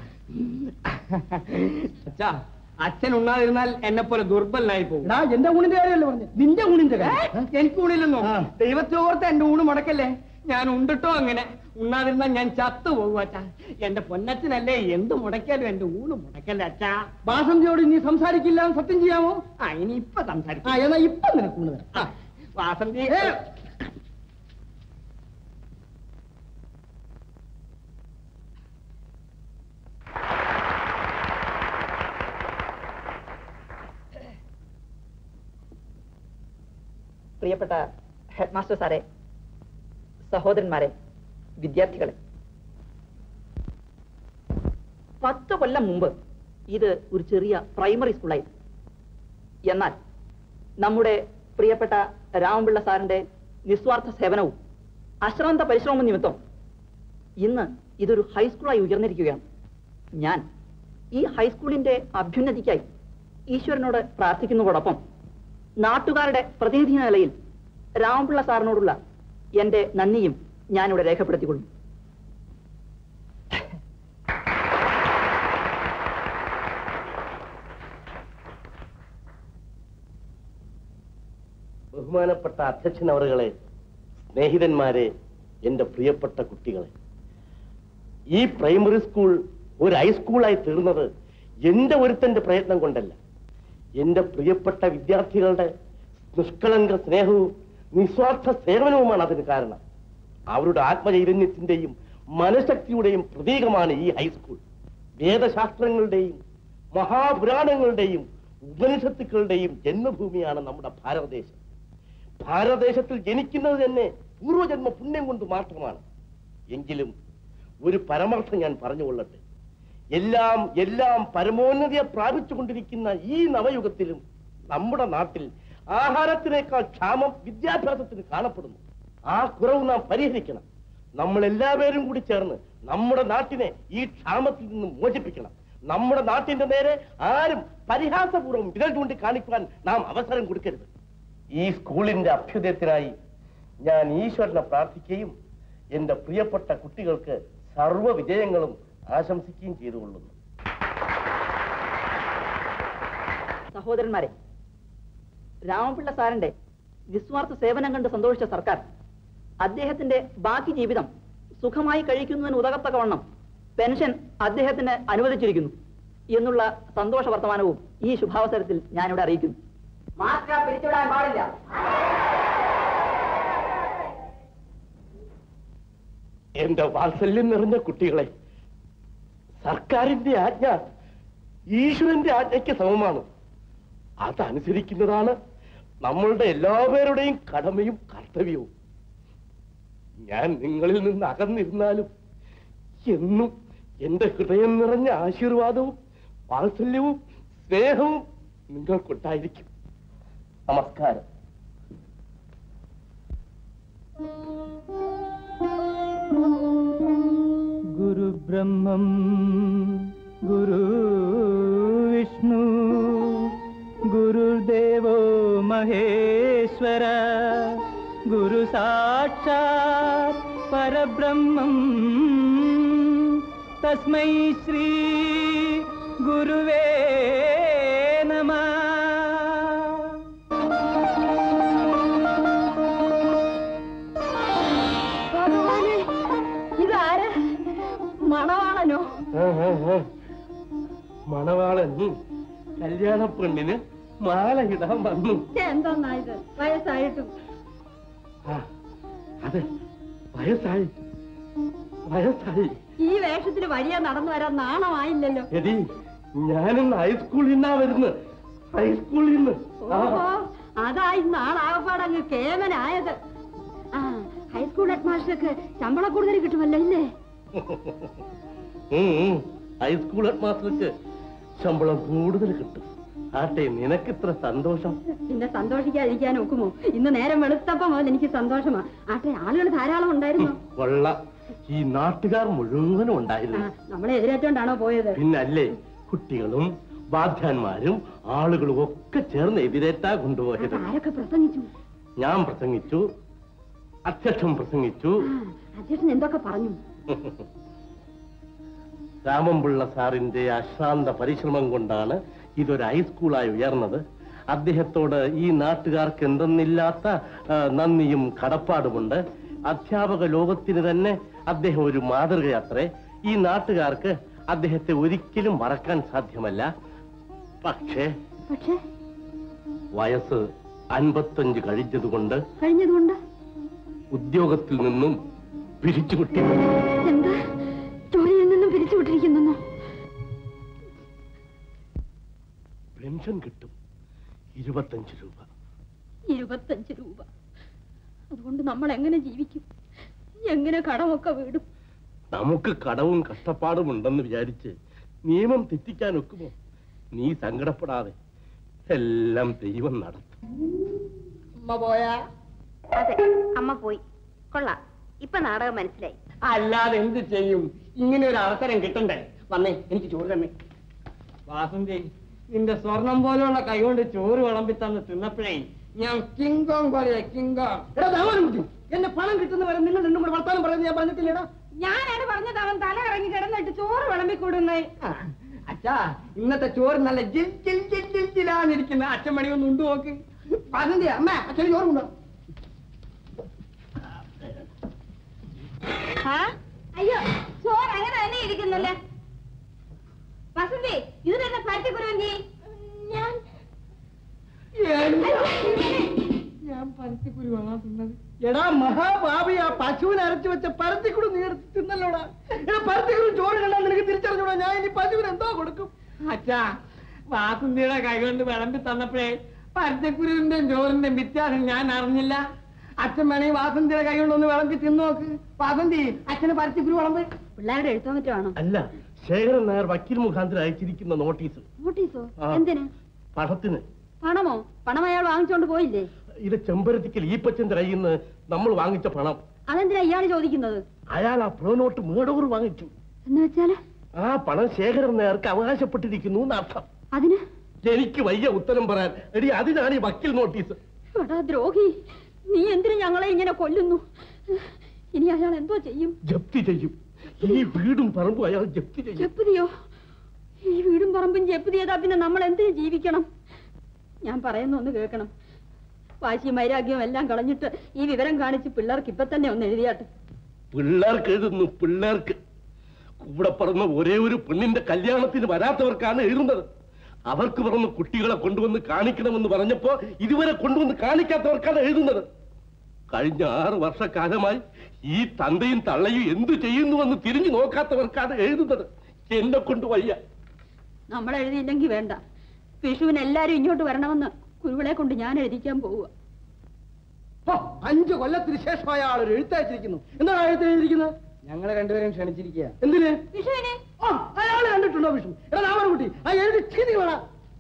[SPEAKER 6] അച്ഛാ അച്ഛൻ ഉണ്ണാതിരുന്നാൽ എന്നെ പോലെ ദുർബലനായി പോകും എന്റെ ഊണിന്റെ കാര്യമല്ലേ പറഞ്ഞു നിന്റെ ഊണിന്റെ കാര്യം എനിക്ക് ഊണില്ലെന്നോ ദൈവത്തെ ഓർത്ത് എന്റെ ഊണ് മുടക്കല്ലേ ഞാൻ ഉണ്ടിട്ടോ അങ്ങനെ ഉണ്ണാതിരുന്നാൽ ഞാൻ ചത്തു പോകും അച്ഛാ എന്റെ പൊന്നച്ഛനല്ലേ എന്ത് മുടക്കിയാലും എന്റെ ഊണ് മുടക്കല്ലേ അച്ഛാ വാസന്തിയോട് ഇനി സംസാരിക്കില്ല എന്ന് സത്യം ചെയ്യാമോ ആ ഇനി ഇപ്പൊ സംസാരിക്കാം എന്നാ ഇപ്പൊ നിനക്ക് ഊണ് തരാം ആ, വാസന്തി
[SPEAKER 10] പ്രിയപ്പെട്ട ഹെഡ് മാസ്റ്റർ സാറെ സഹോദരന്മാരെ വിദ്യാർത്ഥികളെ പത്ത് കൊല്ലം മുമ്പ് ഇത് ഒരു ചെറിയ പ്രൈമറി സ്കൂളായിരുന്നു എന്നാൽ നമ്മുടെ പ്രിയപ്പെട്ട രാമപിള്ള സാറിന്റെ നിസ്വാർത്ഥ സേവനവും അശ്രാന്ത പരിശ്രമവും നിമിത്തം ഇന്ന് ഇതൊരു ഹൈസ്കൂളായി ഉയർന്നിരിക്കുകയാണ് ഞാൻ ഈ ഹൈസ്കൂളിന്റെ അഭ്യുന്നതിക്കായി ഈശ്വരനോട് പ്രാർത്ഥിക്കുന്നതോടൊപ്പം നാട്ടുകാരുടെ പ്രതിനിധി എന്ന നിലയിൽ രാമപിള്ള സാറിനോടുള്ള എന്റെ നന്ദിയും ഞാനിവിടെ രേഖപ്പെടുത്തിക്കൊള്ളും
[SPEAKER 4] ബഹുമാനപ്പെട്ട അധ്യക്ഷൻ അവറുകളെ സ്നേഹിതന്മാരെ എന്റെ പ്രിയപ്പെട്ട കുട്ടികളെ ഈ പ്രൈമറി സ്കൂൾ ഒരു ഹൈസ്കൂളായി തീർന്നത് എന്റെ ഒരുത്തന്റെ പ്രയത്നം കൊണ്ടല്ല എന്റെ പ്രിയപ്പെട്ട വിദ്യാർത്ഥികളുടെ നിഷ്കളങ്ക സ്നേഹവും നിസ്വാർത്ഥ സേവനവുമാണ് അതിന് കാരണം അവരുടെ ആത്മചൈതന്യത്തിന്റെയും മനഃശക്തിയുടെയും പ്രതീകമാണ് ഈ ഹൈസ്കൂൾ വേദശാസ്ത്രങ്ങളുടെയും മഹാപുരാണങ്ങളുടെയും ഉപനിഷത്തുക്കളുടെയും ജന്മഭൂമിയാണ് നമ്മുടെ ഭാരതദേശം ഭാരതദേശത്തിൽ ജനിക്കുന്നത് തന്നെ പൂർവജന്മ പുണ്യം കൊണ്ട് മാത്രമാണ് എങ്കിലും ഒരു പരമാർത്ഥം ഞാൻ പറഞ്ഞുകൊള്ളട്ടെ എല്ലാം എല്ലാം പരമോന്നതിയെ പ്രാപിച്ചുകൊണ്ടിരിക്കുന്ന ഈ നവയുഗത്തിലും നമ്മുടെ നാട്ടിൽ ആഹാരത്തിനേക്കാൾ ക്ഷാമം വിദ്യാഭ്യാസത്തിന് കാണപ്പെടുന്നു ആ കുറവ് നാം പരിഹരിക്കണം നമ്മൾ എല്ലാവരും കൂടി ചേർന്ന് നമ്മുടെ നാട്ടിനെ ഈ ക്ഷാമത്തിൽ നിന്ന് മോചിപ്പിക്കണം നമ്മുടെ നാട്ടിന്റെ നേരെ ആരും പരിഹാസപൂർവ്വം വിരൽ ചൂണ്ടി കാണിക്കുവാൻ നാം അവസരം കൊടുക്കരുത് ഈ സ്കൂളിന്റെ അഭ്യുദയത്തിനായി ഞാൻ ഈശ്വരനെ പ്രാർത്ഥിക്കുകയും എന്റെ പ്രിയപ്പെട്ട കുട്ടികൾക്ക് സർവ്വ വിജയങ്ങളും ആശംസിക്കുകയും ചെയ്തുകൊള്ളുന്നു
[SPEAKER 10] സഹോദരന്മാരെ രാമപിള്ള സാറിന്റെ നിസ്വാർത്ഥ സേവനം കണ്ട് സന്തോഷിച്ച സർക്കാർ അദ്ദേഹത്തിന്റെ ബാക്കി ജീവിതം സുഖമായി കഴിക്കുന്നതിന് ഉതകത്തക്കവണ്ണം പെൻഷൻ അദ്ദേഹത്തിന് അനുവദിച്ചിരിക്കുന്നു എന്നുള്ള സന്തോഷ വർത്തമാനവും ഈ ശുഭാവസരത്തിൽ ഞാനിവിടെ അറിയിക്കുന്നു മാസ്ക പിരിച്ചുവിടാൻ പാടില്ല
[SPEAKER 4] എന്റെ വാത്സല്യം നിറഞ്ഞ കുട്ടികളെ സർക്കാരിന്റെ ആജ്ഞ ഈശ്വരന്റെ ആജ്ഞയ്ക്ക് സമമാണ് അതനുസരിക്കുന്നതാണ് നമ്മളുടെ എല്ലാവരുടെയും കടമയും കർത്തവ്യവും ഞാൻ നിങ്ങളിൽ നിന്ന് അകന്നിരുന്നാലും എന്നും എന്റെ ഹൃദയം നിറഞ്ഞ ആശീർവാദവും വാത്സല്യവും സ്നേഹവും നിങ്ങൾക്കുണ്ടായിരിക്കും നമസ്കാരം
[SPEAKER 7] गुरुब्रह्मं गुरुविष्णु गुरुर्देवो महेश्वर गुरुसाक्षात् परब्रह्मम् तस्मै श्री गुरुवे नमः
[SPEAKER 11] ഭഗവാനെ ഇതാര് മണവാളനോ
[SPEAKER 4] മണവാളൻ കല്യാണ പെണ്ണിന് മാല ഇടാൻ വന്നു
[SPEAKER 11] എന്താ ഇത് വയസ്സായിട്ടും
[SPEAKER 4] ആ, അതെ വയസ്സായി വയസ്സായി
[SPEAKER 11] ഈ വേഷത്തിൽ വഴിയ നടന്നു വരാൻ നാണമായില്ലല്ലോ
[SPEAKER 4] എടി ഞാനിന്ന് ഹൈസ്കൂളിൽ നിന്നാ വരുന്നത് ഹൈസ്കൂളിൽ നിന്ന് ആ.
[SPEAKER 11] ഓഹോ അതായി നാളാകപ്പാടങ്ങ് കേമനായത് ആ ഹൈസ്കൂൾ ഹെഡ് മാസ്റ്റർക്ക് ശമ്പളം കൂടുതൽ കിട്ടുമല്ലോ ഇല്ലേ
[SPEAKER 4] ഉം, ഉം. ഹൈസ്കൂൾ ഹെഡ് മാസ്റ്റർക്ക് ശമ്പളം കൂടുതൽ കിട്ടും ആട്ടെ നിനക്കിത്ര സന്തോഷം
[SPEAKER 11] പിന്നെ സന്തോഷിക്കാതിരിക്കാൻ ഒക്കുമോ ഇന്ന് നേരം വെളുത്തപ്പോ മുതൽ എനിക്ക് സന്തോഷമാ ആട്ടെ ആളുകൾ ധാരാളം ഉണ്ടായിരുന്നു
[SPEAKER 4] കൊള്ള ഈ നാട്ടുകാർ മുഴുവനും ഉണ്ടായിരുന്നു
[SPEAKER 11] നമ്മളെ എതിരേറ്റോണ്ടാണോ പോയത്
[SPEAKER 4] പിന്നല്ലേ കുട്ടികളും വാദ്യാന്മാരും ആളുകളും ഒക്കെ ചേർന്ന് എതിരേറ്റാ കൊണ്ടുപോയത്
[SPEAKER 11] ആരൊക്കെ പ്രസംഗിച്ചു
[SPEAKER 4] ഞാൻ പ്രസംഗിച്ചു അധ്യക്ഷൻ പ്രസംഗിച്ചു
[SPEAKER 11] ആ, അധ്യക്ഷൻ എന്തൊക്കെ പറഞ്ഞു
[SPEAKER 4] രാമൻപിള്ള സാറിന്റെ അശ്രാന്ത പരിശ്രമം കൊണ്ടാണ് ഇതൊരു ഹൈസ്കൂളായി ഉയർന്നത് അദ്ദേഹത്തോട് ഈ നാട്ടുകാർക്ക് എന്തെന്നില്ലാത്ത ആ, നന്ദിയും കടപ്പാടുമുണ്ട് അധ്യാപക ലോകത്തിന് തന്നെ അദ്ദേഹം ഒരു മാതൃകയത്രേ ഈ നാട്ടുകാർക്ക് അദ്ദേഹത്തെ ഒരിക്കലും മറക്കാൻ സാധ്യമല്ല പക്ഷേ
[SPEAKER 11] പക്ഷേ
[SPEAKER 4] വയസ്സ് അൻപത്തഞ്ച് കഴിഞ്ഞതുകൊണ്ട്
[SPEAKER 11] കഴിഞ്ഞതുകൊണ്ട്
[SPEAKER 4] ഉദ്യോഗത്തിൽ നിന്നും പിരിച്ചുവിട്ടി
[SPEAKER 11] എന്താ ജോലിയിൽ നിന്നും പിരിച്ചുവിട്ടിരിക്കുന്നു
[SPEAKER 4] പെൻഷൻ കിട്ടും ഇരുപത്തഞ്ച് രൂപ
[SPEAKER 11] ഇരുപത്തഞ്ച് രൂപ അതുകൊണ്ട് നമ്മൾ എങ്ങനെ ജീവിക്കും എങ്ങനെ കടമൊക്കെ വീടും
[SPEAKER 4] നമുക്ക് കടവും കഷ്ടപ്പാടും ഉണ്ടെന്ന് വിചാരിച്ച് നിയമം തെറ്റിക്കാൻ ഒക്കുമോ നീ സങ്കടപ്പെടാതെ എല്ലാം ദൈവം നടത്തും
[SPEAKER 10] അമ്മ പോയാ
[SPEAKER 11] അതെ അമ്മ പോയി കൊള്ളാം ഇപ്പൊ നാടകം മനസ്സിലായി
[SPEAKER 6] അല്ലാതെ എന്ത് ചെയ്യും ഇങ്ങനെ ഒരു അവസരം കിട്ടണ്ടേ വന്നേ എനിക്ക് ചോറ് തന്നെ വാസന്തി നിന്റെ സ്വർണം പോലെയുള്ള കൈകൊണ്ട് ചോറ് വിളമ്പി തന്ന് തിന്നപ്പോഴേ ഞാൻ കിങ്കോങ് പോലെ കിങ്കോങ് എടാ ദാമോദരൻ കുട്ടി, എന്റെ പണം കിട്ടുന്ന വരെ നിങ്ങൾ രണ്ടും കൂടെ വർത്താനം പറയുന്നത് ഞാൻ പറഞ്ഞിട്ടില്ലടാ
[SPEAKER 11] ഞാനാണ് പറഞ്ഞത് അവൻ തല ഇറങ്ങി കിടന്നിട്ട് ചോറ് വിളമ്പിക്കൂടുന്നേ
[SPEAKER 6] ആ, അച്ഛാ ഇന്നത്തെ ചോറ് നല്ല ജിൽ ജിൽ ജിൽ ജിൽ ജിലാന്നിരിക്കുന്ന അച്ഛൻ മണി ഒന്ന് ഉണ്ട് നോക്ക് വാസന്തി അമ്മ അച്ഛന് ചോറുണ്ടോ
[SPEAKER 11] അയ്യോ ചോറ് അങ്ങനെ തന്നെ ഇരിക്കുന്നല്ലേ വസന്തി ഇത് തന്നെ പറ്റിക്കുരുവന്തി ഞാൻ
[SPEAKER 6] ഞാൻ പരുത്തിക്കുരു വാങ്ങാൻ തിന്നത് എടാ മഹാഭാവി ആ പശുവിനെ അരച്ചു വെച്ച പരത്തിക്കുരു നീ എടുത്ത് തിന്നല്ലോടാ എടാ പരത്തിക്കുരു ചോറ് കണ്ടാൽ നിനക്ക് തിരിച്ചറിഞ്ഞൂടാ ഞാൻ ഇനി പശുവിന് എന്തോ കൊടുക്കും അച്ഛാ വാസുന്തിയുടെ കൈ കൊണ്ട് വിളമ്പി തന്നപ്പോഴേ പരത്തിക്കുരുവിന്റെയും ചോറിന്റെയും വ്യത്യാസം ഞാൻ അറിഞ്ഞില്ല അച്ഛൻ വേണമെങ്കിൽ വാസന്തിയുടെ കൈ കൊണ്ടൊന്ന് വിളമ്പി തിന്നു നോക്ക് വാസന്തി അച്ഛന് പരത്തിക്കുരു വിളമ്പ്
[SPEAKER 11] പിള്ളേരുടെ എഴുത്തോ മറ്റോ ആണോ
[SPEAKER 4] അല്ല ശേഖരൻ നായർ വക്കീൽ മുഖാന്തരം അയച്ചിരിക്കുന്ന നോട്ടീസ്
[SPEAKER 11] നോട്ടീസോ
[SPEAKER 4] ആ.
[SPEAKER 11] എന്തിന്
[SPEAKER 4] പണത്തിന്
[SPEAKER 11] പണമോ പണം അയാൾ വാങ്ങിച്ചോണ്ട് പോയില്ലേ
[SPEAKER 4] ഇത് ചെമ്പരത്തിക്കൽ ഈപ്പച്ചന്റെ കയ്യിൽ നിന്ന് നമ്മൾ വാങ്ങിച്ച പണം
[SPEAKER 11] അതെന്തിനാ ഇയാള് ചോദിക്കുന്നത്
[SPEAKER 4] അയാൾ ആ പ്രോനോട്ട് മേടൂർ വാങ്ങിച്ചു
[SPEAKER 11] എന്ന് വെച്ചാല്
[SPEAKER 4] ആ പണം ശേഖരൻ നായർക്ക് അവകാശപ്പെട്ടിരിക്കുന്നു എന്നർത്ഥം
[SPEAKER 11] അതിന്
[SPEAKER 4] എനിക്ക് വയ്യ ഉത്തരം പറയാൻ എടി അതിനാണ് ഈ വക്കീൽ നോട്ടീസ്
[SPEAKER 11] എടാ ദ്രോഹി നീ എന്തിനു ഞങ്ങളെ ഇങ്ങനെ കൊല്ലുന്നു ഇനി അയാൾ എന്തോ ചെയ്യും
[SPEAKER 4] ജപ്തി ചെയ്യും ഈ വീടും പറമ്പും അയാൾ ജപ്തി ചെയ്യും
[SPEAKER 11] ജപ്തിയോ ഈ വീടും പറമ്പും ജപ്തി ചെയ്താ പിന്നെ നമ്മൾ എന്തിനു ജീവിക്കണം ഞാൻ പറയുന്ന ഒന്ന് കേൾക്കണം വാശിയും വൈരാഗ്യവും എല്ലാം കളഞ്ഞിട്ട് ഈ വിവരം കാണിച്ച് പിള്ളേർക്ക് ഇപ്പൊ തന്നെ ഒന്ന് എഴുതിയാട്ടെ
[SPEAKER 4] പിള്ളേർക്ക് എഴുതുന്നു പിള്ളേർക്ക് കൂടെ പറന്ന ഒരേ ഒരു പെണ്ണിന്റെ കല്യാണത്തിന് വരാത്തവർക്കാണ് എഴുതുന്നത് അവർക്ക് പറഞ്ഞ കുട്ടികളെ കൊണ്ടുവന്ന് കാണിക്കണമെന്ന് പറഞ്ഞപ്പോ ഇതുവരെ കൊണ്ടുവന്ന് കാണിക്കാത്തവർക്കാണ് എഴുതുന്നത് കഴിഞ്ഞ ആറ് വർഷക്കാലമായി ഈ തന്തയും തള്ളയും എന്തു ചെയ്യുന്നുവെന്ന് തിരിഞ്ഞു നോക്കാത്തവർക്കാണ് എഴുതുന്നത് എന്നെ കൊണ്ട് വയ്യ
[SPEAKER 11] നമ്മൾ എഴുതിയില്ലെങ്കിൽ വേണ്ട വിഷുവിന് എല്ലാരും ഇങ്ങോട്ട് വരണമെന്ന് കുരുവിളെ കൊണ്ട് ഞാൻ എഴുതിക്കാൻ പോവുക
[SPEAKER 6] ഹോ, അഞ്ചു കൊല്ലത്തിന് ശേഷം അയാൾ ഒരു എഴുത്തയച്ചിരിക്കുന്നു എന്താണ് എഴുത്ത് എഴുതിയിരിക്കുന്നത് ഞങ്ങളെ രണ്ടുപേരും ക്ഷണിച്ചിരിക്കുക എന്തിന്
[SPEAKER 11] വിഷുവിനെ
[SPEAKER 6] ആ അയാൾ കണ്ടിട്ടുണ്ടോ വിഷു എടാ രാമൻകുട്ടി ആ എഴുതി ചെയ്തി വേണ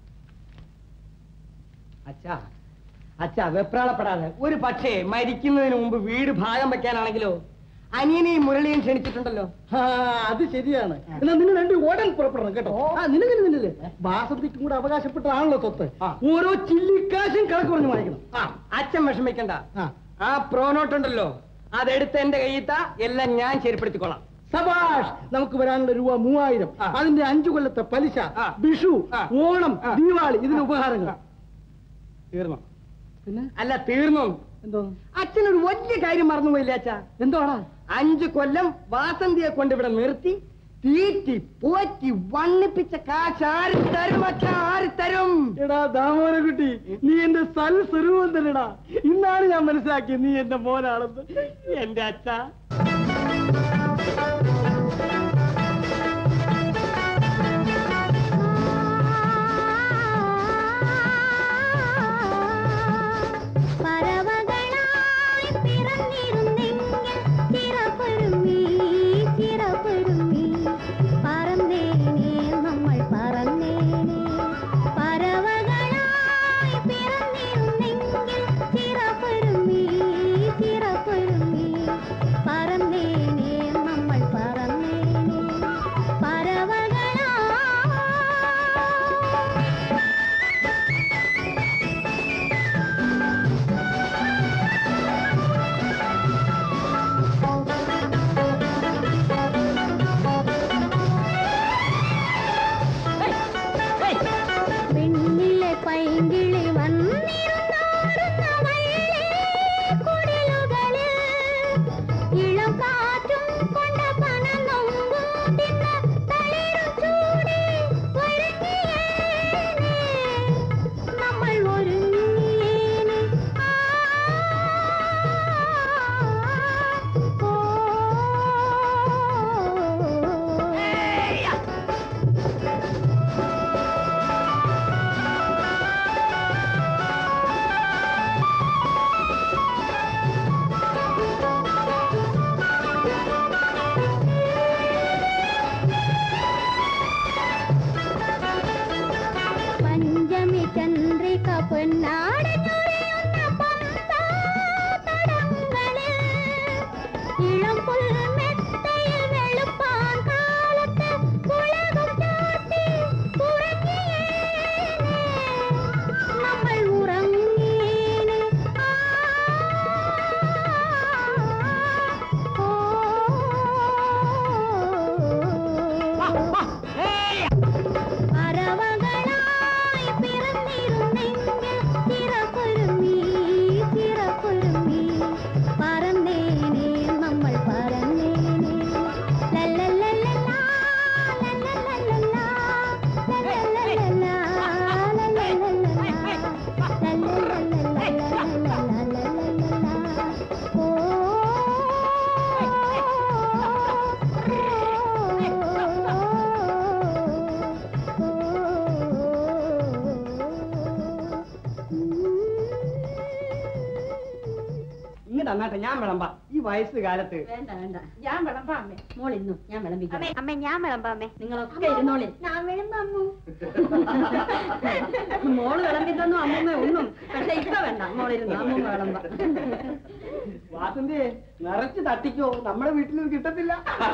[SPEAKER 6] അച്ഛാ അച്ഛാ വെപ്രാളപ്പെടാതെ ഒരു പക്ഷേ മരിക്കുന്നതിന് മുമ്പ് വീട് ഭാഗം വെക്കാനാണെങ്കിലോ അനിയനെയും മുരളിയും ക്ഷണിച്ചിട്ടുണ്ടല്ലോ ആ അത് ശരിയാണ് എന്നാ നിങ്ങൾ രണ്ട് ഓടാൻ പുറപ്പെടണം കേട്ടോ ആ നിന്നെ നിന്നില്ലേ വാസത്തിക്കും കൂടെ അവകാശപ്പെട്ടതാണല്ലോ സ്വത്ത് ഓരോ ചില്ലിക്കാശും കണക്ക് പറഞ്ഞു വാങ്ങിക്കണം ആ അച്ഛൻ വിഷമിക്കണ്ട ആ പ്രോനോട്ട് ഉണ്ടല്ലോ അതെടുത്ത് എന്റെ കയ്യിത്ത എല്ലാം ഞാൻ ശരിപ്പെടുത്തിക്കൊള്ളാം സബാഷ് നമുക്ക് വരാനുള്ള രൂപ മൂവായിരം അതിന്റെ അഞ്ചു കൊല്ലത്തെ പലിശ വിഷു ഓണം ദീപാവലി ഇതിന് ഉപഹാരങ്ങൾ തീർന്നോ പിന്നെ അല്ല തീർന്നോ എന്തോ അച്ഛനൊരു വലിയ കാര്യം മറന്നുപോയില്ല അച്ഛാ എന്തോടാ അഞ്ചു കൊല്ലം വാസന്തിയെ കൊണ്ട് ഇവിടെ നിർത്തി തീറ്റി പോറ്റി വണ്ണിപ്പിച്ച കാശ് ആര് തരും അച്ഛാ ആര് തരും എടാ ദാമോനകുട്ടി നീ എന്റെ സൽ സ്വരൂപം തന്നെടാ ഇന്നാണ് ഞാൻ മനസ്സിലാക്കിയത് നീ എന്റെ മോനാണെന്ന് എന്റെ അച്ഛാ
[SPEAKER 2] പറവകളായി പിറന്നിരുന്നെങ്കിൽ ചിറപൊരുമി ചിറപൊരുമി പറന്നേനെ നമ്മൾ പറന്നേനെ പറവകളായി പിറന്നിരുന്നെങ്കിൽ ചിറപൊരുമി ചിറപൊരുമി പറന്നേനെ നമ്മൾ പറന്നേനെ പറവകളാ വെണ്ണിലെ പൈങ്കിളി വന്നിരുന്നാടുന്ന കുടിലുകളിൽ ഇളം കാറ്റും കൊണ്ട പനനൊങ്കൂട്ടിന്ന് തളിരും ചൂടി ഒരുങ്ങിയേനെ നമ്മൾ ഒരുങ്ങിയേനെ ആ, ഓ, പഞ്ചമി ചന്ദ്രിക പൊന്നാടഞ്ഞുറിയുന്ന പമ്പതടങ്ങളിൽ ഇളം പുൽമെത്തയിൽ വെളുപ്പാൻ കാലത്ത് ഉലകം ചാട്ടി ഉറങ്ങിയേനെ നമ്മൾ ഉറങ്ങിയേനെ ആ, ഓ പറവകളായി പിറന്നിരുന്നെങ്കിൽ ചിറ
[SPEAKER 6] തന്നാട്ടെ ഞാൻ വിളമ്പാ ഈ വയസ്സ് കാലത്ത്
[SPEAKER 2] വേണ്ട വേണ്ട ഞാൻ വിളമ്പാ അമ്മേ മോൾ ഇന്നു ഞാൻ വിളമ്പിക്കാം
[SPEAKER 11] അമ്മ ഞാൻ വിളമ്പാ അമ്മേ
[SPEAKER 2] നിങ്ങളൊക്കെ ഇരുന്നോളി
[SPEAKER 11] ഞാൻ വിളമ്പാ അമ്മു
[SPEAKER 2] മോള് വിളമ്പി തന്നു അമ്മൂമ്മ ഉണ്ണും പക്ഷെ ഇപ്പൊ വേണ്ട മോളിരുന്നു അമ്മൂമ്മ വിളമ്പാ
[SPEAKER 6] വാസന്തി നിറച്ച് തട്ടിക്കോ നമ്മുടെ വീട്ടിൽ ഇത് കിട്ടത്തില്ല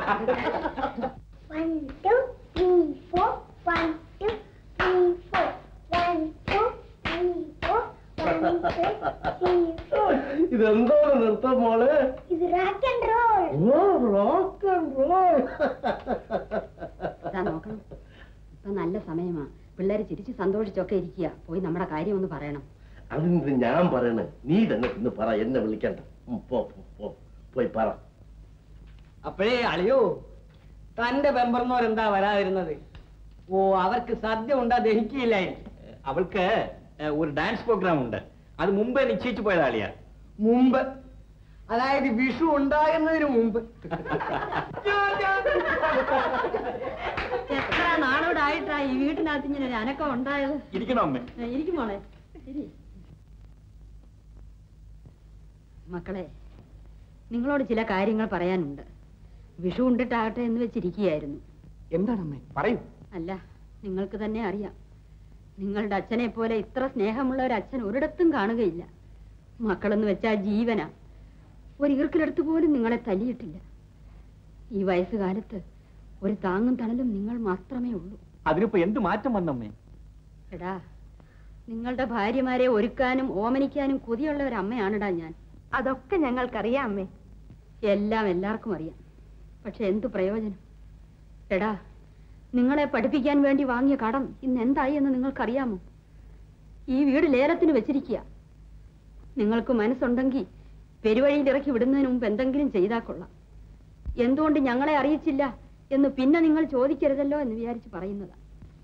[SPEAKER 1] One, two, three, four. One, two, three, four. One, two, three, four. One, two, three, four.
[SPEAKER 8] ഇതെന്തോ നൃത്തം മോള്
[SPEAKER 1] ഇത് rock and roll
[SPEAKER 8] oh rock and roll
[SPEAKER 2] ഇതാ നോക്കണം ഇപ്പൊ നല്ല സമയമാ പിള്ളേര് ചിരിച്ച് സന്തോഷിച്ചൊക്കെ ഇരിക്കുക പോയി നമ്മുടെ കാര്യം ഒന്ന് പറയണം
[SPEAKER 8] അതിന് ഞാൻ പറയണേ നീ തന്നെ ഇന്ന് പറ എന്നെ വിളിക്കണ്ട ഉം, പോ പോ, പോ പോയി പറ
[SPEAKER 6] അപ്പോഴേ അളിയോ തന്റെ ബെമ്പർന്നോരെന്താ വരാതിരുന്നത് ഓ അവർക്ക് സദ്യ ഉണ്ടാ ദഹിക്കില്ലായിരിക്കും
[SPEAKER 5] അവൾക്ക് ഏ, ഒരു ഡാൻസ് പ്രോഗ്രാം ഉണ്ട് അത് മുമ്പേ നിശ്ചയിച്ചു പോയതാ അളിയ
[SPEAKER 6] മുമ്പ് അതായത് വിഷു ഉണ്ടാകുന്നതിന് മുമ്പ്
[SPEAKER 2] എത്ര നാളോടായിട്ടാ ഈ വീട്ടിനകത്ത് ഇങ്ങനെ ഒരു അനക്കം ഉണ്ടായത്
[SPEAKER 5] ഇരിക്കണോ അമ്മേ
[SPEAKER 2] ഏ, ഇരിക്കും മോളെ ഇരി. മക്കളെ നിങ്ങളോട് ചില കാര്യങ്ങൾ പറയാനുണ്ട് വിഷു ഉണ്ടിട്ടാകട്ടെ എന്ന് വെച്ചിരിക്കുകയായിരുന്നു
[SPEAKER 6] എന്താണ് അമ്മേ പറയൂ
[SPEAKER 2] അല്ല നിങ്ങൾക്ക് തന്നെ അറിയാം നിങ്ങളുടെ അച്ഛനെ പോലെ ഇത്ര സ്നേഹമുള്ള ഒരു അച്ഛൻ ഒരിടത്തും കാണുകയില്ല മക്കളെന്ന് വെച്ചാൽ ജീവനാ ഒരു ഈർക്കിലെടുത്ത് പോലും നിങ്ങളെ തല്ലിയിട്ടില്ല ഈ വയസ്സുകാലത്ത് ഒരു താങ്ങും തണലും നിങ്ങൾ മാത്രമേ ഉള്ളൂ
[SPEAKER 5] അതിനിപ്പോ എന്ത് മാറ്റം വന്നമ്മേ
[SPEAKER 2] എടാ നിങ്ങളുടെ ഭാര്യമാരെ ഒരുക്കാനും ഓമനിക്കാനും കൊതിയുള്ള ഒരു അമ്മയാണെടാ ഞാൻ
[SPEAKER 11] അതൊക്കെ ഞങ്ങൾക്കറിയാം അമ്മേ
[SPEAKER 2] എല്ലാം എല്ലാവർക്കും അറിയാം പക്ഷെ എന്തു പ്രയോജനം എടാ നിങ്ങളെ പഠിപ്പിക്കാൻ വേണ്ടി വാങ്ങിയ കടം ഇന്ന് എന്തായി എന്ന് നിങ്ങൾക്കറിയാമോ ഈ വീട് ലേലത്തിന് വെച്ചിരിക്കുക നിങ്ങൾക്ക് മനസ്സുണ്ടെങ്കിൽ പെരുവഴിയിൽ ഇറക്കി വിടുന്നതിന് മുമ്പ് എന്തെങ്കിലും ചെയ്താൽ കൊള്ളാം എന്തുകൊണ്ട് ഞങ്ങളെ അറിയിച്ചില്ല എന്ന് പിന്നെ നിങ്ങൾ ചോദിക്കരുതല്ലോ എന്ന് വിചാരിച്ച് പറയുന്നതാ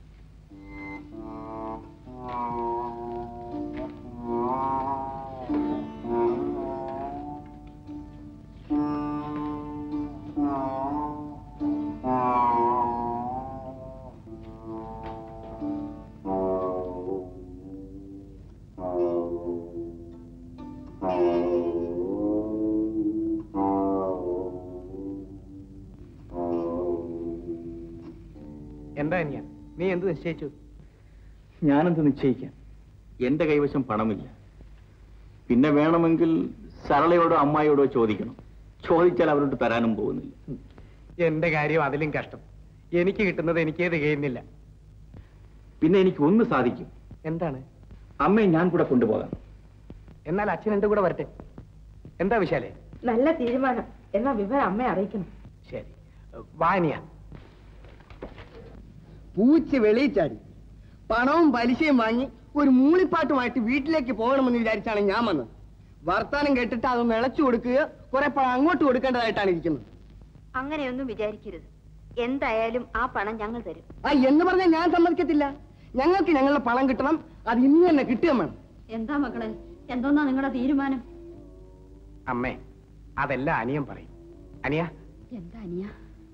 [SPEAKER 6] എന്താ അനിയ നീ എന്ത് നിശ്ചയിച്ചു
[SPEAKER 5] ഞാനെന്ത് നിശ്ചയിക്കാൻ എന്റെ കൈവശം പണമില്ല പിന്നെ വേണമെങ്കിൽ സരളയോടോ അമ്മായിയോടോ ചോദിക്കണം ചോദിച്ചാൽ അവരോട് തരാനും പോകുന്നില്ല
[SPEAKER 6] എന്റെ കാര്യം അതിലും കഷ്ടം എനിക്ക് കിട്ടുന്നത് എനിക്കേ തികയുന്നില്ല
[SPEAKER 5] പിന്നെ എനിക്ക് ഒന്ന് സാധിക്കും
[SPEAKER 6] എന്താണ്
[SPEAKER 5] അമ്മയെ ഞാൻ കൂടെ കൊണ്ടുപോകാം
[SPEAKER 6] എന്നാൽ അച്ഛൻ എന്റെ കൂടെ വരട്ടെ എന്താ വിശാലേ
[SPEAKER 10] നല്ല തീരുമാനം എന്നാ വിവരം അമ്മയെ അറിയിക്കണം
[SPEAKER 6] ശരി വാനിയ പൂച്ച വെളിയിച്ചാടി പണവും പലിശയും വാങ്ങി ഒരു മൂളിപ്പാട്ടുമായിട്ട് വീട്ടിലേക്ക് പോകണമെന്ന് വിചാരിച്ചാണ് ഞാൻ വന്നത് വർത്താനം കേട്ടിട്ട് അതൊന്ന് ഇളച്ചു കൊടുക്കുക കുറെ പണം അങ്ങോട്ട് കൊടുക്കേണ്ടതായിട്ടാണ് ഇരിക്കുന്നത്
[SPEAKER 11] അങ്ങനെയൊന്നും വിചാരിക്കരുത് എന്തായാലും ആ പണം ഞങ്ങൾ തരും
[SPEAKER 6] ആ എന്ന് പറഞ്ഞാൽ ഞാൻ സമ്മതിക്കത്തില്ല ഞങ്ങൾക്ക് ഞങ്ങളുടെ പണം കിട്ടണം അത് ഇന്ന് തന്നെ കിട്ടുകയും വേണം
[SPEAKER 2] എന്താ മക്കളെ എന്തോന്നാ നിങ്ങളുടെ തീരുമാനം
[SPEAKER 6] അമ്മേ അതെല്ലാം അനിയൻ പറയും അനിയ
[SPEAKER 2] എന്താ അനിയ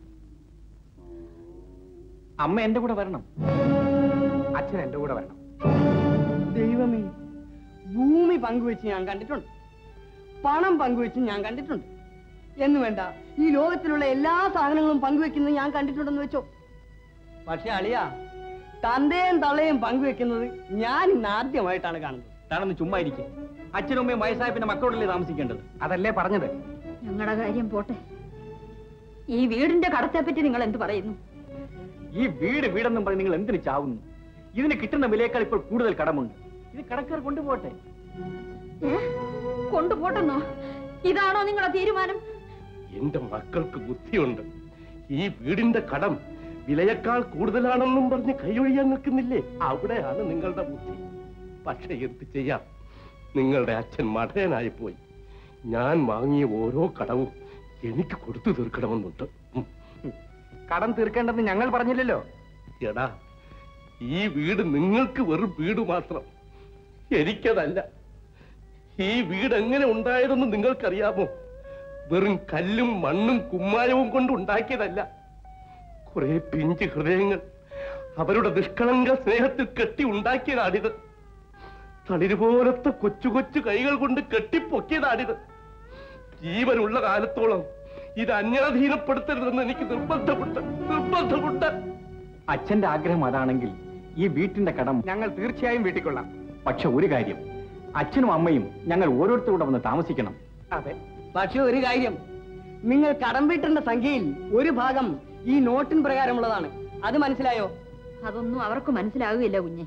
[SPEAKER 5] അമ്മ എന്റെ കൂടെ വരണം
[SPEAKER 6] അച്ഛൻ എന്റെ കൂടെ വരണം ദൈവമേ ഭൂമി പങ്കുവെച്ച് ഞാൻ കണ്ടിട്ടുണ്ട് പണം പങ്കുവെച്ച് ഞാൻ കണ്ടിട്ടുണ്ട് എന്ന് വേണ്ട ഈ ലോകത്തിലുള്ള എല്ലാ സാധനങ്ങളും പങ്കുവെക്കുന്നത് ഞാൻ കണ്ടിട്ടുണ്ടെന്ന് വെച്ചോ പക്ഷെ അളിയ തന്തയും തള്ളയും പങ്കുവെക്കുന്നത് ഞാൻ ഇന്ന് ആദ്യമായിട്ടാണ് കാണുന്നത്
[SPEAKER 5] താനൊന്ന് ചുമ്മാ ഇരിക്കും അച്ഛനും അമ്മയും വയസ്സായ പിന്നെ മക്കളോടല്ലേ താമസിക്കേണ്ടത്
[SPEAKER 6] അതല്ലേ പറഞ്ഞത്
[SPEAKER 2] ഞങ്ങളുടെ കാര്യം പോട്ടെ ഈ വീടിന്റെ കടത്തെപ്പറ്റി നിങ്ങൾ എന്ത് പറയുന്നു
[SPEAKER 5] ഈ വീട് വീടെന്നും പറഞ്ഞ് നിങ്ങൾ എന്തിനു ചാവുന്നു ഇതിന് കിട്ടുന്ന വിലയേക്കാൾ ഇപ്പോൾ കൂടുതൽ കടമുണ്ട് ഇത് കടക്കാർ കൊണ്ടുപോട്ടെ
[SPEAKER 2] ഏ? കൊണ്ടുപോട്ടെന്നോ ഇതാണോ നിങ്ങളുടെ തീരുമാനം
[SPEAKER 8] എന്റെ മക്കൾക്ക് ബുദ്ധിയുണ്ട് ഈ വീടിന്റെ കടം വിലയേക്കാൾ കൂടുതലാണെന്നും പറഞ്ഞ് കൈയൊഴിയാൻ നിൽക്കുന്നില്ലേ അവിടെയാണ് നിങ്ങളുടെ ബുദ്ധി പക്ഷെ എന്ത് ചെയ്യാം നിങ്ങളുടെ അച്ഛൻ മഠയനായി പോയി ഞാൻ വാങ്ങിയ ഓരോ കടവും എനിക്ക് കൊടുത്തു തീർക്കണമെന്നുണ്ട് ഉം.
[SPEAKER 6] കടം തീർക്കേണ്ടെന്ന് ഞങ്ങൾ പറഞ്ഞില്ലല്ലോ
[SPEAKER 8] എടാ ഈ വീട് നിങ്ങൾക്ക് വെറും വീട് മാത്രം എനിക്കതല്ല ഈ വീട് എങ്ങനെ ഉണ്ടായതെന്ന് നിങ്ങൾക്കറിയാമോ വെറും കല്ലും മണ്ണും കുമ്മായവും കൊണ്ട് ഉണ്ടാക്കിയതല്ല കുറെ പിഞ്ച് ഹൃദയങ്ങൾ അവരുടെ നിഷ്കളങ്ക സ്നേഹത്തിൽ കെട്ടി ഉണ്ടാക്കിയതാണിത് തളിര് പോലത്തെ കൊച്ചു കൊച്ചു കൈകൾ കൊണ്ട് കെട്ടിപ്പൊക്കിയതാണിത്
[SPEAKER 4] ജീവനുള്ള കാലത്തോളം ഇത് അന്യാധീനപ്പെടുത്തരുതെന്ന് എനിക്ക് നിർബന്ധമുണ്ട് നിർബന്ധമുണ്ട്
[SPEAKER 12] അച്ഛന്റെ ആഗ്രഹം അതാണെങ്കിൽ ഈ വീട്ടിന്റെ കടം ഞങ്ങൾ തീർച്ചയായും വീട്ടിക്കൊള്ളാം പക്ഷെ ഒരു കാര്യം അച്ഛനും അമ്മയും ഞങ്ങൾ ഓരോരുത്തരുടെ വന്ന് താമസിക്കണം
[SPEAKER 6] അതെ പക്ഷെ ഒരു കാര്യം നിങ്ങൾ കടം വീട്ടേണ്ട സംഖ്യയിൽ ഒരു ഭാഗം ഈ നോട്ടിൻ പ്രകാരമുള്ളതാണ് അത് മനസ്സിലായോ
[SPEAKER 11] അതൊന്നും അവർക്ക് മനസ്സിലാകുകയില്ല കുഞ്ഞെ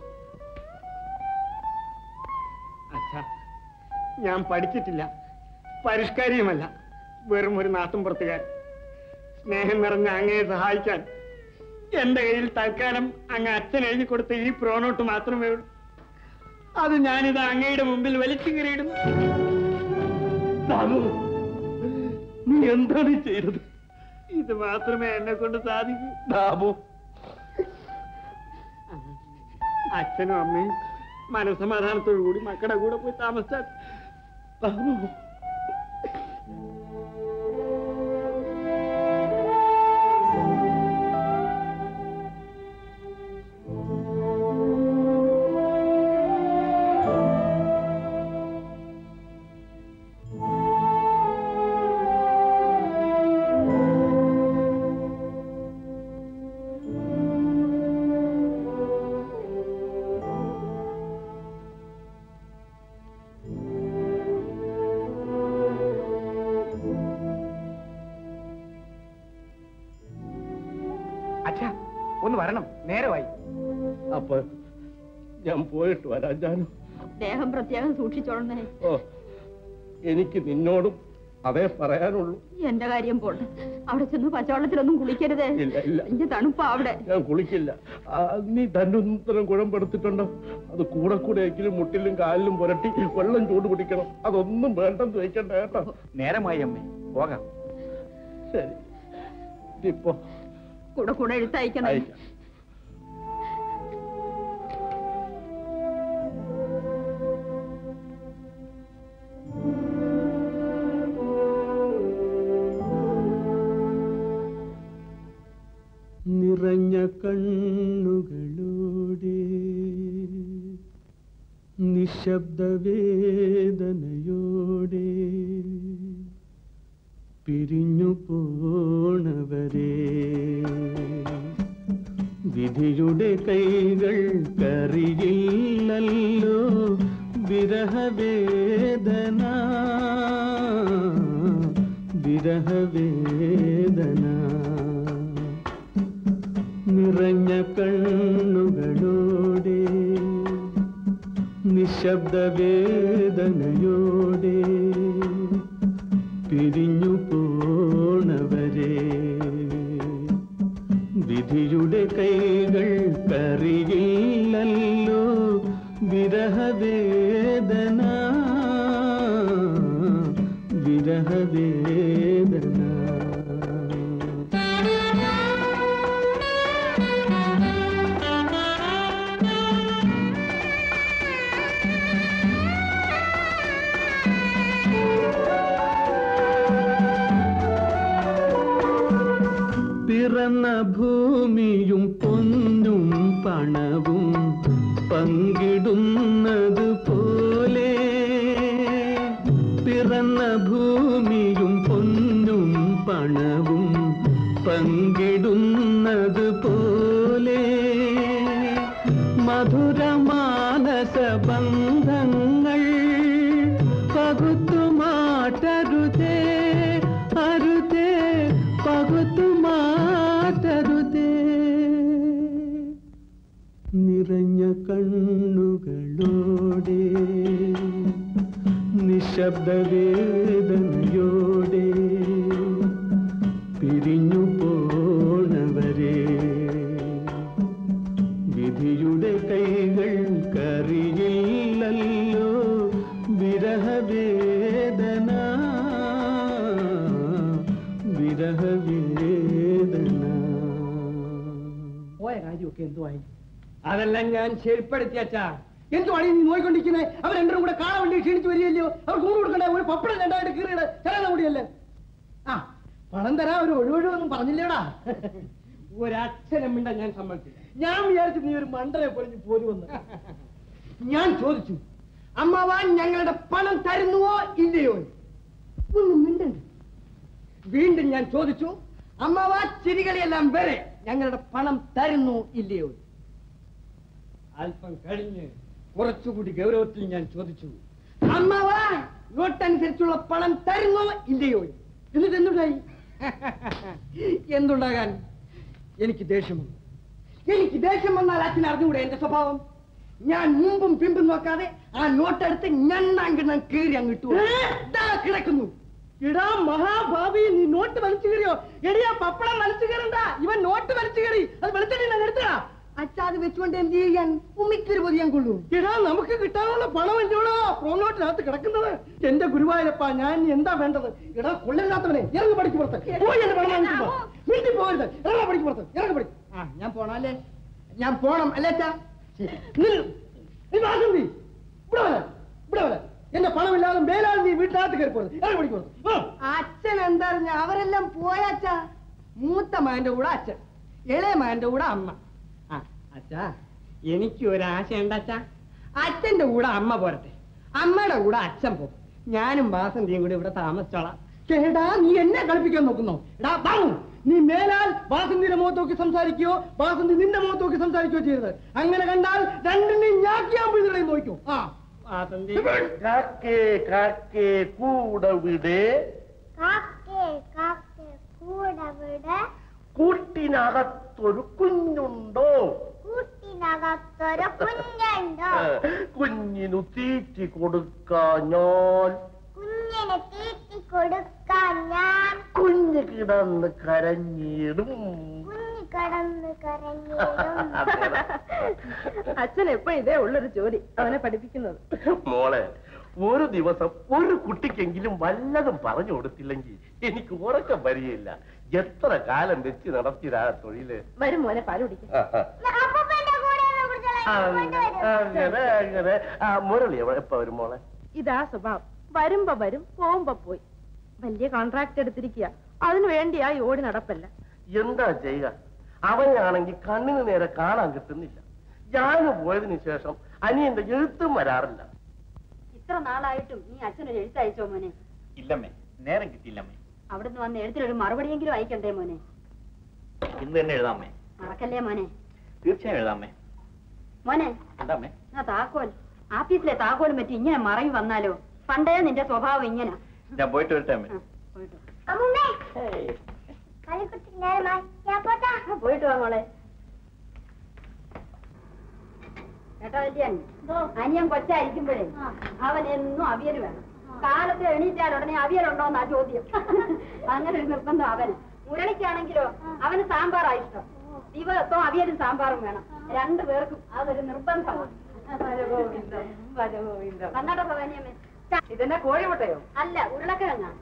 [SPEAKER 12] അച്ഛാ ഞാൻ പഠിച്ചിട്ടില്ല പരിഷ്കാരിയുമല്ല വെറും ഒരു നാട്ടുംപുറത്തുകാരൻ സ്നേഹം നിറഞ്ഞ അങ്ങയെ സഹായിക്കാൻ എന്റെ കയ്യിൽ തൽക്കാലം അങ്ങ് അച്ഛൻ എഴുതി കൊടുത്ത ഈ പ്രോനോട്ട് മാത്രമേ ഉള്ളൂ അത് ഞാനിത് അങ്ങയുടെ മുമ്പിൽ വലിച്ചു കയറിയിടുന്നു
[SPEAKER 4] ദാമു, നീ എന്താണ് ഈ ചെയ്തത്
[SPEAKER 12] ഇത് മാത്രമേ എന്നെ കൊണ്ട് സാധിക്കൂ
[SPEAKER 4] ദാമു
[SPEAKER 12] അച്ഛനും അമ്മയും മനസമാധാനത്തോടു കൂടി മക്കളുടെ കൂടെ പോയി താമസിച്ചാൽ
[SPEAKER 4] ദാമു
[SPEAKER 12] അച്ഛാ ഒന്ന് വരണം നേരമായി
[SPEAKER 4] അപ്പൊ ഞാൻ പോയിട്ട് വരാം ജാനു
[SPEAKER 11] ദേഹം പ്രത്യേകം സൂക്ഷിച്ചോളണേ
[SPEAKER 4] ഓ എനിക്ക് നിന്നോടും അതേ പറയാനുള്ളൂ
[SPEAKER 11] എന്റെ കാര്യം പോട്ടെ അവിടെ ചെന്ന് പച്ചവെള്ളത്തിലൊന്നും കുളിക്കരുതേ
[SPEAKER 4] ഇല്ല ഇല്ല
[SPEAKER 11] എനിക്ക് തണുപ്പാ അവിടെ
[SPEAKER 4] ഞാൻ കുളിക്കില്ല ആ, നീ തന്നൊന്നും കുഴമ്പെടുത്തിട്ടുണ്ടോ അത് കൂടെ കൂടെ എങ്കിലും മുട്ടിലും കാലിലും പുരട്ടി വെള്ളം ചൂട് കുടിക്കണം അതൊന്നും വേണ്ടെന്ന് വെക്കണ്ട കേട്ടോ
[SPEAKER 12] നേരമായി അമ്മേ പോകാം
[SPEAKER 4] ശരി ഇപ്പൊ
[SPEAKER 11] കൂടെ കൂടെ എഴുത്തയക്കണേ
[SPEAKER 4] അയക്കാം
[SPEAKER 12] നിറഞ്ഞ കണ്ണുകളോടെ നിശബ്ദവേദനയോടെ പിരിഞ്ഞു പോണവരെ വിധിയുടെ കൈകൾ കറിയില്ലല്ലോ വിരഹവേദന വിരഹവേദന നിറഞ്ഞ കണ്ണുകളോടെ നിശബ്ദവേദനയോടെ പിരിഞ്ഞു പോണവരെ വിധിയുടെ കൈകൾ കറിയില്ലല്ലോ വിരഹവേദന വിരഹവേദന പിറന്ന ഭൂമിയും പൊന്നും പണവും പങ്കിടുന്നത് പോലെ പിറന്ന ഭൂമിയും പൊന്നും പണവും പങ്കിടുന്നത് പോലെ മധുരമാനസ ബന്ധങ്ങൾ പകുത്തുമാറ്റരുതേ അരുതേ പകുത്തുമാറ്റരുതേ നിറഞ്ഞ കണ്ണുകളോടെ നിശബ്ദവേദനയോടെ പിരിഞ്ഞു പോണവരെ വിധിയുടെ കൈകൾ കറിയില്ലല്ലോ വിരഹവേദന വിരഹവേദന
[SPEAKER 6] പോയ കാര്യമൊക്കെ എന്തുവായി അതെല്ലാം ഞാൻ ശരിപ്പെടുത്തി അച്ഛാ എന്തുവാണ് നീ നോയിക്കൊണ്ടിരിക്കുന്നത് അവർ രണ്ടും കൂടെ കാണാൻ വേണ്ടി ക്ഷീണിച്ചു വരികയല്ലോ അവർ കൂട് കൊടുക്കണ്ട ഒരു പപ്പടം രണ്ടായിട്ട് കീറിയുടെ ചെറിയ കൂടിയല്ലേ ആ പണം തരാ ഒരു ഒഴിവൊഴിവൊന്നും പറഞ്ഞില്ലേടാ ഒരക്ഷരം മിണ്ട ഞാൻ സമ്മതിച്ചില്ല ഞാൻ വിചാരിച്ചു നീ ഒരു മണ്ടനെ പൊളിഞ്ഞു പോരുമെന്ന് ഞാൻ ചോദിച്ചു അമ്മാവാൻ ഞങ്ങളുടെ പണം തരുന്നുവോ ഇല്ലയോ
[SPEAKER 13] ഒന്നും മിണ്ടണ്ട വീണ്ടും ഞാൻ ചോദിച്ചു അമ്മാവ ചിരികളിയെല്ലാം വരെ ഞങ്ങളുടെ പണം തരുന്നു ഇല്ലയോ അല്പം കഴിഞ്ഞ് കുറച്ചുകൂടി ഗൗരവത്തിൽ ഞാൻ ചോദിച്ചു അമ്മാവ നോട്ടനുസരിച്ചുള്ള പണം തരുന്നോ ഇല്ലയോ എന്നിട്ട് എന്തുണ്ടായി എന്തുണ്ടാകാൻ എനിക്ക് ദേഷ്യം വന്നു എനിക്ക് ദേഷ്യം വന്നാൽ അച്ഛൻ അറിഞ്ഞുകൂടെ എന്റെ സ്വഭാവം ഞാൻ മുമ്പും പിമ്പും നോക്കാതെ ആ നോട്ടെടുത്ത് ഞണ്ണാങ്കിണ്ണം കീറി അങ്ങിട്ടു ദാ കിടക്കുന്നു ഇടാ മഹാഭാവി നീ നോട്ട് വലിച്ചു കയറിയോ എടിയാ പപ്പടം വലിച്ചു കയറണ്ട ഇവൻ നോട്ട് വലിച്ചു കയറി അത് വെളുത്തിട്ട് എടുത്തടാ അച്ഛാ അത് വെച്ചുകൊണ്ട് എന്ത് ചെയ്യാൻ ഉമ്മിക്കൊരു പൊതിയാൻ കൊള്ളൂ എടാ നമുക്ക് കിട്ടാനുള്ള പണം എന്തിനോടാ പ്രോനോട്ടിനകത്ത് കിടക്കുന്നത് എന്റെ ഗുരുവായൂരപ്പ ഞാൻ ഇനി എന്താ വേണ്ടത് എടാ കൊള്ളില്ലാത്തവനെ ഇറങ്ങി പഠിക്ക് പുറത്ത് പോയി എന്റെ പണം വാങ്ങിച്ചു പോ. വീട്ടിൽ പോകരുത് ഇറങ്ങി പഠിക്ക് പുറത്ത് ഇറങ്ങി പഠി ആ ഞാൻ പോണം അല്ലേ ഞാൻ പോണം അല്ലേ അച്ഛാ ശരി. നിൽ. നീ വാസന്തി ഇവിടെ വരാൻ ഇവിടെ വരാൻ എന്റെ പണമില്ലാതെ മേലാൽ നീ വീട്ടിനകത്ത് കയറി പോകരുത് ഇറങ്ങി പഠിക്ക് പുറത്ത് അച്ഛൻ എന്താ അവരെല്ലാം പോയച്ചാ മൂത്ത മകന്റെ കൂടെ അച്ഛൻ ഇളയ മകന്റെ കൂടെ അമ്മ ആ അച്ഛാ എനിക്ക് ഒരു ആശയുണ്ട് അച്ഛാ അച്ഛന്റെ കൂടെ അമ്മ പോരട്ടെ അമ്മയുടെ കൂടെ അച്ഛൻ പോ ഞാനും വാസന്തിയും കൂടി ഇവിടെ താമസിച്ചോളാം ചേടാ നീ എന്നെ കളിപ്പിക്കാൻ നോക്കുന്നോ എടാ വാങ്ങു നീ മേലാൽ വാസന്തിയുടെ മുഖത്ത് നോക്കി സംസാരിക്കുകയോ വാസന്തി നിന്റെ മുഖത്ത് നോക്കി സംസാരിക്കുകയോ ചെയ്യരുത് അങ്ങനെ കണ്ടാൽ രണ്ടിനെയും ഞാക്കിയാൻ പിഴുതളയും നോക്കൂ ആ വാസന്തി
[SPEAKER 4] കാക്കേ കാക്കേ കൂടെ വിട്
[SPEAKER 1] കാക്കേ കാക്കേ കൂടെ വിട്
[SPEAKER 4] കൂട്ടിനകത്തൊരു കുഞ്ഞുണ്ടോ
[SPEAKER 1] കൂട്ടിനകത്തൊരു കുഞ്ഞുണ്ടോ
[SPEAKER 4] കുഞ്ഞിനു തീറ്റി കൊടുക്കാൻ ഞാൻ
[SPEAKER 1] കുഞ്ഞിനെ തീറ്റി കൊടുക്കാൻ ഞാൻ
[SPEAKER 4] കുഞ്ഞ് കിടന്ന് കരഞ്ഞിടും
[SPEAKER 1] കുഞ്ഞു കടന്ന് കരഞ്ഞിടും
[SPEAKER 10] അച്ഛൻ എപ്പോഴും ഇതേ ഉള്ളൊരു ജോലി അവനെ പഠിപ്പിക്കുന്നത്
[SPEAKER 4] മോളെ ഒരു ദിവസം ഒരു കുട്ടിക്കെങ്കിലും വല്ലതും പറഞ്ഞു കൊടുത്തില്ലെങ്കിൽ എനിക്ക് ഉറക്കം വരികയില്ല എത്ര കാലം വെച്ച് നടത്തിയതാ തൊഴില്
[SPEAKER 10] വരും മോനെ പാല് കുടിക്കാൻ
[SPEAKER 1] അപ്പൂപ്പന്റെ കൂടെ ഒന്ന് കുടിച്ചോളാം. ഇങ്ങോട്ട് വരും.
[SPEAKER 4] അങ്ങനെ അങ്ങനെ ആ മുരളി എവ- എപ്പ വരും മോളെ
[SPEAKER 10] ഇതാ സ്വഭാവം വരുമ്പോ വരും പോകുമ്പോ പോയി വലിയ കോൺട്രാക്ട് എടുത്തിരിക്കുക അതിനു വേണ്ടിയാ ഈ ഓടി നടപ്പല്ല
[SPEAKER 4] എന്താ ചെയ്യുക അവനാണെങ്കിൽ കണ്ണിന് നേരെ കാണാൻ കിട്ടുന്നില്ല ഞാൻ പോയതിനു ശേഷം അനിയന്റെ എഴുത്തും വരാറില്ല
[SPEAKER 11] ഇത്ര നാളായിട്ടും നീ അച്ഛനൊരു എഴുത്തയച്ചോ മോനെ
[SPEAKER 3] ഇല്ലമ്മേ നേരം കിട്ടിയില്ലമ്മേ
[SPEAKER 11] അവിടുന്ന് വന്ന് എഴുത്തിനൊരു മറുപടിയെങ്കിലും അയക്കണ്ടേ മോനെ
[SPEAKER 3] ഇന്ന് തന്നെ എഴുതാമേ
[SPEAKER 11] മറക്കല്ലേ മോനെ
[SPEAKER 3] തീർച്ചയായും എഴുതാമേ
[SPEAKER 11] മോനെ
[SPEAKER 3] എന്താമേ
[SPEAKER 11] ആ താക്കോൽ ആഫീസിലെ താക്കോലും പറ്റി ഇങ്ങനെ മറങ്ങി വന്നാലോ പണ്ടേ നിന്റെ സ്വഭാവം ഇങ്ങനെ
[SPEAKER 3] ഞാൻ പോയിട്ട് വരട്ടെ അമ്മേ
[SPEAKER 1] അമ്മൂമ്മേ കളിക്കുട്ടി നേരമായി ഞാൻ പോട്ടാ
[SPEAKER 11] പോയിട്ട് വാ മോളെ കേട്ടോ വലിയാൻ അനിയൻ കൊച്ചായിരിക്കുമ്പോഴേ അവൻ എന്നും അവിയൽ വേണം കാലത്ത് എണീറ്റാൽ ഉടനെ അവിയലുണ്ടോന്നാ ചോദ്യം അങ്ങനെ ഒരു നിർബന്ധം അവന് മുരളിക്കാണെങ്കിലോ അവന് സാമ്പാറാ ഇഷ്ടം ദിവസവും അവിയലും സാമ്പാറും വേണം രണ്ടു പേർക്കും അതൊരു നിർബന്ധമാണ് കന്നഡ ഭവാനിയമ്മേ
[SPEAKER 10] ഇതെന്നെ കോഴിമുട്ടയോ
[SPEAKER 11] അല്ല ഉരുളക്കിഴങ്ങാ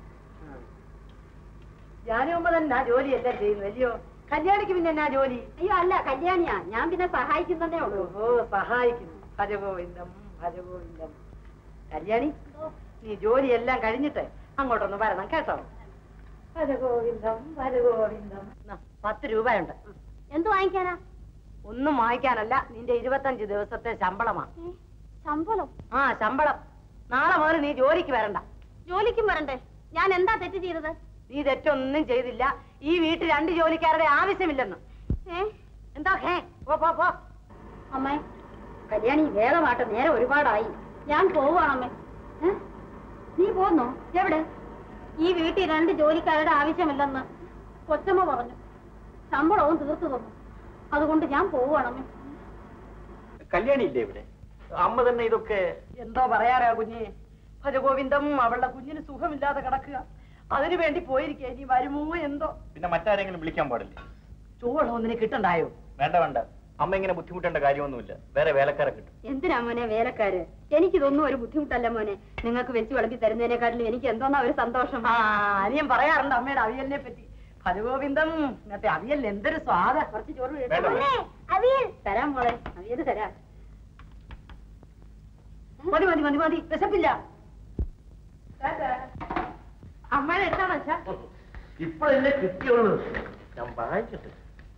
[SPEAKER 10] ഞാനുമ്പോ തന്നെ ആ ജോലിയല്ല ചെയ്യുന്നു അല്ലയോ കല്യാണിക്ക് പിന്നെ എന്നാ ജോലി
[SPEAKER 11] അയ്യോ അല്ല കല്യാണിയാ ഞാൻ പിന്നെ സഹായിക്കുന്നതേ ഉള്ളൂ
[SPEAKER 10] ഓ സഹായിക്കുന്നു ഭജഗോവിന്ദം ഭജഗോവിന്ദം കല്യാണി നീ ജോലിയെല്ലാം കഴിഞ്ഞിട്ട് അങ്ങോട്ടൊന്ന് വരണം കേട്ടോ ഭജഗോവിന്ദം ഭജഗോവിന്ദം നാ, പത്ത് രൂപയുണ്ട്
[SPEAKER 11] എന്ത് വാങ്ങിക്കാനാ
[SPEAKER 10] ഒന്നും വാങ്ങിക്കാനല്ല നിന്റെ ഇരുപത്തഞ്ച് ദിവസത്തെ ശമ്പളമാ
[SPEAKER 11] ശമ്പളം
[SPEAKER 10] ആ ശമ്പളം നാളെ മുതൽ നീ ജോലിക്ക് വരണ്ട
[SPEAKER 11] ജോലിക്കും വരണ്ടേ ഞാൻ എന്താ തെറ്റ് ചെയ്തത്
[SPEAKER 10] നീ തെറ്റൊന്നും ചെയ്തില്ല ഈ വീട്ടിൽ രണ്ട് ജോലിക്കാരുടെ ആവശ്യമില്ലെന്ന്
[SPEAKER 11] ഏ
[SPEAKER 10] എന്താ ഹേ പോ പോ പോ
[SPEAKER 11] അമ്മേ കല്യാണി വേഗമാട്ടെ നേരെ ഒരുപാടായി ഞാൻ പോവാണമ്മേ ഏ? നീ പോന്നോ എവിടെ ഈ വീട്ടിൽ രണ്ട് ജോലിക്കാരുടെ ആവശ്യമില്ലെന്ന് കൊച്ചമ്മ പറഞ്ഞു ശമ്പളവും തീർത്തു തന്നു അതുകൊണ്ട് ഞാൻ പോവാണമ്മേ
[SPEAKER 3] കല്യാണി ഇല്ലേ ഇവിടെ അമ്മ തന്നെ ഇതൊക്കെ
[SPEAKER 10] എന്തോ പറയാറാ കുഞ്ഞെ ഭജഗോവിന്ദം അവളുടെ കുഞ്ഞിന് സുഖമില്ലാതെ കിടക്കുക അതിനു വേണ്ടി പോയിരിക്കുക ഇനി വരുമോ എന്തോ
[SPEAKER 3] പിന്നെ മറ്റാരെങ്കിലും വിളിക്കാൻ പാടില്ലേ
[SPEAKER 10] ചോളം ഒന്നിന് കിട്ടണ്ടായോ
[SPEAKER 3] വേണ്ട വേണ്ട അമ്മ ഇങ്ങനെ ബുദ്ധിമുട്ടേണ്ട കാര്യമൊന്നുമില്ല വേറെ വേലക്കാരെ കിട്ടും
[SPEAKER 11] എന്തിനാ മോനെ വേലക്കാര് എനിക്കിതൊന്നും ഒരു ബുദ്ധിമുട്ടല്ല മോനെ നിങ്ങൾക്ക് വെച്ച് വിളമ്പി തരുന്നതിനെക്കാട്ടിലും എനിക്ക് എന്തോന്നാ ഒരു സന്തോഷം
[SPEAKER 10] ആ അനിയൻ പറയാറുണ്ട് അമ്മയുടെ അവിയലിനെ പറ്റി ഭജഗോവിന്ദം ഇന്നത്തെ അവിയൽ എന്തൊരു സ്വാദ
[SPEAKER 11] കുറച്ച് ചോറ്
[SPEAKER 3] വേണ്ട,
[SPEAKER 11] കഴിച്ചോ.
[SPEAKER 3] വേണ്ട.
[SPEAKER 11] അവിയൽ തരാം മോളെ അവിയൽ തരാം
[SPEAKER 10] മതി മതി മതി മതി വിശപ്പില്ല അമ്മയുടെ എടുത്താണോ അച്ഛാ
[SPEAKER 4] ഇപ്പോഴല്ലേ കിട്ടിയുള്ളൂ ഞാൻ വായിക്കട്ടെ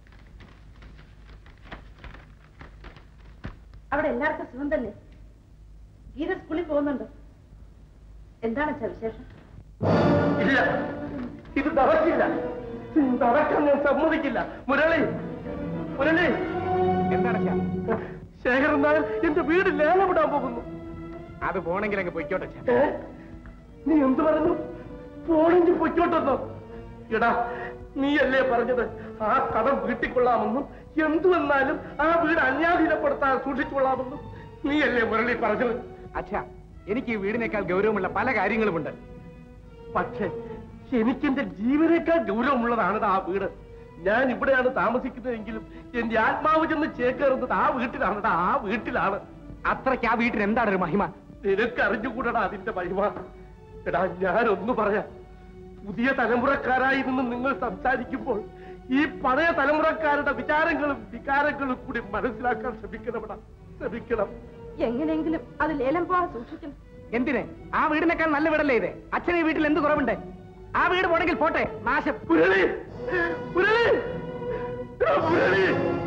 [SPEAKER 10] അവിടെ എല്ലാവർക്കും സുഖം തന്നെ ഗീത സ്കൂളിൽ പോകുന്നുണ്ട് എന്താണ് അച്ഛാ വിശേഷം
[SPEAKER 4] ഇല്ല ഇത് നടക്കില്ല നടക്കാൻ ഞാൻ സമ്മതിക്കില്ല മുരളി മുരളി
[SPEAKER 12] എന്താണ്
[SPEAKER 4] ശേഖരൻ നായർ എന്റെ വീട് ലേലമിടാൻ പോകുന്നു
[SPEAKER 12] അത് പോണെങ്കിൽ അങ്ങ് പൊയ്ക്കോട്ടെ
[SPEAKER 4] ഏ? നീ എന്ത് പറഞ്ഞു പോണെങ്കിൽ പൊയ്ക്കോട്ടെന്നോ എടാ നീയല്ലേ പറഞ്ഞത് ആ കടം വീട്ടിക്കൊള്ളാമെന്നും എന്തു വന്നാലും ആ വീട് അന്യാധീനപ്പെടുത്താൻ സൂക്ഷിച്ചുകൊള്ളാമെന്നും നീയല്ലേ മുരളി പറഞ്ഞത്
[SPEAKER 12] അച്ഛാ എനിക്ക് ഈ വീടിനേക്കാൾ ഗൗരവമുള്ള പല കാര്യങ്ങളുമുണ്ട്
[SPEAKER 4] പക്ഷേ എനിക്കെന്റെ ജീവനേക്കാൾ ഗൗരവമുള്ളതാണ് ആ വീട് ഞാൻ ഇവിടെയാണ് താമസിക്കുന്നതെങ്കിലും എന്റെ ആത്മാവ് ചെന്ന് ചേക്കേറുന്നത് ആ വീട്ടിലാണ് ആ വീട്ടിലാണ്
[SPEAKER 12] അത്രയ്ക്ക് ആ വീട്ടിൽ എന്താണ് ഒരു മഹിമ
[SPEAKER 4] നിനക്ക് അറിഞ്ഞുകൂടടാ അതിന്റെ മഹിമ എടാ ഞാനൊന്നു പറയാം പുതിയ തലമുറക്കാരായി നിന്ന് നിങ്ങൾ സംസാരിക്കുമ്പോൾ ഈ പഴയ തലമുറക്കാരുടെ വിചാരങ്ങളും വികാരങ്ങളും കൂടി മനസ്സിലാക്കാൻ ശ്രമിക്കണമെടാ ശ്രമിക്കണം
[SPEAKER 11] എങ്ങനെയെങ്കിലും അത് ലേലം പോവാൻ സൂക്ഷിക്കണം
[SPEAKER 12] എന്തിന് ആ വീടിനേക്കാൾ നല്ല വീടല്ലേ ഇത് അച്ഛനെ ഈ വീട്ടിൽ എന്ത് കുറവുണ്ട് ആ വീട് പോണെങ്കിൽ പോട്ടെ നാശം
[SPEAKER 4] മുരളി മുരളി എടാ മുരളി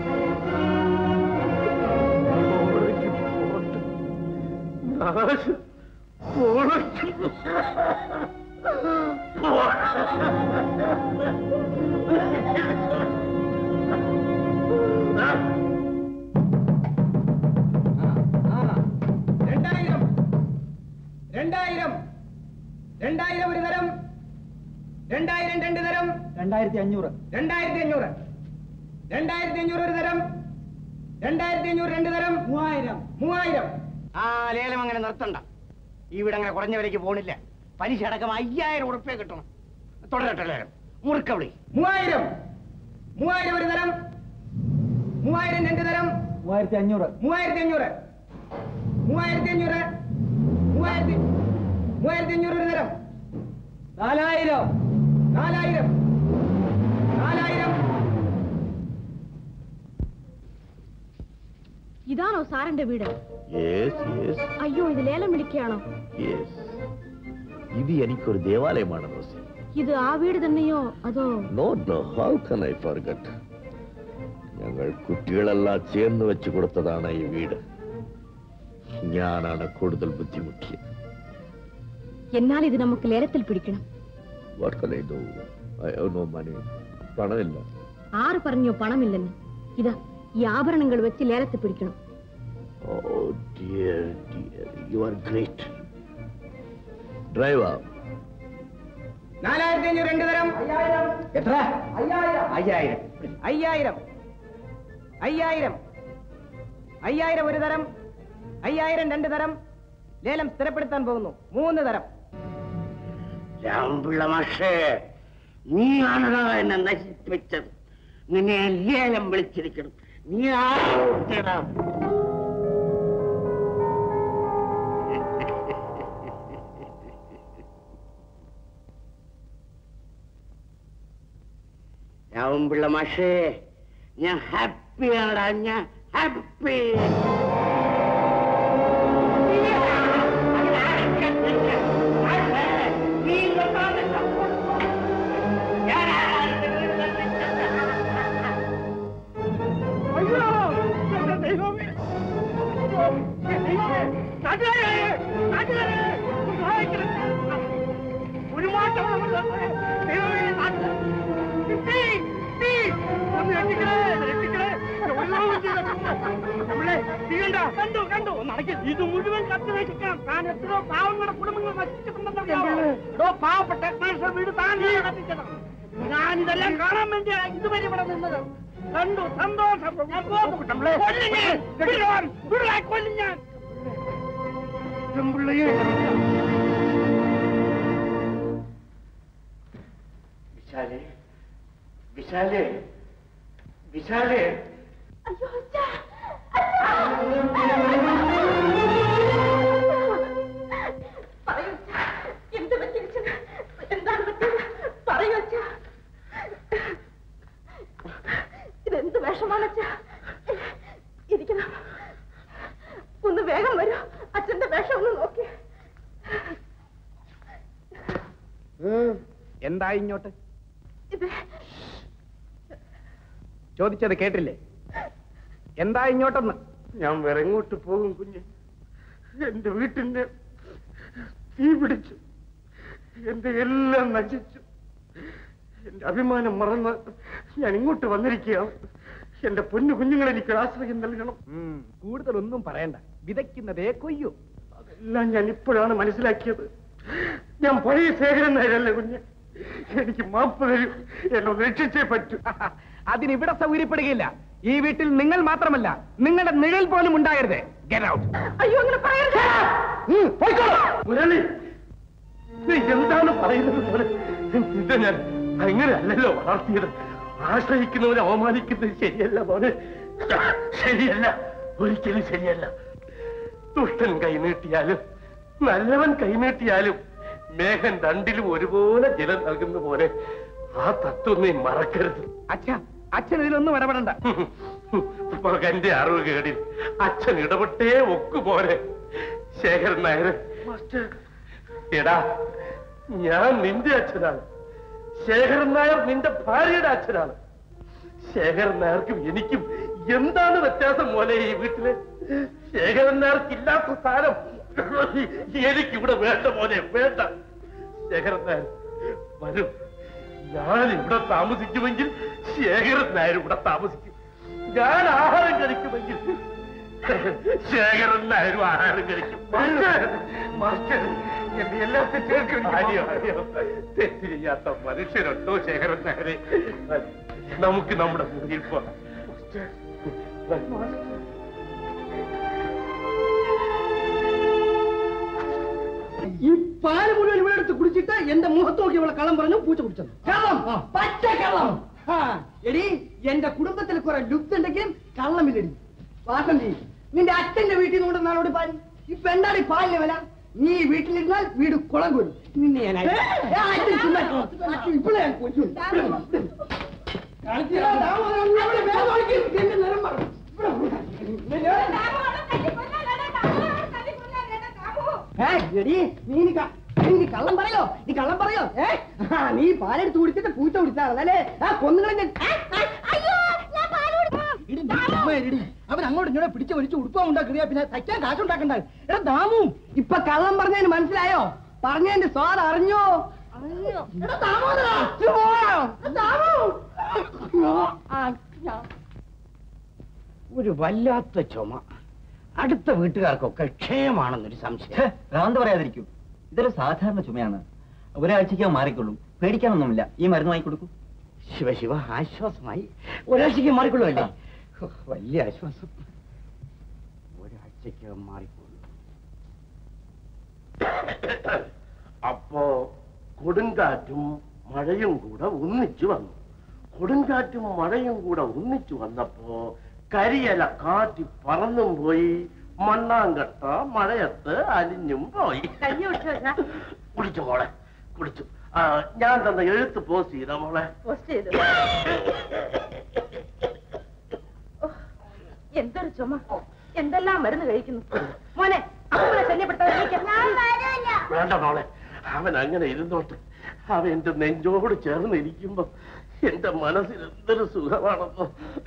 [SPEAKER 4] പോണെങ്കി പോട്ടെ. നാശം പോണെങ്കി
[SPEAKER 12] രണ്ടായിരം രണ്ടായിരം രണ്ടായിരം ഒരു തരം രണ്ടായിരം രണ്ട് തരം
[SPEAKER 6] രണ്ടായിരത്തി അഞ്ഞൂറ്
[SPEAKER 12] രണ്ടായിരത്തി അഞ്ഞൂറ് രണ്ടായിരത്തി അഞ്ഞൂറ് ഒരു തരം രണ്ടായിരത്തി അഞ്ഞൂറ് രണ്ട് തരം മൂവായിരം മൂവായിരം
[SPEAKER 8] ആ ലേലം അങ്ങനെ നിർത്തണ്ട ഈ വീട് അങ്ങനെ കുറഞ്ഞ വിലയ്ക്ക് പോണില്ല പലിശ അടക്കം അയ്യായിരം ഉറുപ്പ്യ കിട്ടണം തുടരട്ടെ ലേലം മുറുക്കവിളി
[SPEAKER 12] മൂവായിരം മൂവായിരം ഒരു തരം മൂവായിരം രണ്ട് തരം
[SPEAKER 6] മൂവായിരത്തി അഞ്ഞൂറ്
[SPEAKER 12] മൂവായിരത്തി അഞ്ഞൂറ് മൂവായിരത്തി അഞ്ഞൂറ് മൂവായിരത്തി മൂവായിരത്തി അഞ്ഞൂറ് ഒരു തരം നാലായിരം നാലായിരം നാലായിരം
[SPEAKER 11] ഇതാണോ സാറിന്റെ വീട്
[SPEAKER 9] യെസ് യെസ്
[SPEAKER 11] അയ്യോ ഇത് ലേലം വിളിക്കുകയാണോ
[SPEAKER 9] യെസ് ഇത് എനിക്കൊരു ദേവാലയമാണ് റോസി
[SPEAKER 11] ഇത് ആ വീട് തന്നെയോ അതോ
[SPEAKER 9] no no how can I forget ഞങ്ങൾ കുട്ടികളെല്ലാം ചേർന്ന് വെച്ച് കൊടുത്തതാണ് ഈ വീട് ഞാനാണ് കൂടുതൽ ബുദ്ധിമുട്ടിയത്
[SPEAKER 11] എന്നാൽ ഇത് നമുക്ക് ലേലത്തിൽ പിടിക്കണം
[SPEAKER 9] what can I do I have no money പണമില്ല
[SPEAKER 11] ആറ് പറഞ്ഞോ പണമില്ലെന്ന് ഇതാ ഈ ആഭരണങ്ങൾ വെച്ച് ലേലത്തിൽ പിടിക്കണം
[SPEAKER 9] oh dear dear you are great driver
[SPEAKER 12] നാലായിരത്തി അഞ്ഞൂറ് രണ്ട് തരം എത്ര അയ്യായിരം അയ്യായിരം അയ്യായിരം അയ്യായിരം അയ്യായിരം ഒരു തരം അയ്യായിരം രണ്ട് തരം ലേലം സ്ഥിരപ്പെടുത്താൻ പോകുന്നു മൂന്ന് തരം
[SPEAKER 8] രാമ്പിള്ള മാഷേ നീയാണല്ലോ എന്നെ നശിപ്പിച്ചത് നിന്നെ ലേലം വിളിച്ചിരിക്കണം നീ ആരാ രാവുമ്പിള്ള മാഷേ ഞാൻ ഹാപ്പിയാണടാ ഞാൻ ഹാപ്പി
[SPEAKER 4] ഒരു മാറ്റം കണ്ടു കണ്ടു നടക്കി ഇത് മുഴുവൻ കത്ത് വെച്ചിട്ടാണ് താൻ എത്രയോ പാവങ്ങളുടെ കുടുംബങ്ങൾ നശിച്ചിട്ടുണ്ടെന്നോ പാവപ്പെട്ട മനുഷ്യർ വീട് താൻ കത്തിച്ചതാണ് ഞാൻ ഇതെല്ലാം കാണാൻ വേണ്ടിയാണ് ഇതുവരെ ഇവിടെ നിന്നത് കണ്ടു സന്തോഷം ഞാൻ പോകും കൊല്ലും ഞാൻ. വിടുവാൻ, വിടുവാൻ, കൊല്ലും ഞാൻ പെമ്പിള്ളയെ വിശാലേ വിശാലേ വിശാലേ
[SPEAKER 11] എന്ത് പറ്റിയിരിച്ചത് എന്താണ് പറ്റിയത് പറയൂ അച്ഛാ ഇതെന്ത് വിഷമാണ് അച്ഛാ ഇരിക്കണം ഒന്ന് വേഗം വരൂ അച്ഛന്റെ വേഷം ഒന്ന് നോക്കി
[SPEAKER 12] എന്തായി ഇങ്ങോട്ട്
[SPEAKER 11] ഇത്
[SPEAKER 12] ചോദിച്ചത് കേട്ടില്ലേ എന്താ ഇങ്ങോട്ടെന്ന്
[SPEAKER 4] ഞാൻ വേറെ എങ്ങോട്ട് പോകും കുഞ്ഞ് എന്റെ വീട്ടിന്റെ തീ പിടിച്ചു
[SPEAKER 3] എന്റെ എല്ലാം നശിച്ചു എന്റെ അഭിമാനം മറന്ന് ഞാൻ ഇങ്ങോട്ട് വന്നിരിക്കുകയാണ് എന്റെ പൊന്നു കുഞ്ഞുങ്ങളെ എനിക്ക് ആശ്രയം നൽകണം
[SPEAKER 6] കൂടുതലൊന്നും പറയണ്ട വിതയ്ക്കുന്നതേ കൊയ്യൂ
[SPEAKER 3] എല്ലാം ഞാൻ ഇപ്പോഴാണ് മനസ്സിലാക്കിയത് ഞാൻ പഴയ ശേഖരൻ നായരല്ല കുഞ്ഞ് എനിക്ക് മാപ്പ് തരൂ എന്നെ ഒന്ന് രക്ഷിച്ചേ പറ്റൂ
[SPEAKER 6] അതിനിവിടെ സൗകര്യപ്പെടുകയില്ല ഈ വീട്ടിൽ നിങ്ങൾ മാത്രമല്ല നിങ്ങളുടെ നിഴൽ പോലും ഉണ്ടാകരുത് ഗെറ്റ് ഔട്ട്
[SPEAKER 10] അയ്യോ അങ്ങനെ പറയരുത്
[SPEAKER 3] മുരളി നീ എന്താണ് പറയുന്നത് പോലെ ഇത് ഞാൻ അങ്ങനെ അല്ലല്ലോ വളർത്തിയത് ആശ്രയിക്കുന്നവരെ അവമാനിക്കുന്നത് ശരിയല്ല മോനെ ശരിയല്ല ഒരിക്കലും ശരിയല്ല ദുഷ്ടൻ കൈനീട്ടിയാലും നല്ലവൻ കൈനീട്ടിയാലും മേഘൻ രണ്ടിലും ഒരുപോലെ ജലം നൽകുന്ന പോലെ ആ തത്വം നീ മറക്കരുത്
[SPEAKER 6] അച്ഛാ അച്ഛൻ ഇതിലൊന്നും ഇടപെടണ്ട
[SPEAKER 3] മകന്റെ അറിവ് കേടിൽ അച്ഛൻ ഇടപെട്ടേ ഒക്കു പോലെ ശേഖരൻ നായർ എടാ ഞാൻ നിന്റെ അച്ഛനാണ് ശേഖരൻ നായർ നിന്റെ ഭാര്യയുടെ അച്ഛനാണ് ശേഖരൻ നായർക്കും എനിക്കും എന്താണ് വ്യത്യാസം പോലെ ഈ വീട്ടില് ശേഖരൻ നായർക്ക് ഇല്ലാത്ത സ്ഥാനം എനിക്കിവിടെ വേണ്ട പോലെ വേണ്ട ശേഖരൻ നായർ വരും ഞാൻ ഇവിടെ താമസിക്കുമെങ്കിൽ ശേഖരൻ നായർ ഇവിടെ താമസിക്കും ഞാൻ ആഹാരം കഴിക്കുമെങ്കിൽ ശേഖരൻ നായരും ആഹാരം കഴിക്കും മാസ്റ്റർ, മാസ്റ്റർ, എന്നെ എല്ലാം കേൾക്കുന്നു അയ്യോ അയ്യോ തെറ്റ് ചെയ്യാത്ത മനുഷ്യരുണ്ടോ ശേഖരൻ നായരെ നമുക്ക് നമ്മുടെ മുറിയിൽ പോകാം
[SPEAKER 13] ഈ പാല് മുഴുവൻ ഇവിടെ എടുത്ത് കുടിച്ചിട്ട് എന്റെ മുഖത്ത് നോക്കി ഇവളെ കള്ളം പറഞ്ഞു പൂച്ച കുടിച്ചത് കള്ളം പച്ച കള്ളം ആ, എടി എന്റെ കുടുംബത്തിൽ കുറെ ലുപ്ത് ഉണ്ടെങ്കിലും കള്ളമില്ലടി വാസന്തി നിന്റെ അച്ഛന്റെ വീട്ടിൽ നിന്ന് കൊണ്ട് നാളോട് പാൽ ഇപ്പൊ എന്താണ് ഈ പാലിന് വില നീ വീട്ടിലിരുന്നാൽ വീട് കുളം കൊല്ലും നിന്നെ ഞാൻ അയച്ചു. ഏ, അച്ഛൻ ചുമ്മാ ഇരിക്കണം. അച്ഛൻ ഇപ്പോഴേ ഞാൻ കൊല്ലും. കാണിച്ചില്ല, ദാമോദരൻ, നീ അവിടെ വേഗം ഒളിക്ക്. നിന്റെ നിറം മാറും. ഇവിടെ ഏ, എടി, നീ ഇനി ക- നീ ഇനി കള്ളം പറയോ നീ കള്ളം പറയോ ഏ ആ, നീ പാലെടുത്ത് കുടിച്ചിട്ട് പൂച്ച കുടിച്ചാണല്ലേ ആ കൊന്നുകളെ ഞാൻ അവൻ അങ്ങോട്ട് ഇങ്ങനെ പിടിച്ച് വലിച്ച് ഉടുപ്പാ ഉണ്ടാക്കുക പിന്നെ തയ്ക്കാൻ കാശുണ്ടാക്കണ്ട എടാ ദാമു ഇപ്പൊ കള്ളം പറഞ്ഞതിന് മനസ്സിലായോ പറഞ്ഞതിന്റെ സ്വാദ് അറിഞ്ഞോ എടാ ദാമോദരാ, ഇച്ച് പോയോ? ദാമു.
[SPEAKER 6] ഒരു വല്ലാത്ത ചുമ അടുത്ത വീട്ടുകാർക്കൊക്കെ ക്ഷയമാണെന്നൊരു സംശയം
[SPEAKER 5] ഭ്രാന്ത് പറയാതിരിക്കൂ ഇതൊരു സാധാരണ ചുമയാണ് ഒരാഴ്ചയ്ക്ക് മാറിക്കൊള്ളും പേടിക്കാനൊന്നുമില്ല ഈ മരുന്ന് വാങ്ങി കൊടുക്കൂ
[SPEAKER 6] ശിവ ശിവ ആശ്വാസമായി ഒരാഴ്ചക്ക് മാറിക്കൊള്ളുമല്ലേ ഹോ, വലിയ ആശ്വാസം ഒരാഴ്ചക്ക് മാറിക്കൊള്ളു
[SPEAKER 3] അപ്പോ കൊടുങ്കാറ്റും മഴയും കൂടെ ഒന്നിച്ചു വന്നു കൊടുങ്കാറ്റും മഴയും കൂടെ ഒന്നിച്ചു വന്നപ്പോ കരിയല കാറ്റി പറന്നും പോയി മണ്ണാങ്കട്ട മഴയത്ത് അലിഞ്ഞും പോയി
[SPEAKER 10] കഞ്ഞി കുടിച്ചു വെച്ചാ
[SPEAKER 3] കുടിച്ചു മോളെ കുടിച്ചു ആ, ഞാൻ തന്ന എഴുത്ത് പോസ്റ്റ് ചെയ്ത മോളെ
[SPEAKER 10] പോസ്റ്റ് ചെയ്തു ഓ, എന്തൊരു ചുമ എന്തെല്ലാം മരുന്ന് കഴിക്കുന്നു മോനെ അവനെ ശല്യപ്പെടുത്താതെ
[SPEAKER 3] വേണ്ട മോളെ അവൻ അങ്ങനെ ഇരുന്നോട്ട് അവൻ എന്റെ നെഞ്ചോട് ചേർന്ന് ഇരിക്കുമ്പോ എന്റെ മനസ്സിൽ എന്തൊരു സുഖമാണെന്നോ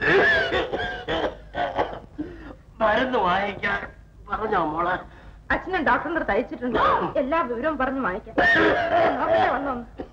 [SPEAKER 3] മരുന്ന് വാങ്ങിക്കാൻ പറഞ്ഞോ മോളെ
[SPEAKER 10] അച്ഛനും ഡോക്ടറിന്റെ അടുത്ത് അയച്ചിട്ടുണ്ട് എല്ലാ വിവരവും പറഞ്ഞു വാങ്ങിക്കാം നോക്കട്ടെ വന്നോ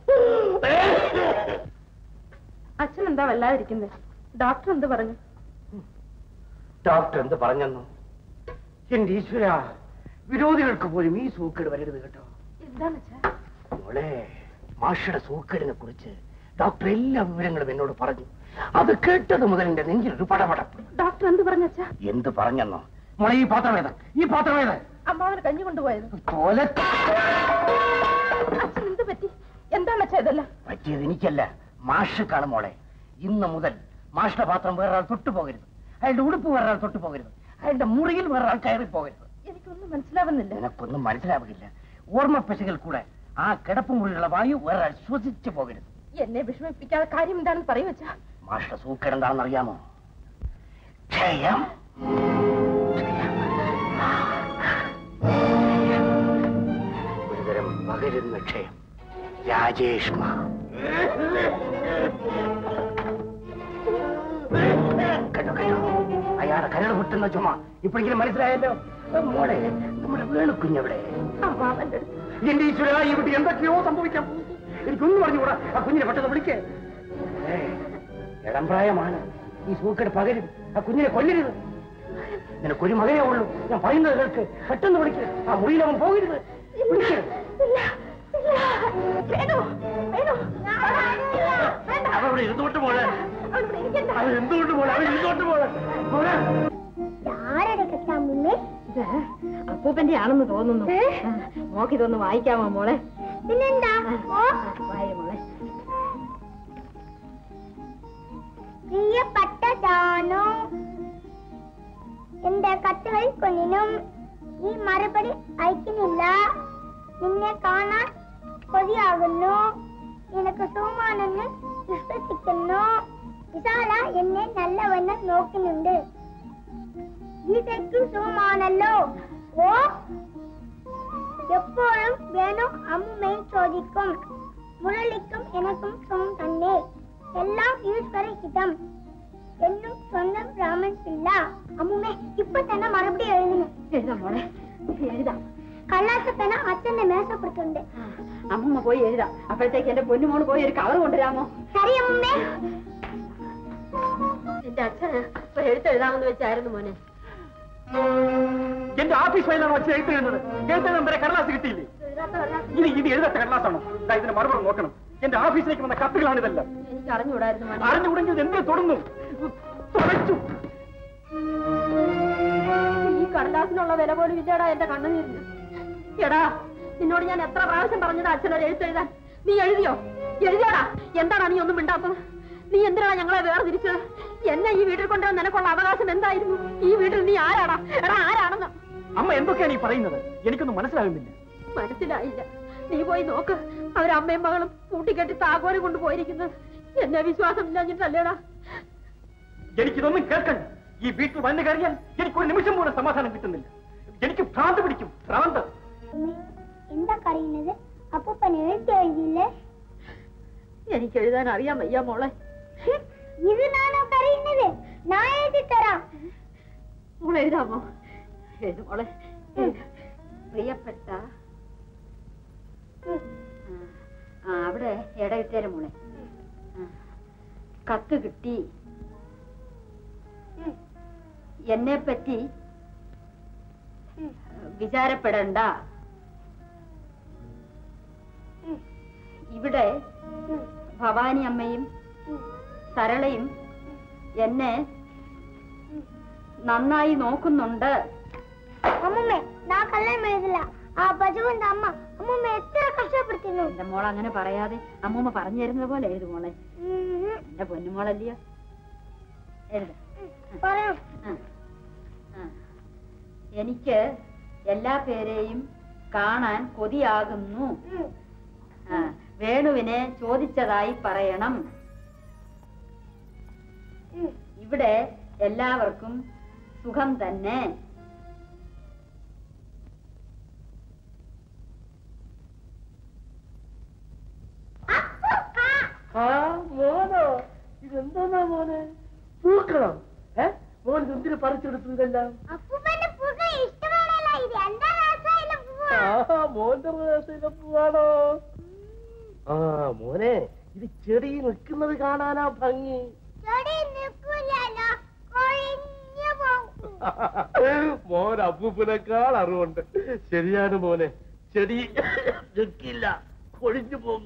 [SPEAKER 10] അച്ഛൻ എന്താ വല്ലാതിരിക്കുന്നത് ഡോക്ടർ എന്ത് പറഞ്ഞു
[SPEAKER 6] ഡോക്ടർ എന്ത് പറഞ്ഞെന്നു എന്റെ ഈശ്വര വിരോധികൾക്ക് പോലും ഈ സൂക്കേട് വരരുത് കേട്ടോ
[SPEAKER 10] എന്താണ് അച്ഛാ
[SPEAKER 6] മോളെ മാഷയുടെ സൂക്കേടിനെ കുറിച്ച് ഡോക്ടർ എല്ലാ വിവരങ്ങളും എന്നോട് പറഞ്ഞു അത് കേട്ടത് മുതൽ എന്റെ നെഞ്ചിൽ ഒരു പടപടപ്പ്
[SPEAKER 10] ഡോക്ടർ എന്ത് പറഞ്ഞു അച്ഛാ
[SPEAKER 6] എന്ത് പറഞ്ഞെന്നോ മോളെ ഈ പാത്രം ഏതാ ഈ പാത്രം ഏതാ
[SPEAKER 10] അമ്മാവന് കഞ്ഞി കൊണ്ടുപോയത്
[SPEAKER 6] പോലെ
[SPEAKER 10] അച്ഛൻ എന്ത് പറ്റി എന്താണ് അച്ഛാ ഇതെല്ലാം
[SPEAKER 6] പറ്റിയത് എനിക്കല്ല മാഷക്കാണ് മോളെ ഇന്ന് മുതൽ മാഷിന്റെ പാത്രം വേറൊരാൾ തൊട്ടു പോകരുത് അയാളുടെ ഉടുപ്പ് വേറൊരാൾ തൊട്ടു പോകരുത് അയാളുടെ മുറിയിൽ വേറൊരാൾ കയറി പോകരുത്
[SPEAKER 10] എനിക്കൊന്നും മനസ്സിലാവുന്നില്ല
[SPEAKER 6] നിനക്കൊന്നും മനസ്സിലാവുകയില്ല ഓർമ്മ പെശകൾ കൂടെ ആ കിടപ്പ് മുറിയിലുള്ള വായു വേറൊരാൾ ശ്വസിച്ചു പോകരുത്
[SPEAKER 10] എന്നെ വിഷമിപ്പിക്കാതെ കാര്യം എന്താണെന്ന് പറയൂ അച്ഛാ
[SPEAKER 6] മാഷിന്റെ സൂക്കേട് എന്താണെന്ന് അറിയാമോ ക്ഷയം ഒരുതരം പകരുന്ന ക്ഷയം രാജേഷ്മ കണ്ടോ കണ്ടോ അയാളെ കരട് പൊട്ടുന്ന ചുമ ഇപ്പോഴെങ്കിലും മനസ്സിലായല്ലോ
[SPEAKER 8] മോളെ നമ്മുടെ വേണുക്കുഞ്ഞവിടെ എന്റെ ഈശ്വര ഈ കുട്ടി എന്തൊക്കെയോ സംഭവിക്കാൻ പോകുന്നു എനിക്കൊന്നും പറഞ്ഞുകൂടാ ആ കുഞ്ഞിനെ പെട്ടെന്ന് വിളിക്കേ ഇളം പ്രായമാണ് ഈ സൂക്കട് പകരും ആ കുഞ്ഞിനെ കൊല്ലരുത് നിനക്കൊരു മകനേ ഉള്ളൂ ഞാൻ പറയുന്നത് കേൾക്ക് പെട്ടെന്ന് വിളിക്ക് ആ മുറിയിലവൻ പോകരുത് വിളിക്കരുത് അവരുടെ ഇരുന്നോട്ട് മോളെ അവൻ എന്തുകൊണ്ട് മോളെ അവൻ ഇരുന്നോട്ട് മോളെ മോളെ
[SPEAKER 11] അപ്പൂപ്പന്റെ ആണെന്ന് തോന്നുന്നു മോക്ക് ഇതൊന്ന് വായിക്കാമോ മോളെ
[SPEAKER 2] പിന്നെന്താ
[SPEAKER 11] വായ മോളെ
[SPEAKER 2] പ്രിയപ്പെട്ട ജാനു എന്റെ കത്തുകൾ കൊല്ലിനും ഈ മറുപടി അയക്കുന്നില്ല നിന്നെ കാണാൻ കൊതിയാകുന്നു നിനക്ക് സുമാനെന്ന് വിശ്വസിക്കുന്നു വിശാല എന്നെ നല്ലവണ്ണം നോക്കുന്നുണ്ട് ഗീതയ്ക്കും സുമാണല്ലോ ഓ എപ്പോഴും വേണു അമ്മയും ചോദിക്കും മുരളിക്കും എനക്കും സുഖം തന്നെ എല്ലാം ഈശ്വരഹിതം എന്നും സ്വന്തം രാമൻ പിള്ള അമ്മുമ്മേ ഇപ്പൊ തന്നെ മറുപടി എഴുതുന്നു
[SPEAKER 11] എഴുതാം മോളെ എഴുതാം
[SPEAKER 2] കള്ളാസപ്പന അച്ഛന്റെ മേശപ്പുറത്തുണ്ട്
[SPEAKER 11] അമ്മമ്മ പോയി എഴുതാം അപ്പോഴത്തേക്ക് എന്റെ പൊന്നുമോള് പോയി ഒരു കവർ കൊണ്ടുവരാമോ
[SPEAKER 2] ശരി അമ്മുമ്മേ
[SPEAKER 11] എന്റെ അച്ഛന് ഒരു എഴുത്തെഴുതാമെന്ന് വെച്ചായിരുന്നു മോനെ
[SPEAKER 8] എന്റെ ഓഫീസ് ഫയലാണ് വെച്ച് എഴുത്തുന്നത് എഴുത്തുന്നത് വരെ കടലാസ് കിട്ടിയില്ലേ ഇനി ഇത് എഴുതത്ത കടലാസാണോ ദാ ഇതിന് മറുപടി നോക്കണം എന്റെ ഓഫീസിലേക്ക് വന്ന കത്തുകളാണ് ഇതെല്ലാം
[SPEAKER 11] എനിക്ക് അറിഞ്ഞുകൂടായിരുന്നു മോനെ
[SPEAKER 8] അറിഞ്ഞുകൂടെങ്കിൽ എന്തിനു തുടർന്നു തുളച്ചു
[SPEAKER 11] ഈ കടലാസിനുള്ള വില പോലും ഇല്ലടാ എന്റെ കണ്ണുനീരിന് എടാ നിന്നോട് ഞാൻ എത്ര പ്രാവശ്യം പറഞ്ഞത് അച്ഛനൊരു എഴുത്തെഴുതാൻ നീ എഴുതിയോ എഴുതിയോടാ എന്താടാ നീ ഒന്നും മിണ്ടാത്തത് നീ എന്തിനാണ് ഞങ്ങളെ വേർതിരിച്ചത് എന്നെ ഈ വീട്ടിൽ കൊണ്ടുവന്ന് നിനക്കുള്ള അവകാശം എന്തായിരുന്നു ഈ വീട്ടിൽ നീ ആരാടാ എടാ ആരാണെന്ന്
[SPEAKER 8] അമ്മ എന്തൊക്കെയാണ് ഈ പറയുന്നത് എനിക്കൊന്നും മനസ്സിലാകുന്നില്ല
[SPEAKER 11] മനസ്സിലായില്ല നീ പോയി നോക്ക് അവരമ്മയും മകളും കൂട്ടിക്കെട്ടി താക്കോല് കൊണ്ട് പോയിരിക്കുന്നത് എന്നെ വിശ്വാസം ഇല്ലാഞ്ഞിട്ടല്ലേടാ
[SPEAKER 8] എനിക്കിതൊന്നും കേൾക്കണ്ട ഈ വീട്ടിൽ വന്നു കയറിയാൽ എനിക്ക് ഒരു നിമിഷം പോലും സമാധാനം കിട്ടുന്നില്ല എനിക്ക് ഭ്രാന്ത് പിടിക്കും ഭ്രാന്ത്
[SPEAKER 2] എന്താ കറിയുന്നത് അപ്പൂപ്പൻ എഴുത്തി എഴുതിയില്ലേ
[SPEAKER 11] എനിക്ക് എഴുതാൻ അറിയാൻ വയ്യ മോളെ
[SPEAKER 2] ഇത് നാണോ കറിയുന്നത് ഞാൻ എഴുതി തരാം
[SPEAKER 11] മോളെ എഴുതാമോ എഴുതു മോളെ എഴുത്. പ്രിയപ്പെട്ട ആ, ആ അവിടെ ഇടയിട്ടേരെ മോളെ ആ. കത്ത് കിട്ടി എന്നെ പറ്റി വിചാരപ്പെടണ്ട ഇവിടെ ഭവാനി അമ്മയും സരളയും എന്നെ നന്നായി നോക്കുന്നുണ്ട്
[SPEAKER 2] അമ്മുമ്മേ ഞാൻ കള്ളം എഴുതില്ല ആ ബജുവിന്റെ അമ്മ അമ്മുമ്മ എത്ര കഷ്ടപ്പെടുത്തുന്നു
[SPEAKER 11] എന്റെ മോൾ അങ്ങനെ പറയാതെ അമ്മൂമ്മ പറഞ്ഞു തരുന്നത് പോലെ എഴുതു മോളെ
[SPEAKER 2] ഉം.
[SPEAKER 11] എന്റെ പൊന്നുമോളല്ലയോ എഴുത
[SPEAKER 2] പറയൂ
[SPEAKER 11] എനിക്ക് എല്ലാ പേരെയും കാണാൻ കൊതിയാകുന്നു
[SPEAKER 2] ഉം.
[SPEAKER 11] ആ, വേണുവിനെ ചോദിച്ചതായി പറയണം
[SPEAKER 2] ഉം.
[SPEAKER 11] ഇവിടെ എല്ലാവർക്കും സുഖം തന്നെ
[SPEAKER 8] ആ മോനോ ഇതെന്താ മോനെ പൂക്കണം ഏ മോൻ എന്തിനു പറിച്ചെടുത്തു ഇതെല്ലാം
[SPEAKER 2] അപ്പൂപ്പന്റെ പൂക്കൾ ഇഷ്ടമാണല്ലോ ഇത് എന്താ രസമായില്ല പൂവ്
[SPEAKER 8] ആ മോന്റെ പ്രദേശത്തെ പൂവാണോ ആ മോനെ ഇത് ചെടി നിൽക്കുന്നത് കാണാനാ ഭംഗി
[SPEAKER 2] ചെടി നിൽക്കൂലല്ലോ കൊഴിഞ്ഞു പോകും
[SPEAKER 8] മോൻ അപ്പൂപ്പിനേക്കാൾ അറിവുണ്ട് ശരിയാണ് മോനെ ചെടി നിൽക്കില്ല കൊഴിഞ്ഞു പോകും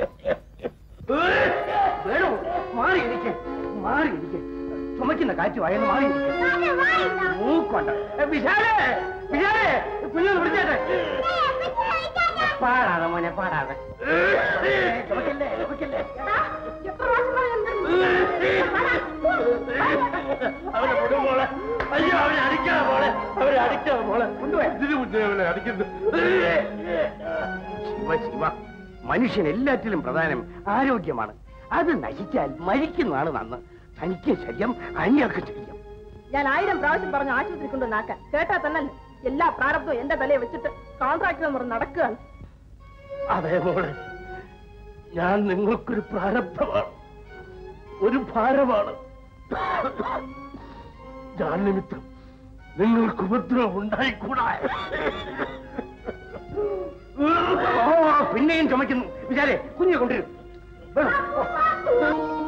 [SPEAKER 8] വേണോ മാറി ഇരിക്കെ മാറി ഇരിക്കെ ചുമക്കുന്ന കാറ്റ് വായെന്ന് മാറി ഇരിക്കെ മൂക്കൊണ്ട വിശാലേ വിശാലേ കുഞ്ഞൊന്ന് വിളിച്ചേട്ടെ പാടാതെ മോനെ പാടാതെ ചുമക്കല്ലേ ചുമക്കല്ലേ അവനെ വിടും മോളെ അയ്യോ അവനെ അടിക്കാ മോളെ അവനെ അടിക്കാ മോളെ ഇതിന് മുന്നേ അവനെ അടിക്കുന്നു ശിവ ശിവ മനുഷ്യൻ എല്ലാറ്റിലും പ്രധാനം ആരോഗ്യമാണ് അത് നശിച്ചാൽ മരിക്കുന്നതാണ് നന്ന് തനിക്ക് ശല്യം അന്യർക്ക് ശല്യം
[SPEAKER 11] ഞാൻ ആയിരം പ്രാവശ്യം പറഞ്ഞു ആശുപത്രി കൊണ്ടുവന്നാക്കാൻ കേട്ടാ തന്നെ എല്ലാ പ്രാരബ്ധവും എന്റെ തലയെ വെച്ചിട്ട് കോൺട്രാക്ട് നമ്പർ നടക്കുകയാണ്
[SPEAKER 8] അതെ മോളെ ഞാൻ നിങ്ങൾക്കൊരു പ്രാരബ്ധമാണ് ഒരു ഭാരമാണ് ഞാൻ നിമിത്തം
[SPEAKER 4] നിങ്ങൾക്ക് ഉപദ്രവം ഉണ്ടായിക്കൂടാ
[SPEAKER 3] ഓ പിന്നെയും ചുമക്കുന്നു വിചാരെ കുഞ്ഞെ കൊണ്ടുവരും വേണം. ഓ.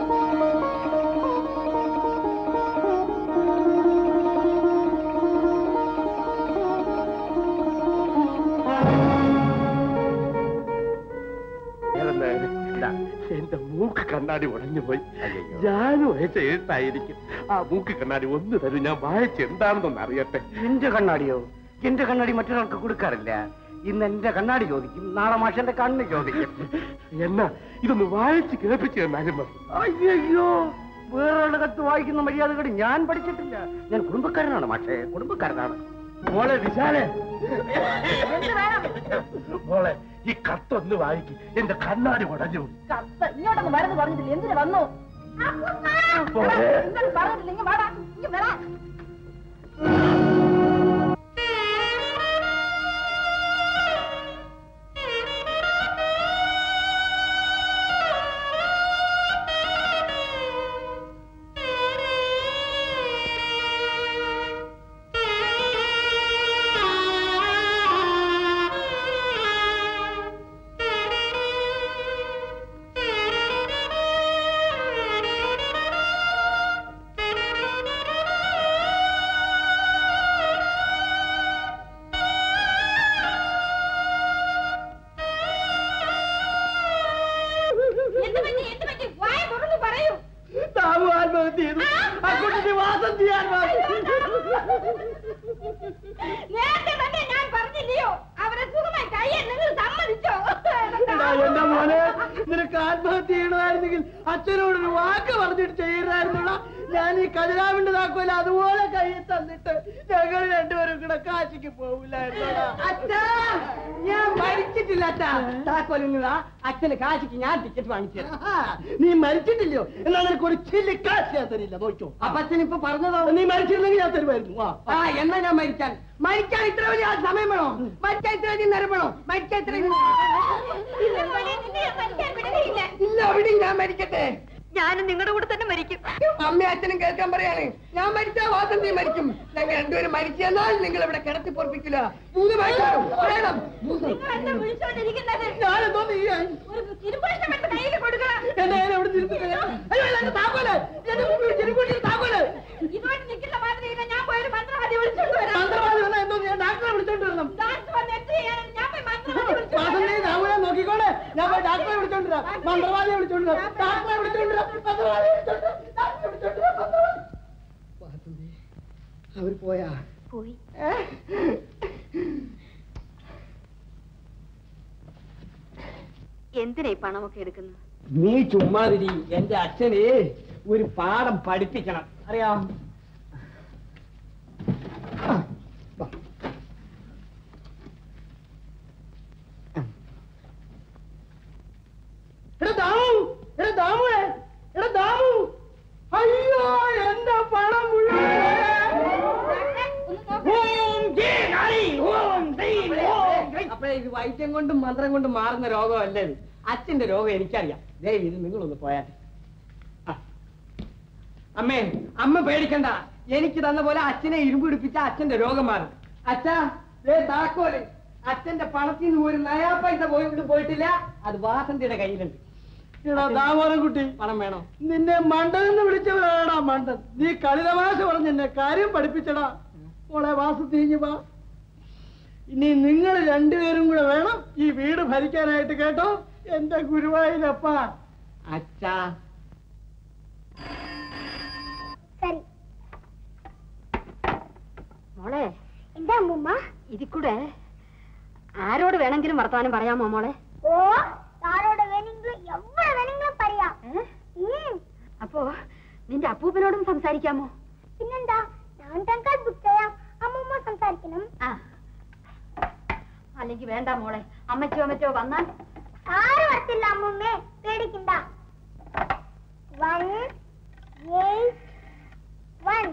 [SPEAKER 4] എന്തായാലും ഇതാ, എന്റെ മൂക്ക് കണ്ണാടി ഉടഞ്ഞു പോയി ഞാനും അയച്ച എഴുത്തായിരിക്കും ആ മൂക്ക് കണ്ണാടി ഒന്ന് തരും ഞാൻ വായിച്ച് എന്താണെന്നൊന്ന് അറിയട്ടെ
[SPEAKER 3] എന്റെ കണ്ണാടിയോ എന്റെ കണ്ണാടി മറ്റൊരാൾക്ക് കൊടുക്കാറില്ല ഇന്ന് എന്റെ കണ്ണാടി ചോദിക്കും നാളെ മാഷന്റെ കണ്ണ് ചോദിക്കും
[SPEAKER 4] എന്നാ ഇതൊന്ന് വായിച്ച് കേൾപ്പിച്ചു തന്നാലും മതി
[SPEAKER 3] അയ്യോ വേറൊരാളുടെ കത്ത് വായിക്കുന്ന മര്യാദകൾ ഞാൻ പഠിച്ചിട്ടില്ല ഞാൻ കുടുംബക്കാരനാണ് മാഷേ കുടുംബക്കാരനാണ്
[SPEAKER 4] മോളെ വിശാലെ മോളെ ഈ കത്തൊന്ന് വായിക്ക് എന്റെ കണ്ണാടി ഉടഞ്ഞു പോയി
[SPEAKER 10] കത്ത് ഇങ്ങോട്ടൊന്ന് വരുന്നു പറഞ്ഞിട്ടില്ല എന്തിനു വന്നു
[SPEAKER 4] മോളെ
[SPEAKER 10] ഇങ്ങോട്ട് പറഞ്ഞിട്ടില്ല ഇങ്ങ് വാടാ ഇങ്ങ് വരാ
[SPEAKER 2] എന്ത് പറ്റി എന്ത് പറ്റി വായ തുറന്ന് പറയൂ
[SPEAKER 13] താമു ആത്മഹത്യ ചെയ്തു ആ കുട്ടിക്ക് വാസന്തി ആത്മഹത്യ
[SPEAKER 2] നേരത്തെ തന്നെ ഞാൻ പറഞ്ഞില്ലയോ അവരെ സുഖമായി കഴിയാൻ നിങ്ങൾ സമ്മതിച്ചോ
[SPEAKER 13] എടാ, എന്റെ മോനെ നിനക്ക് ആത്മഹത്യ ചെയ്യണമായിരുന്നെങ്കിൽ അച്ഛനോടൊരു വാക്ക് പറഞ്ഞിട്ട് ചെയ്യണമായിരുന്നുടാ ഞാൻ ഈ കതിരാവിന്റെ താക്കോല അതുപോലെ കയ്യിൽ തന്നിട്ട് ഞങ്ങൾ രണ്ടുപേരും കൂടെ കാശിക്ക് പോവില്ലായിരുന്നോടാ അച്ഛാ ഞാൻ മരിച്ചിട്ടില്ല അച്ഛാ താക്കോലിങ്ങതാ അച്ഛന് കാശിക്ക് ഞാൻ ടിക്കറ്റ് വാങ്ങിച്ചു നീ മരിച്ചിട്ടില്ലയോ എന്നാ നിനക്ക് ഒരു ചില്ലി കാശ് ഞാൻ തരില്ല നോക്കോ അപ്പൊ അച്ഛൻ ഇപ്പൊ പറഞ്ഞതോ നീ മരിച്ചിരുന്നെങ്കിൽ ഞാൻ തരുമായിരുന്നു ആ. ആ എന്നാ ഞാൻ മരിക്കാൻ മരിക്കാൻ ഇത്ര വലിയ ആ സമയം വേണോ മരിക്കാൻ ഇത്ര വലിയ നേരം വേണോ മരിക്കാൻ ഇത്ര
[SPEAKER 2] ഇല്ല മോനെ, നിന്നെ ഞാൻ മരിക്കാൻ വിടുകയില്ല.
[SPEAKER 13] ഇല്ല അവിടെ ഞാൻ മരിക്കട്ടെ
[SPEAKER 11] ഞാനും നിങ്ങളുടെ കൂടെ തന്നെ മരിക്കും
[SPEAKER 13] അമ്മയും അച്ഛനും കേൾക്കാൻ പറയാണ് ഞാൻ മരിച്ചാ വാസന്തി മരിക്കും ഞങ്ങൾ രണ്ടുപേരും മരിച്ചെന്നാൽ നിങ്ങൾ ഇവിടെ കിടത്തി പൊറപ്പിക്കില്ല മൂന്ന് വയസ്സാകും വേണം മൂന്ന്.
[SPEAKER 2] നിങ്ങൾ എന്താ വിളിച്ചോണ്ടിരിക്കുന്നത്
[SPEAKER 13] ഞാനെന്തോ ചെയ്യാൻ
[SPEAKER 2] ഒരു തിരുപ്പുഷ്ടം എടുത്ത് കയ്യിൽ കൊടുക്കണം
[SPEAKER 13] എന്നെ ഞാൻ എവിടെ തിരുപ്പിക്കില്ല അയ്യോ എന്റെ താക്കോല് എന്റെ മുമ്പിൽ തിരുക്കൂട്ടി താക്കോല്
[SPEAKER 2] ഇതുകൊണ്ട് നിൽക്കുന്ന മാതിരിയില്ല ഞാൻ പോയൊരു മന്ത്രവാദി വിളിച്ചോണ്ട് വരാം
[SPEAKER 13] മന്ത്രവാദി വന്നാ എന്തോ ഞാൻ ഡാക്ടറെ വിളിച്ചോണ്ട് വരണം
[SPEAKER 2] ഡാൻസ് വന്ന് എന്ത് ചെയ്യാനാണ് ഞാൻ പോയി മന്ത്രവാദി വിളിച്ചോണ്ട്
[SPEAKER 13] വാസന്തി താമര നോക്കിക്കോളെ ഞാൻ പോയി ഡാക്ടറെ വിളിച്ചോണ്ടിരാ മന്ത്രവാദിയെ വിളിച്ചോണ്ടിരാ ഡാക്ടറെ വിളിച്ചോണ്ടിരാ മന്ത്രവാദിയെ വിളിച്ചോണ്ടിരാ ഡാക്ടറെ വിളിച്ചോണ്ടിരാ മന്ത്രവാദി വാസന്തി അവർ പോയാ
[SPEAKER 11] പോയി എന്തിനാ ഈ പണമൊക്കെ എടുക്കുന്നത്
[SPEAKER 13] നീ ചുമ്മാതിരി എന്റെ അച്ഛനെ ഒരു പാഠം പഠിപ്പിക്കണം അറിയാം ആ, വാ. എടാ ദാമു എടാ ദാമുവേ എടാ ദാമു അയ്യോ എന്റെ പണം അപ്പഴേ ഇത് വൈദ്യം കൊണ്ടും മന്ത്രം കൊണ്ടും മാറുന്ന രോഗമല്ലേ ഇത് അച്ഛന്റെ രോഗം എനിക്കറിയാം ദേ ഇത് നിങ്ങളൊന്ന് പോയാൽ ആ. അമ്മേ അമ്മ പേടിക്കണ്ട എനിക്ക് തന്ന പോലെ അച്ഛനെ ഇരുമ്പ് പിടിപ്പിച്ച അച്ഛന്റെ രോഗം മാറും അച്ഛാ ദേ താക്കോല് അച്ഛന്റെ പണത്തിൽ നിന്ന് ഒരു നയാ പൈസ പോയിട്ട് പോയിട്ടില്ല അത് വാസന്തിയുടെ കയ്യിലുണ്ട് എടാ ദാമോദരൻ കുട്ടി പണം വേണോ നിന്നെ മണ്ടൻ എന്ന് വിളിച്ചവരാടാ മണ്ടൻ നീ കളിതമാശ പറഞ്ഞ് എന്നെ കാര്യം പഠിപ്പിച്ചടാ മോളെ വാസു തീഞ്ഞു വാ ഇനി നിങ്ങൾ രണ്ടുപേരും കൂടെ വേണം ഈ വീട് ഭരിക്കാനായിട്ട് കേട്ടോ എന്റെ ഗുരുവായൂരപ്പ അച്ഛാ
[SPEAKER 2] സരി
[SPEAKER 11] മോളെ
[SPEAKER 2] എന്താ അമ്മൂമ്മ
[SPEAKER 11] ഇതിൽ കൂടെ ആരോട് വേണമെങ്കിലും വർത്തമാനം പറയാമോ മോളെ
[SPEAKER 2] ഓ താരോട് വേണമെങ്കിലും എവിടെ വേണമെങ്കിലും പറയാം ഉം.
[SPEAKER 11] അപ്പോ നിന്റെ അപ്പൂപ്പനോടും സംസാരിക്കാമോ
[SPEAKER 2] പിന്നെന്താ ഞാൻ തൽക്കാൽ ബുക്ക് ചെയ്യാം അമ്മൂമ്മ സംസാരിക്കണം
[SPEAKER 11] ആ അല്ലെങ്കിൽ വേണ്ട മോളെ അമ്മച്ചോ അമ്മച്ചോ വന്നാൽ
[SPEAKER 2] ആരും വരത്തില്ല അമ്മൂമ്മേ പേടിക്കണ്ട one eight one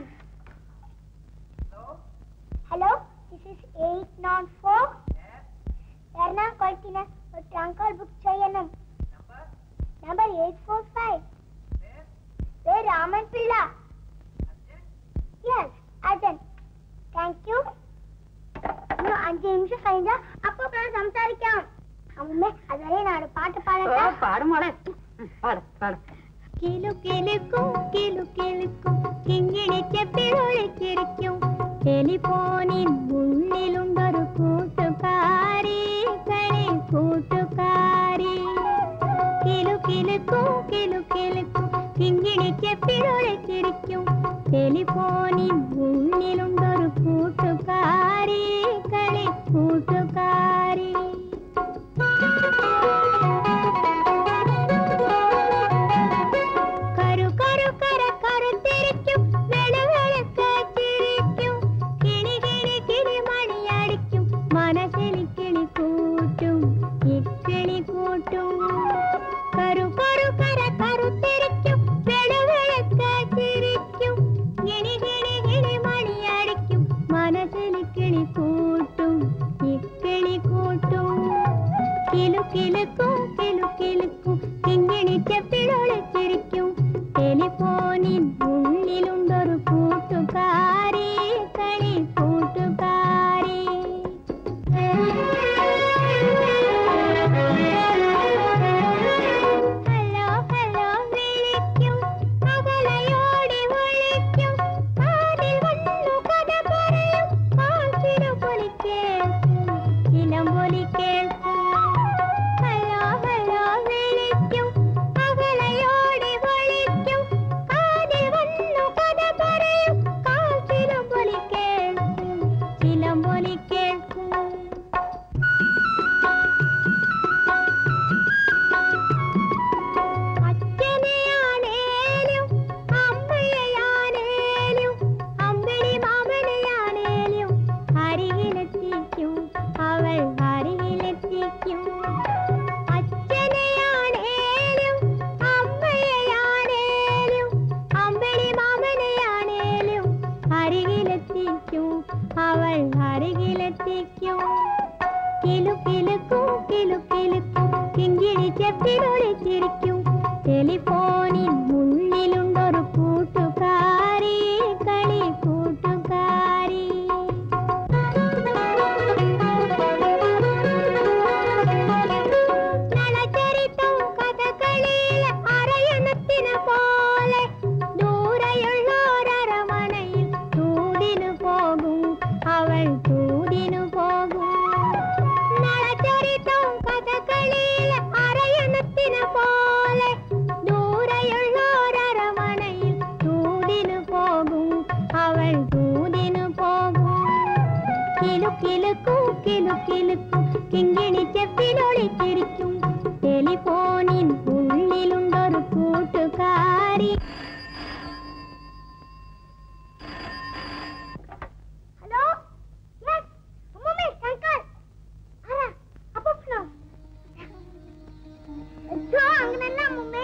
[SPEAKER 2] hello this is eight nought four എറണാകുളത്തിന് ഒരു ട്രങ്ക് ബുക്ക് ചെയ്യണം number eight four five Raman Pillai yes അജൻ
[SPEAKER 14] താങ്ക് യു ഇന്ന് അഞ്ച് നിമിഷം കഴിഞ്ഞ അപ്പൊ സംസാരിക്കാം അമ്മേ അതുവരെ നാട് പാട്ട് പാടട്ടെ
[SPEAKER 11] പാടും മോളെ പാട് പാട്
[SPEAKER 14] കിലു കിലുക്കും കിലു കിലുക്കും കിങ്ങിണി ചെപ്പിളൊളിച്ചിരിക്കും ടെലിഫോണിൻ ഉള്ളിലുണ്ടൊരു കൂട്ടുകാരി കളി കൂട്ടുകാരി കിലു കിലുക്കും കിലു കിലുക്കും കിങ്ങിണി ചെപ്പിളൊളിച്ചിരിക്കും ടെലിഫോണിൻ ഉള്ളിലുണ്ടൊരു കൂട്ടുകാരി കളി കൂട്ടുകാരി കരു കരു കര കറുത്തിരിക്കും വെളുവെളുക്ക ചിരിക്കും കിണി കിണി കിണി മണിയടിക്കും മനസ്സിൽ കിളി കൂട്ടും ഇക്കിളി കൂട്ടും കരു കരു കര കറുത്തിരിക്കും വെളുവെളുക്ക ചിരിക്കും കിണി കിണി കിണി മണിയടിക്കും മനസ്സിൽ കിളി കൂട്ടും ഇക്കിളി കൂട്ടും കിലു കിലുക്കും കിലു കിലുക്കും കിങ്ങിണി ചെപ്പിളൊളിച്ചിരിക്കും ടെലിഫോണിൻ ഉള്ളിലുണ്ടൊരു കൂട്ടുകാരി കളി കൂട്ടുകാരി ഹലോ ഹലോ വിളിക്കും അകലയോടെ വിളിക്കും കാതിൽ വന്നു കഥ പറയും കാച്ചിലു പൊലി കേൾക്കും ചിലമ്പൊലി കേൾക്കും ഹലോ ഹലോ വിളിക്കും അകലയോടെ വിളിക്കും കാതിൽ വന്നു കഥ പറയും കാച്ചിലു പൊലി കേൾക്കും ചിലമ്പൊലി കേൾക്കും അച്ഛനെയാണേലും അമ്മയെയാണേലും അമ്പിളി മാമനെയാണേലും അരികിലെത്തിക്കും അവൾ അരികിലെത്തിക്കും അച്ഛനെയാണേലും അമ്മയെയാണേലും അമ്പിളി മാമനെയാണേലും അരികിലെത്തിക്കും അവൾ അരികിലെത്തിക്കും കിലു കിലുക്കും കിലു കിലുക്കും കിങ്കിണി ചെപ്പിടൊളിച്ചിരിക്കും ടെലിഫോണിൻ ഉള്ളിലുണ്ടൊരു കൂട്ടുകാരി കളി കൂട്ടുകാരി നളചരിതം കഥകളിയിൽ അരയണത്തിന് പോലെ ദൂരെയുള്ളൊരമണയിൽ തൂതിനു പോകും അവൾ തൂതിനു പോകും നളചരിതം കഥകളിയിൽ അരയണത്തിന് പോലെ ദൂരെയുള്ളൊരമണയിൽ തൂതിനു പോകും അവൾ തൂതിനു പോകും കിലു കിലുക്കും കിലു കിലുക്കും കിങ്ങിണി ചെപ്പിലൊളിച്ചിരിക്കും ടെലിഫോണിൻ ഉള്ളിലുണ്ടൊരു കൂട്ടുകാരി ഹലോ യെസ് അമ്മമ്മേ ശങ്കർ ആരാ അപ്പൂപ്പനോ അയ്യോ അങ്ങനല്ല അമ്മമ്മേ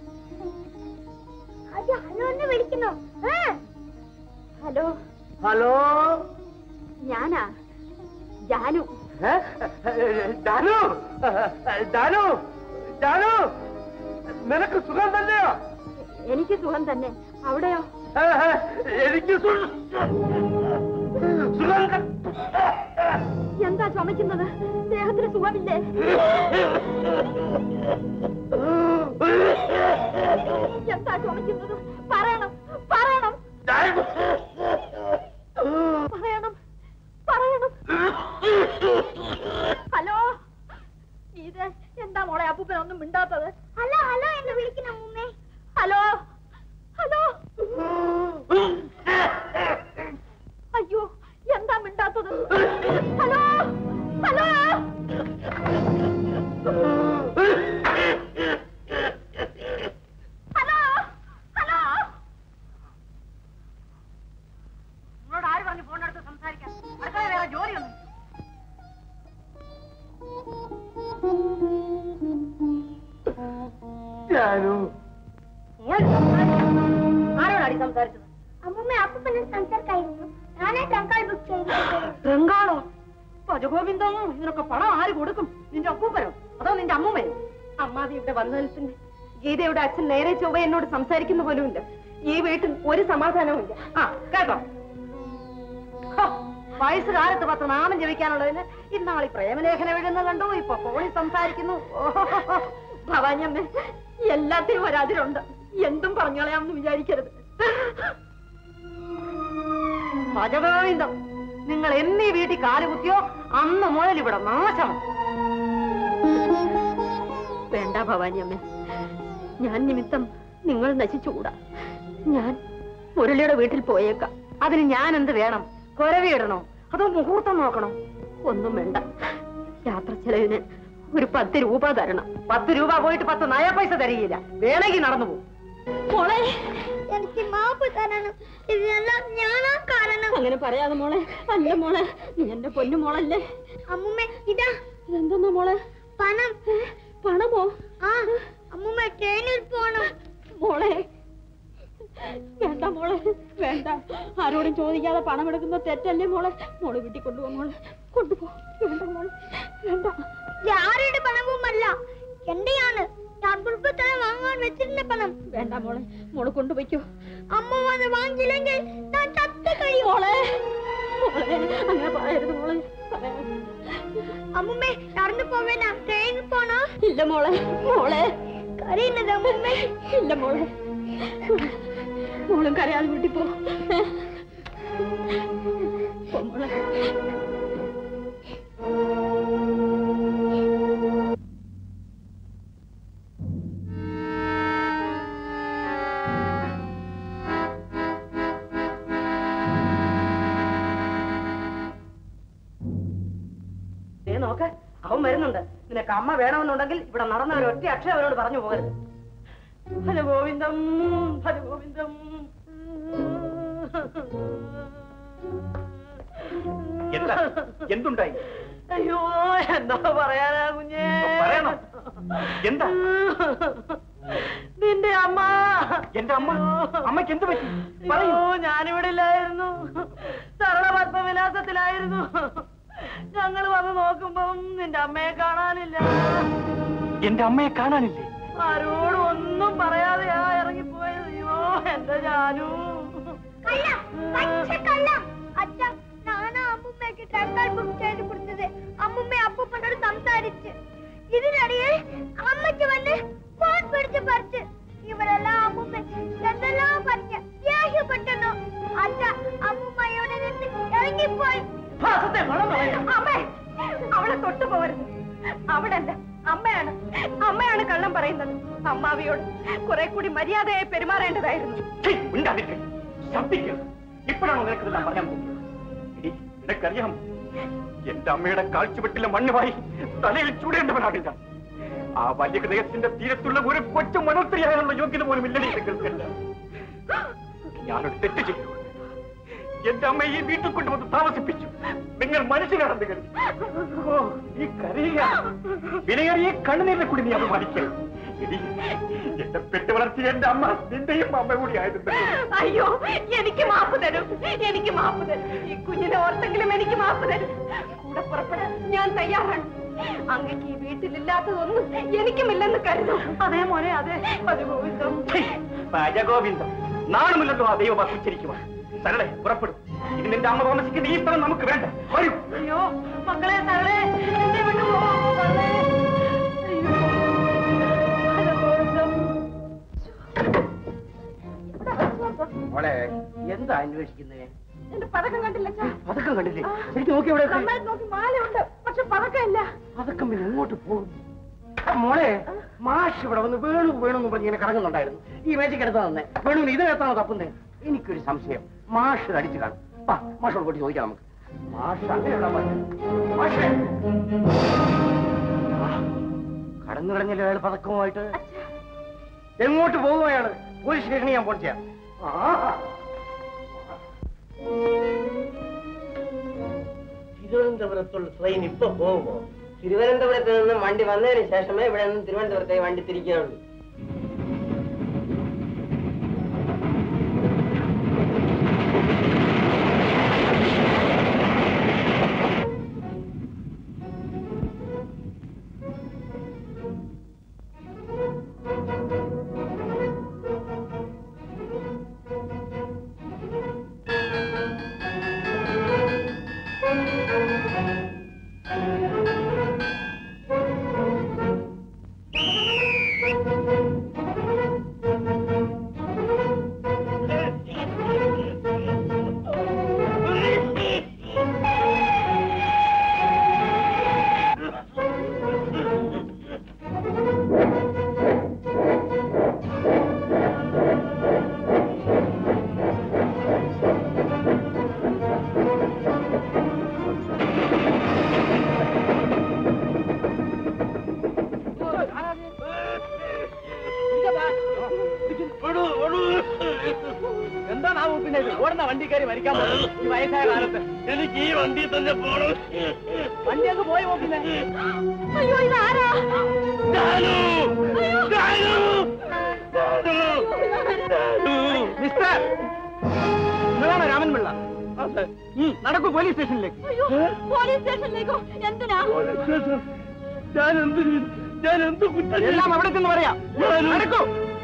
[SPEAKER 14] അത് ഹലോ എന്ന് വിളിക്കുന്നു ആ
[SPEAKER 11] ഹലോ
[SPEAKER 4] ഹലോ
[SPEAKER 11] ഞാനാ ജാനു
[SPEAKER 4] ഏ? ഡാനു ഡാനു ഡാനു നിനക്ക് സുഖം തന്നെയോ
[SPEAKER 11] എനിക്ക് സുഖം തന്നെ അവിടെയോ
[SPEAKER 4] ഏ, ഏ, എനിക്ക് സു- സുഖം ക-
[SPEAKER 11] എന്താ ചുമക്കുന്നത് ദേഹത്തിന് സുഖമില്ലേ എന്താ ചുമക്കുന്നത് പറയണം പറയണം പറയണം പറയണം ഹലോ ഇത് എന്താ മോളെ അപ്പൂപ്പൻ ഒന്നും മിണ്ടാത്തത്
[SPEAKER 14] ഹലോ ഹലോ എന്ന് വിളിക്കുന്ന അമ്മമ്മേ
[SPEAKER 11] ഹലോ ഹലോ അയ്യോ എന്താ മിണ്ടാത്തത് ഹലോ ഹലോ ഹലോ ഹലോ
[SPEAKER 10] നിങ്ങളോട് ആര് പറഞ്ഞു ഫോണിനടുത്ത് സംസാരിക്കാൻ അടുക്കള വേറെ ജോലിയൊന്നും
[SPEAKER 4] ഡാനു
[SPEAKER 10] ആരോടാടി സംസാരിച്ചത്
[SPEAKER 14] അമ്മമ്മ അപ്പൂപ്പനെ സംസാരിക്കായിരുന്നു ഞാനേ ടങ്കാൾ ബുക്ക് ചെയ്തു
[SPEAKER 10] ബംഗാളോ ഭജഗോവിന്ദമോ ഇതിനൊക്കെ പണം ആര് കൊടുക്കും നിന്റെ അപ്പൂപ്പനോ അതോ നിന്റെ അമ്മൂമ്മയോ
[SPEAKER 11] അമ്മാവി ഇവിടെ വന്നതിൽ പിന്നെ ഗീതയുടെ അച്ഛൻ നേരെ ചൊവ്വ എന്നോട് സംസാരിക്കുന്ന പോലുമില്ല ഈ വീട്ടിൽ ഒരു സമാധാനവും ഇല്ല
[SPEAKER 10] ആ കേട്ടോ ഹോ, വയസ്സുകാലത്ത് പത്ത് നാമം ജപിക്കാനുള്ളതിന് ഇന്നാളി പ്രേമലേഖനം എഴുതുന്ന കണ്ടു ഇപ്പൊ ഫോണിൽ സംസാരിക്കുന്നു ഭവാനിയമ്മ എല്ലാത്തിനും ഒരതിരുണ്ട് എന്തും പറഞ്ഞോളയാമെന്ന് വിചാരിക്കരുത് ഭജഗോവിന്ദം നിങ്ങൾ എന്നീ വീട്ടിൽ കാലുകുത്തിയോ അന്ന് മുതൽ ഇവിടെ നാശം വേണ്ട ഭവാനിയമ്മ ഞാൻ നിമിത്തം നിങ്ങൾ നശിച്ചുകൂടാ ഞാൻ മുരളിയുടെ വീട്ടിൽ പോയേക്കാം അതിന് ഞാൻ എന്ത് വേണം കുരവിയിടണോ അതോ മുഹൂർത്തം നോക്കണോ ഒന്നും വേണ്ട യാത്ര ചെലവിന് ഒരു പത്ത് രൂപ തരണം പത്ത് രൂപ പോയിട്ട് പത്ത് നയ പൈസ തരികയില്ല വേണമെങ്കിൽ നടന്നു പോകും
[SPEAKER 14] മോളെ എനിക്ക് മാപ്പ് തരണം ഇതിനെല്ലാം ഞാനാ കാരണം
[SPEAKER 11] അങ്ങനെ പറയാതെ മോളെ അല്ല മോളെ നീ എന്റെ പൊന്നു മോളല്ലേ
[SPEAKER 14] അമ്മുമ്മ ഇതാ
[SPEAKER 11] ഇതെന്താ മോളെ
[SPEAKER 14] പണം
[SPEAKER 11] പണമോ
[SPEAKER 14] ആ അമ്മുമ്മ ട്രെയിനിൽ പോണം
[SPEAKER 11] മോളെ വേണ്ട മോളെ വേണ്ട ആരോടും ചോദിക്കാതെ പണം എടുക്കുന്ന തെറ്റല്ലേ മോളെ മോള് വീട്ടിൽ കൊണ്ടുപോ മോളെ കൊണ്ടുപോ വേണ്ട മോളെ വേണ്ട
[SPEAKER 14] ഇത് ആരുടെ പണവുമല്ല എന്റെയാണ് ഞാൻ കുടുംബത്തിന് വാങ്ങാൻ വെച്ചിരുന്ന പണം
[SPEAKER 11] വേണ്ട മോളെ മോള് കൊണ്ടുപോയിക്കോ
[SPEAKER 14] അമ്മ വന്ന് വാങ്ങിയില്ലെങ്കിൽ ഞാൻ ചത്ത കഴിയും
[SPEAKER 11] മോളെ മോളെ അങ്ങനെ പറയരുത് മോളെ പറയരുത്.
[SPEAKER 14] അമ്മുമ്മേ നടന്നു പോവേന ട്രെയിനിൽ പോണോ
[SPEAKER 11] ഇല്ല മോളെ മോളെ
[SPEAKER 14] കരയുന്നത് അമ്മുമ്മേ
[SPEAKER 11] ഇല്ല മോളെ മോളും കരയാതെ വീട്ടിൽ പോ പോ മോളെ
[SPEAKER 10] ദേ നോക്ക് അവൻ വരുന്നുണ്ട് നിനക്ക് അമ്മ വേണമെന്നുണ്ടെങ്കിൽ ഇവിടെ നടന്ന ഒരു ഒറ്റ അക്ഷരം അവരോട് പറഞ്ഞു പോകരുത് ഭജ ഗോവിന്ദം ഭജ ഗോവിന്ദം
[SPEAKER 3] എന്താ എന്തുണ്ടായി
[SPEAKER 10] അയ്യോ എന്താ പറയാനാ കുഞ്ഞേ
[SPEAKER 3] പറയണം എന്താ
[SPEAKER 10] നിന്റെ അമ്മ
[SPEAKER 3] എന്റെ അമ്മ അമ്മയ്ക്ക് എന്ത് പറ്റി
[SPEAKER 10] അയ്യോ ഞാനിവിടെ ഇല്ലായിരുന്നു സരള പത്മവിലാസത്തിലായിരുന്നു ഞങ്ങൾ വന്ന് നോക്കുമ്പം നിന്റെ അമ്മയെ കാണാനില്ല
[SPEAKER 3] എന്റെ അമ്മയെ കാണാനില്ലേ
[SPEAKER 10] ആരോടും ഒന്നും പറയാതെയാ ഇറങ്ങിപ്പോയത് അയ്യോ എന്റെ ജാനു
[SPEAKER 14] കള്ളം പച്ച കള്ളം അച്ഛ ഞാനാ അമ്മുമ്മയ്ക്ക് ട്രക്കാൾ ബുക്ക് ചെയ്ത് കൊടുത്തത് അമ്മുമ്മ അപ്പൂപ്പനോട് സംസാരിച്ച് ഇതിനിടയിൽ അമ്മയ്ക്ക് വന്ന് ഫോൺ പിടിച്ച് പറിച്ച് ഇവരെല്ലാം അമ്മുമ്മ എന്തെല്ലാം പറഞ്ഞ് ദേഷ്യപ്പെട്ടെന്നോ അച്ഛ അമ്മുമ്മയോട് നിന്ന് ഇറങ്ങിപ്പോയി
[SPEAKER 10] അമ്മേ അവളെ തൊട്ടു പോകരുത് അവളല്ല അമ്മയാണ് അമ്മയാണ് കള്ളം പറയുന്നത് അമ്മാവിയോട് കുറെ കൂടി മര്യാദയായി പെരുമാറേണ്ടതായിരുന്നു
[SPEAKER 3] ശബ്ദിക്കരുത് ഇപ്പോഴാണോ നിനക്ക് ഇതെല്ലാം പറയാൻ പോകുന്നത് എടീ, നിനക്കറിയാം എന്റെ അമ്മയുടെ കാഴ്ചവെട്ടിലെ മണ്ണുമായി തലയിൽ ചൂടേണ്ടവനാണ് ഞാൻ ആ വലിയ ഹൃദയത്തിന്റെ തീരത്തുള്ള ഒരു കൊച്ചു മനോത്രിയായുള്ള യോഗ്യത പോലും ഇല്ലടി നിങ്ങൾക്കല്ല ഞാനൊരു തെറ്റ് ചെയ്തു എന്റെ അമ്മയെ ഈ വീട്ടിൽ കൊണ്ടുവന്ന് താമസിപ്പിച്ചു നിങ്ങൾ മനുഷ്യനാണെന്ന് കരുതി ഓ ഈ കരയുക വിലയേറിയ കണ്ണുനീരിനെ കൂടി നീ അപമാനിക്കരുത് എടീ, എന്നെ പെട്ട് വളർത്തിയ എന്റെ അമ്മ നിന്റെയും അമ്മ കൂടി ആയിരുന്നു
[SPEAKER 10] അയ്യോ എനിക്ക് മാപ്പ് തരും എനിക്ക് മാപ്പ് തരും ഈ കുഞ്ഞിനെ ഓർത്തെങ്കിലും എനിക്ക് മാപ്പ് തരും കൂടെ പുറപ്പെടാൻ ഞാൻ തയ്യാറാണ് അങ്ങക്ക് ഈ വീട്ടിലില്ലാത്തതൊന്നും എനിക്കുമില്ലെന്ന് കരുതും അതേ മോനെ അതെ അത് ഗോവിന്ദം
[SPEAKER 3] ഭജഗോവിന്ദം നാണമില്ലല്ലോ ആ ദൈവം ഉച്ചരിക്കുവാൻ സരളെ പുറപ്പെടും ഇത് നിന്റെ അമ്മ താമസിക്കുന്ന ഈ സ്ഥലം നമുക്ക് വേണ്ട വരൂ
[SPEAKER 10] അയ്യോ മക്കളെ സകളെ എന്നെ വിട്ടുപോ സകളെ. അയ്യോ ഭഗവന്തം.
[SPEAKER 8] മോളെ എന്താ അന്വേഷിക്കുന്നേ
[SPEAKER 10] എന്റെ പതക്കം കണ്ടില്ല അച്ഛാ.
[SPEAKER 8] പതക്കം കണ്ടില്ലേ ശരിക്കും നോക്കി ഇവിടെ
[SPEAKER 10] നന്നായിട്ട് നോക്കി മാലയുണ്ട് പക്ഷെ പതക്കമില്ല
[SPEAKER 8] പതക്കം പിന്നെ എങ്ങോട്ട് പോകും ആ, മോളെ മാഷ് ഇവിടെ വന്ന് വേണു വേണു എന്ന് പറഞ്ഞ് ഇങ്ങനെ കറങ്ങുന്നുണ്ടായിരുന്നു ഈ മേജിക്ക് എടുത്താ തന്നെ വേണുവിന് ഇത് എത്താണോ തപ്പുന്നേ എനിക്കൊരു സംശയം മാഷ് ഇത് അടിച്ചു കാണും വാ മാഷോട് കൂട്ടി ചോദിക്കാം നമുക്ക് മാഷ് അങ്ങനെയുള്ള മാഷേ ആ, കടന്നു കളഞ്ഞല്ലോ അയാൾ പതക്കവുമായിട്ട് എങ്ങോട്ട് പോകും അയാള് പോലീസ് സ്റ്റേഷനിൽ ഞാൻ ഫോൺ ചെയ്യാം ആ
[SPEAKER 15] തിരുവനന്തപുരത്തുള്ള ട്രെയിൻ ഇപ്പൊ പോകുമോ തിരുവനന്തപുരത്ത് നിന്ന് വണ്ടി വന്നതിന് ശേഷമേ ഇവിടെ നിന്ന് തിരുവനന്തപുരത്തേക്ക് വണ്ടി തിരിക്കുകയുള്ളൂ
[SPEAKER 6] വണ്ടി കയറി മരിക്കാൻ പോകുന്നു ഈ വയസ്സായ കാലത്ത്
[SPEAKER 4] എനിക്ക് ഈ വണ്ടിയിൽ തന്നെ പോണം
[SPEAKER 6] വണ്ടി അങ്ങ് പോയി പിന്നെ
[SPEAKER 11] അയ്യോ ഇതാരാ
[SPEAKER 6] മിസ്റ്റർ നിങ്ങളാണോ രാമൻ പിള്ള ഉം, നടക്കൂ പോലീസ് സ്റ്റേഷനിലേക്ക്
[SPEAKER 11] അയ്യോ പോലീസ് സ്റ്റേഷനിലേക്കോ എന്തിനാ
[SPEAKER 4] ഞാൻ എന്ത് ചെയ്തു? ഞാൻ എന്ത് കുറ്റം
[SPEAKER 6] എല്ലാം അവിടെ ചെന്ന് പറയാം നടക്കൂ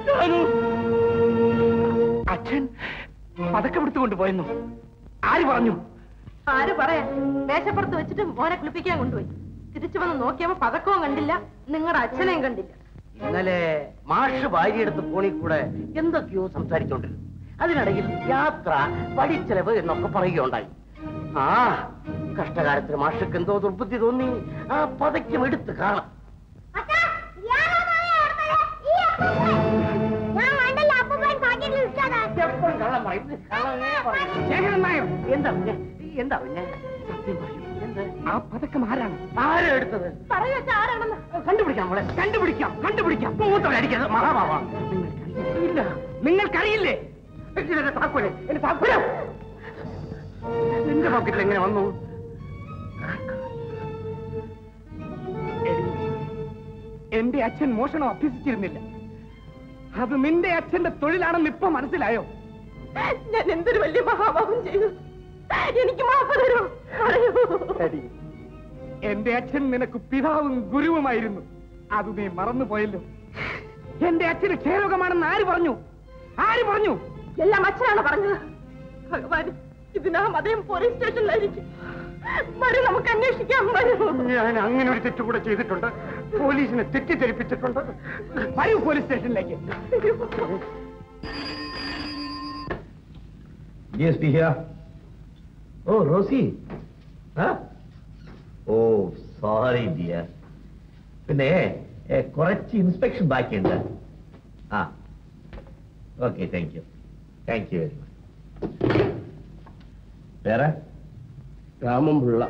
[SPEAKER 6] അച്ഛൻ പതക്കം എടുത്തുകൊണ്ട് പോയെന്നു ആര് പറഞ്ഞു
[SPEAKER 10] ആര് പറയാ മേശപ്പുറത്ത് വെച്ചിട്ട് മോനെ കുളിപ്പിക്കാൻ കൊണ്ടുപോയി തിരിച്ചു വന്ന് നോക്കിയപ്പോ പതക്കവും കണ്ടില്ല നിങ്ങളുടെ അച്ഛനെയും കണ്ടില്ല
[SPEAKER 8] ഇന്നലെ മാഷ് ഭാര്യയെടുത്ത് ഫോണിൽ കൂടെ എന്തൊക്കെയോ സംസാരിച്ചോണ്ടിരുന്നു അതിനിടയിൽ യാത്ര വഴിച്ചെലവ് എന്നൊക്കെ പറയുകയുണ്ടായി ആ കഷ്ടകാലത്തിന് മാഷക്ക് എന്തോ ദുർബുദ്ധി തോന്നി ആ പതയ്ക്കും എടുത്ത് കാണാം
[SPEAKER 14] ഞാൻ വേണ്ടല്ലോ അപ്പൂപ്പൻ പാക്കറ്റിൽ ഇട്ടതാ
[SPEAKER 8] എപ്പോഴും കള്ളം പറയും ഇത് കള്ളമേ പറയും.
[SPEAKER 6] ശേഖരൻ നായർ
[SPEAKER 8] എന്താ പിന്നെ എന്താ പിന്നെ സത്യം പറയൂ എന്ത്
[SPEAKER 6] ആ പതക്കം ആരാണ്
[SPEAKER 8] ആരാ എടുത്തത്
[SPEAKER 10] പറയൂ അച്ഛാ ആരാണെന്ന്
[SPEAKER 8] കണ്ടുപിടിക്കാം മോളെ
[SPEAKER 6] കണ്ടുപിടിക്കാം കണ്ടുപിടിക്കാം
[SPEAKER 8] മൂത്തവരടിക്കരുത് മഹാഭാവ
[SPEAKER 6] ഇല്ല നിങ്ങൾക്കറിയില്ലേ
[SPEAKER 8] എന്റെ താക്കോല് എന്റെ താക്കോല് നിന്റെ പോക്കറ്റിൽ എങ്ങനെ വന്നു
[SPEAKER 6] എടി, എന്റെ അച്ഛൻ മോഷണം അഭ്യസിച്ചിരുന്നില്ല അത് നിന്റെ അച്ഛന്റെ തൊഴിലാണെന്ന് ഇപ്പൊ മനസ്സിലായോ
[SPEAKER 10] ഞാൻ എന്തൊരു വലിയ മഹാഭാവം ചെയ്തു എനിക്ക് മാപ്പ് തരൂ പറയൂ
[SPEAKER 6] എടി, എന്റെ അച്ഛൻ നിനക്ക് പിതാവും ഗുരുവുമായിരുന്നു അത് നീ മറന്നുപോയല്ലോ എന്റെ അച്ഛന് ക്ഷയരോഗമാണെന്ന് ആര് പറഞ്ഞു ആര് പറഞ്ഞു
[SPEAKER 10] എല്ലാം അച്ഛനാണ് പറഞ്ഞത് ഭഗവാൻ ഇതിനകം അദ്ദേഹം പോലീസ് സ്റ്റേഷനിലായിരിക്കും വരൂ നമുക്ക് അന്വേഷിക്കാം വരൂ
[SPEAKER 6] ഞാൻ അങ്ങനെ ഒരു തെറ്റ് കൂടെ ചെയ്തിട്ടുണ്ട് പോലീസിനെ തെറ്റിദ്ധരിപ്പിച്ചിട്ടുണ്ട് വരൂ പോലീസ് സ്റ്റേഷനിലേക്ക്
[SPEAKER 9] DSP here. Oh, Rosie. Huh? Oh, sorry, dear. പിന്നെ ഏ, കുറച്ച് ഇൻസ്പെക്ഷൻ ബാക്കിയുണ്ട് ആ okay thank you thank you very much വേറെ
[SPEAKER 8] രാമൻപിള്ള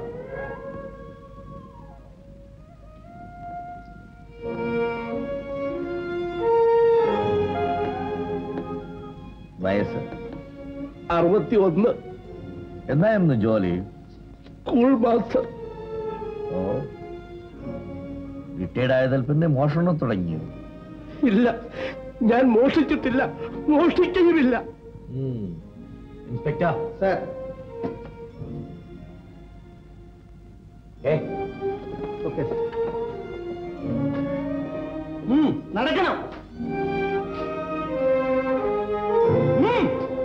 [SPEAKER 9] വയസ്സ്
[SPEAKER 8] അറുപത്തി ഒന്ന്
[SPEAKER 9] എന്നായിരുന്നു ജോലി
[SPEAKER 8] സ്കൂൾ മാസ്റ്റർ
[SPEAKER 9] ഓ റിട്ടയർഡ് ആയതിൽ പിന്നെ മോഷണം തുടങ്ങിയോ
[SPEAKER 8] ഇല്ല ഞാൻ മോഷിച്ചിട്ടില്ല മോഷ്ടിക്കുന്നുമില്ല
[SPEAKER 9] ഇൻസ്പെക്ടർ
[SPEAKER 8] സാർ
[SPEAKER 9] ഏ
[SPEAKER 8] ഓക്കെ
[SPEAKER 6] നടക്കണം ഉം.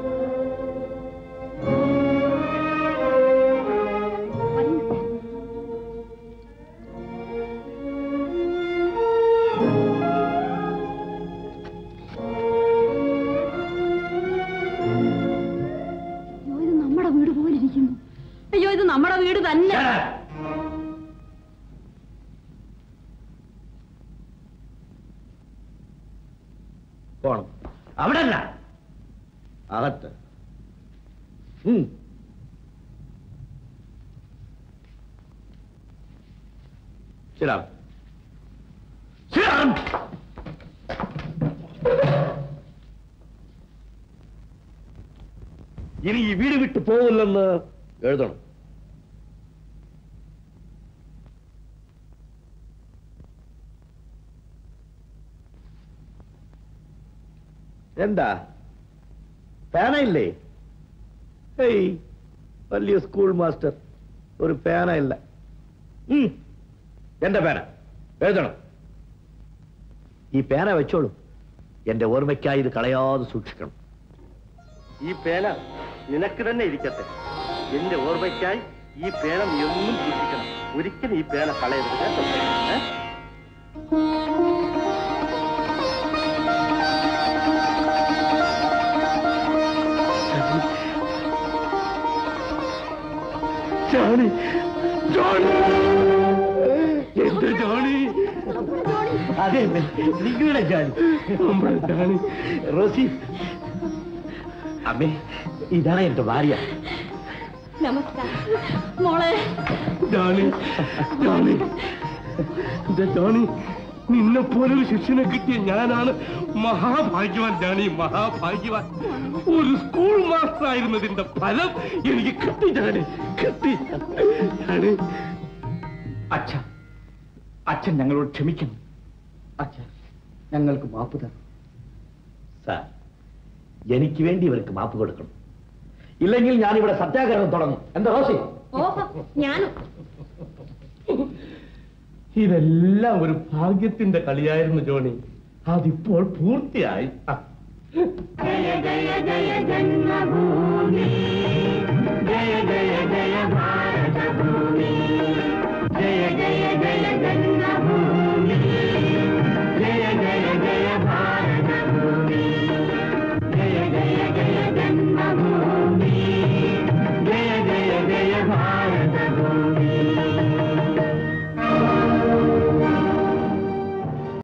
[SPEAKER 11] അയ്യോ ഇത് നമ്മുടെ വീട് പോലെ ഇരിക്കുന്നു അയ്യോ ഇത് നമ്മുടെ വീട് തന്നെ
[SPEAKER 9] പോണം അവിടെ അല്ല അകത്ത് ഉം. Sit down. Sit down! ഇനി ഈ വീട് വിട്ടു പോവില്ലെന്ന് എഴുതണം എന്താ പേനയില്ലേ ഏയ് വലിയ സ്കൂൾ മാസ്റ്റർ ഒരു പേന ഇല്ല ഉം. എന്റെ പേന എഴുതണം ഈ പേന വെച്ചോളൂ എന്റെ ഓർമ്മയ്ക്കായി ഇത് കളയാതെ സൂക്ഷിക്കണം
[SPEAKER 4] ഈ പേന നിനക്ക് തന്നെ ഇരിക്കട്ടെ എന്റെ ഓർമ്മയ്ക്കായി ഈ പേന നീ എന്നും സൂക്ഷിക്കണം ഒരിക്കലും ഈ പേന കളയരുത് കേട്ടോ ഏ?
[SPEAKER 8] ജോണി ജോണി എന്റെ ജോണി
[SPEAKER 9] അതെ നിങ്ങളുടെ ജാനി
[SPEAKER 8] നമ്മുടെ ജോണി
[SPEAKER 9] റോസി അമ്മേ ഇതാണ് എന്റെ ഭാര്യ
[SPEAKER 11] നമസ്കാരം മോളെ
[SPEAKER 8] ജോണി ജോണി എന്റെ ജോണി
[SPEAKER 4] നിന്നെ പോലൊരു ശിഷ്യനെ കിട്ടിയ ഞാനാണ് മഹാഭാഗ്യവാൻ ഞാൻ ഈ മഹാഭാഗ്യവാൻ ഒരു സ്കൂൾ മാസ്റ്റർ ആയിരുന്നതിന്റെ ഫലം എനിക്ക് കിട്ടി ഞാന് കിട്ടി ഞാന്
[SPEAKER 5] അച്ഛ അച്ഛൻ ഞങ്ങളോട് ക്ഷമിക്കണം അച്ഛ ഞങ്ങൾക്ക് മാപ്പ് തരണം
[SPEAKER 9] സാർ എനിക്ക് വേണ്ടി ഇവർക്ക് മാപ്പ് കൊടുക്കണം ഇല്ലെങ്കിൽ ഞാനിവിടെ സത്യാഗ്രഹം തുടങ്ങും എന്താ റോസി
[SPEAKER 11] ഓഹോ ഞാനും
[SPEAKER 4] ഇതെല്ലാം ഒരു ഭാഗ്യത്തിന്റെ കളിയായിരുന്നു ജോണി അതിപ്പോൾ പൂർത്തിയായി ആ.
[SPEAKER 1] ജയ ജയ ജയ ജന്മഭൂമി